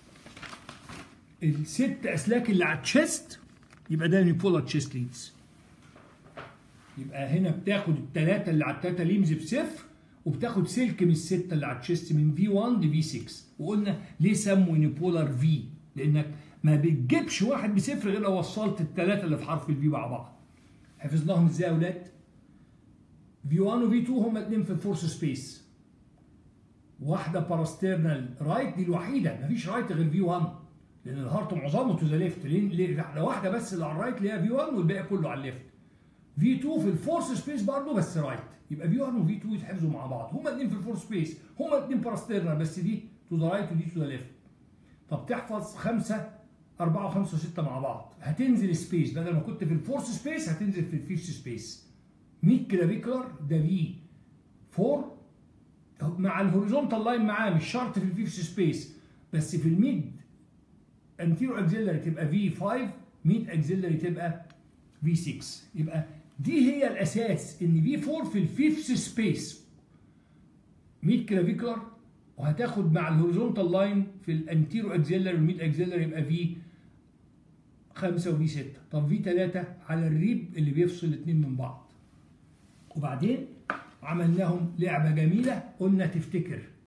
الست اسلاك اللي على التشيست يبقى ده يونيبولار تشيست ليدز يبقى هنا بتاخد الثلاثه اللي على الثلاثه ليمز بصفر وبتاخد سلك من السته اللي على التشيست من في 1 لفي 6 وقلنا ليه سموا يونيبولار في لانك ما بتجيبش واحد بصفر غير لو وصلت الثلاثه اللي في حرف الفي مع بعض حفظناهم ازاي يا اولاد في 1 وفي 2 هما الاثنين في الفورس سبيس واحده باراسترنال رايت دي الوحيده مفيش رايت غير في 1 لان الهارت معظمه تو ذا ليفت لو واحده بس اللي على الرايت اللي هي في 1 والباقي كله على الليفت في 2 في الفورس سبيس برضه بس رايت يبقى في 1 وفي 2 يتحفظوا مع بعض هما الاثنين في الفورس سبيس هما الاثنين باراسترنال بس دي تو ذا رايت ودي تو ذا ليفت طب تحفظ خمسه أربعة وخمسة وستة مع بعض هتنزل سبيس بدل ما كنت في الفورس سبيس هتنزل في الفيفث سبيس 100 كلافيكولار ده في 4 مع الهوريزونتال لاين معاه مش شرط في الفيفث سبيس بس في الميد انتيرو اكزيلري تبقى في 5 ميد اكزيلري تبقى في 6 يبقى دي هي الاساس ان في 4 في الفيفث سبيس 100 كلافيكولار وهتاخد مع الهوريزونتال لاين في الانتيرو اكزيلري والميد اكزيلري يبقى في 5 وفي 6 طب في 3 على الريب اللي بيفصل الاثنين من بعض وبعدين عملناهم لعبه جميله قلنا تفتكر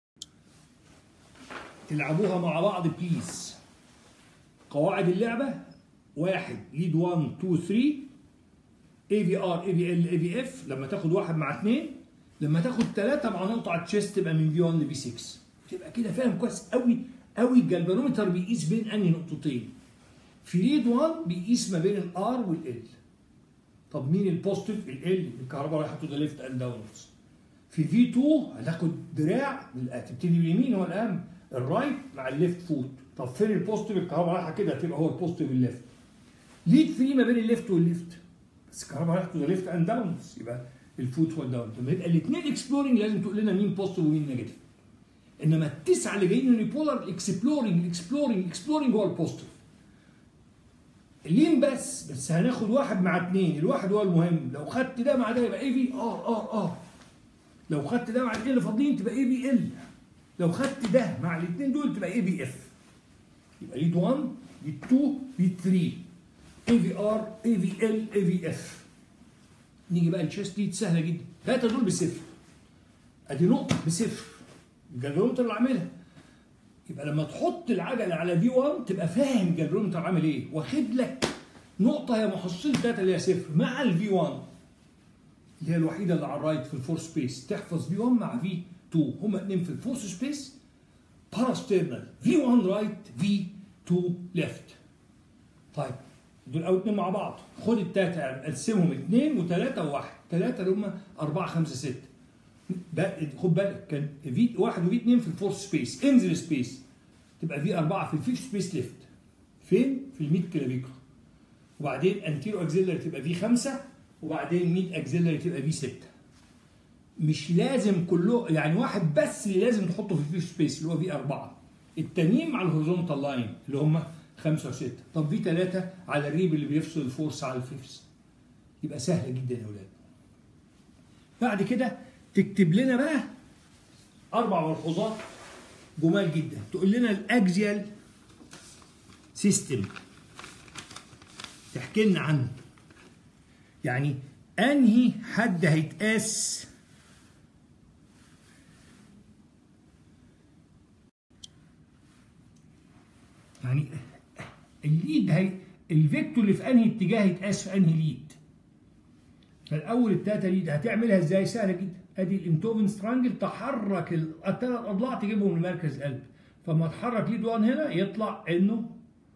تلعبوها مع بعض بليز قواعد اللعبه واحد ليد 1 2 3 اي في ار اي في ال اي في اف لما تاخد واحد مع اثنين لما تاخد ثلاثه مع نقطه على التشيست تبقى من في 1 لفي 6 تبقى كده فاهم كويس قوي قوي الجلبانومتر بيقيس بين انهي نقطتين في ليد 1 بيقيس ما بين الار والال طب مين البوزيتيف ال الكهرباء رايحه تو ذا ليفت اند داونورز في في 2 هتاخد دراع تبتدي باليمين هو الاهم الرايت مع الليفت فوت طب فين البوزيتيف الكهرباء رايحه كده هتبقى هو البوزيتيف الليفت ليد 3 ما بين الليفت والليفت بس الكهرباء رايحه تو ذا ليفت اند داونورز يبقى الفوت هو الداون لما يبقى الاثنين اكسبلورنج لازم تقول لنا مين بوزيتيف ومين نيجاتيف انما التسعه اللي جايين يونيبولار الاكسبلورنج الاكسبلورنج الاكسبلورنج هو البوزيتيف لين بس بس هناخد واحد مع اثنين الواحد هو المهم لو خدت ده مع ده يبقى اي في ار ار ار لو خدت ده مع الاثنين اللي فاضلين تبقى اي في ال لو خدت ده مع الاثنين دول تبقى اي في اف يبقى ليد 1 ليد 2 ليد 3 اي في ار اي في ال اي في اف نيجي بقى التشيست ليد سهله جدا ثلاثه دول بصفر ادي نقطه بصفر الجلومتر اللي عاملها يبقى لما تحط العجله على في 1 تبقى فاهم الجلومتر عامل ايه واخد لك نقطه هي محصله ثلاثه اللي هي صفر مع الفي 1 اللي هي الوحيده اللي على الرايت في الفور سبيس تحفظ في 1 مع في 2 هما اثنين في الفور سبيس باراسترنال في 1 رايت في 2 ليفت طيب دول اول اثنين مع بعض خد التلاته يعني قسمهم اثنين وثلاثه وواحد ثلاثه اللي هم 4 5 6 خد بالك كان في واحد وفي اثنين في الفور سبيس انزل سبيس تبقى في اربعه في الفيف سبيس ليفت فين؟ في الميد كلافيكر وبعدين انتيرو اكزيلري تبقى في خمسه وبعدين ميد اكزيلري تبقى في سته مش لازم كله يعني واحد بس اللي لازم تحطه في الفيف سبيس اللي هو في اربعه التانيين مع الهوريزونتال لاين اللي هم خمسه وسته طب في ثلاثه على الريب اللي بيفصل الفورس على الفيفس يبقى سهله جدا يا اولاد بعد كده تكتب لنا بقى اربع ملحوظات جمال جدا تقول لنا الاكزيال سيستم تحكي لنا عنه يعني انهي حد هيتقاس يعني الليد هي الفيكتور اللي في انهي اتجاه يتقاس في انهي ليد فالاول التلاته ليد هتعملها ازاي سهله جدا ادي الانتوفن سترانجل تحرك الثلاث اضلاع تجيبهم لمركز القلب فما تحرك ليد 1 هنا يطلع انه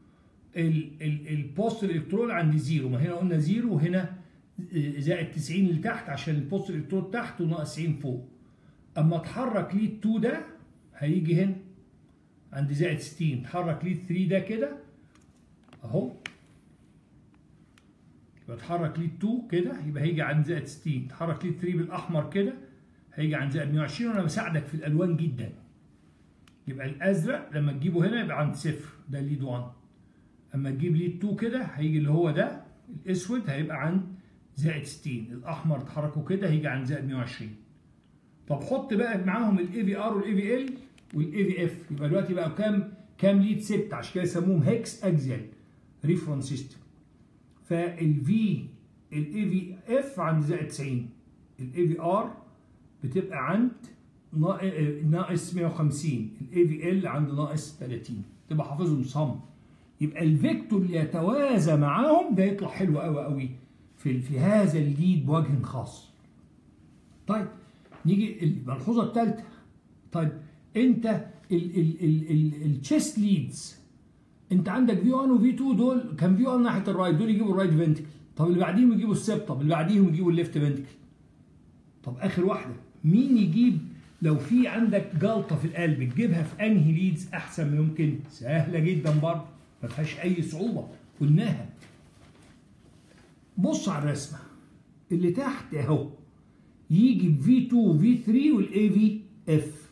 البوست الالكترون عند زيرو ما هنا قلنا زيرو وهنا زائد 90 اللي تحت عشان البوست الالكترون تحت وناقص 90 فوق اما تحرك ليد 2 ده هيجي هنا عند زائد 60 تحرك ليد 3 ده كده اهو يبقى تحرك ليد 2 كده يبقى هيجي عند زائد 60 تحرك ليد 3 بالاحمر كده هيجي عند زائد 120 وانا بساعدك في الالوان جدا يبقى الازرق لما تجيبه هنا يبقى عند صفر ده الليد 1 اما تجيب ليد 2 كده هيجي اللي هو ده الاسود هيبقى عند زائد 60 الاحمر تحركه كده هيجي عند زائد 120 طب حط بقى معاهم الاي في ار والاي في ال والاي في اف يبقى دلوقتي بقى كام كام ليد 6 عشان كده يسموهم هيكس اكزيال ريفرنس سيستم فالفي الاي في اف عند زائد 90 الاي في ار بتبقى عند ناقص 150 الاي في ال عند ناقص 30 تبقى حافظهم صم يبقى الفيكتور اللي يتوازى معاهم ده يطلع حلو قوي قوي في في هذا الليد بوجه خاص طيب نيجي الملحوظه الثالثه طيب انت التشيست ليدز انت عندك في 1 وفي 2 دول كان في 1 ناحيه الرايت دول يجيبوا الرايت فنتكل طب اللي بعديهم يجيبوا السبت طب اللي بعديهم يجيبوا الليفت فنتكل طب اخر واحده مين يجيب لو في عندك جلطه في القلب تجيبها في انهي ليدز احسن ما يمكن سهله جدا برضه ما فيهاش اي صعوبه قلناها بص على الرسمه اللي تحت اهو يجي في 2 في 3 والاي في اف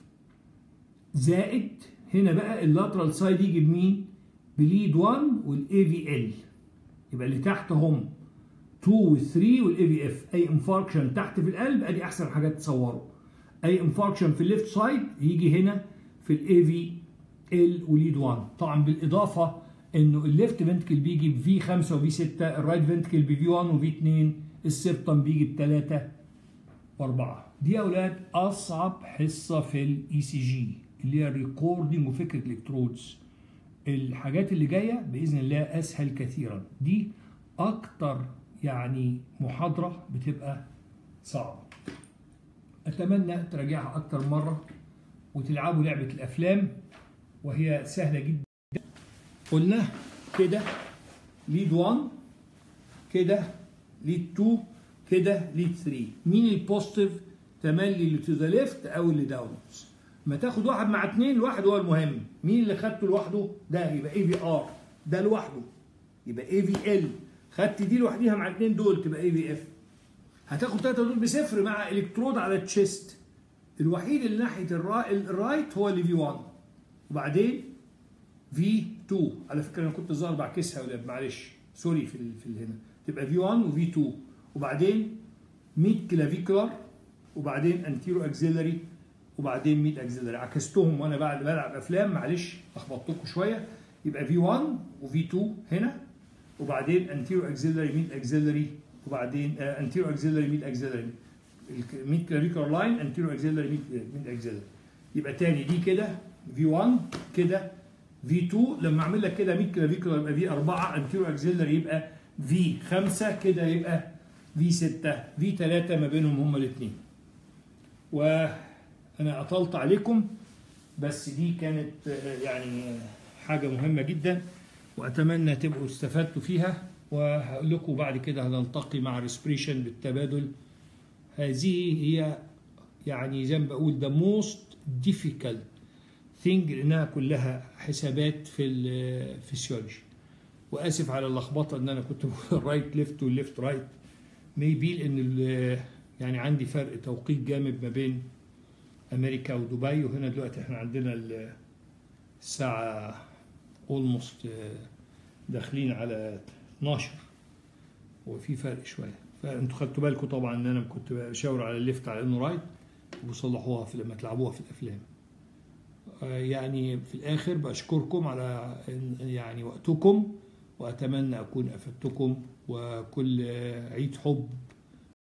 زائد هنا بقى اللاترال سايد يجي بمين؟ بليد 1 والاي في ال يبقى اللي تحت هم 2 و 3 والاي في اف اي انفاركشن تحت في القلب ادي احسن حاجات تصوره اي انفاركشن في الليفت سايد يجي هنا في الاي في ال وليد 1 طبعا بالاضافه انه الليفت فنتكل بيجي بفي 5 وفي 6 الرايت فنتكل بفي 1 وفي 2 السبتم بيجي بثلاثه واربعه دي يا اولاد اصعب حصه في الاي سي جي اللي هي الريكوردنج وفكره الالكترودز الحاجات اللي جايه باذن الله اسهل كثيرا دي اكتر يعني محاضره بتبقى صعبه اتمنى تراجعها اكتر مره وتلعبوا لعبه الافلام وهي سهله جدا قلنا كده ليد 1 كده ليد 2 كده ليد 3 مين البوزيتيف تملي اللي تو ذا ليفت او اللي داونز ما تاخد واحد مع اثنين الواحد هو المهم مين اللي خدته لوحده ده يبقى اي في ار ده لوحده يبقى اي في ال خدت دي لوحديها مع الاثنين دول تبقى اي في اف هتاخد ثلاثه دول بصفر مع الكترود على التشيست الوحيد اللي ناحيه الرايت هو اللي في 1 وبعدين في 2 على فكره انا كنت ظاهر بعكسها ولا معلش سوري في ال في هنا تبقى في 1 وفي 2 وبعدين ميد كلافيكولار وبعدين انتيرو اكزيلري وبعدين ميد اكزيلري عكستهم وانا بعد بلعب افلام معلش لخبطتكم شويه يبقى في 1 وفي 2 هنا وبعدين انتيرو اكزيلري ميد اكزيلري وبعدين انتيرو اكزيلري ميد اكزيلري ميد كلافيكولار لاين انتيرو اكزيلري ميد ميد اكزيلري يبقى تاني دي كده في 1 كده في 2 لما اعمل لك كده 100 كلافيكولار يبقى في 4 انتيرو اكزيلري يبقى في 5 كده يبقى في 6 في 3 ما بينهم هما الاثنين وانا اطلت عليكم بس دي كانت يعني حاجه مهمه جدا واتمنى تبقوا استفدتوا فيها وهقول لكم بعد كده هنلتقي مع ريسبريشن بالتبادل هذه هي يعني زي ما بقول the most difficult thing لانها كلها حسابات في الفسيولوجي واسف على اللخبطه ان انا كنت بقول رايت ليفت والليفت رايت ميبي لان يعني عندي فرق توقيت جامد ما بين امريكا ودبي وهنا دلوقتي احنا عندنا الساعه اولموست داخلين على 12 وفي فرق شويه فانتوا خدتوا بالكم طبعا ان انا كنت بشاور على الليفت على انه رايت وبصلحوها في لما تلعبوها في الافلام يعني في الاخر بشكركم على يعني وقتكم واتمنى اكون افدتكم وكل عيد حب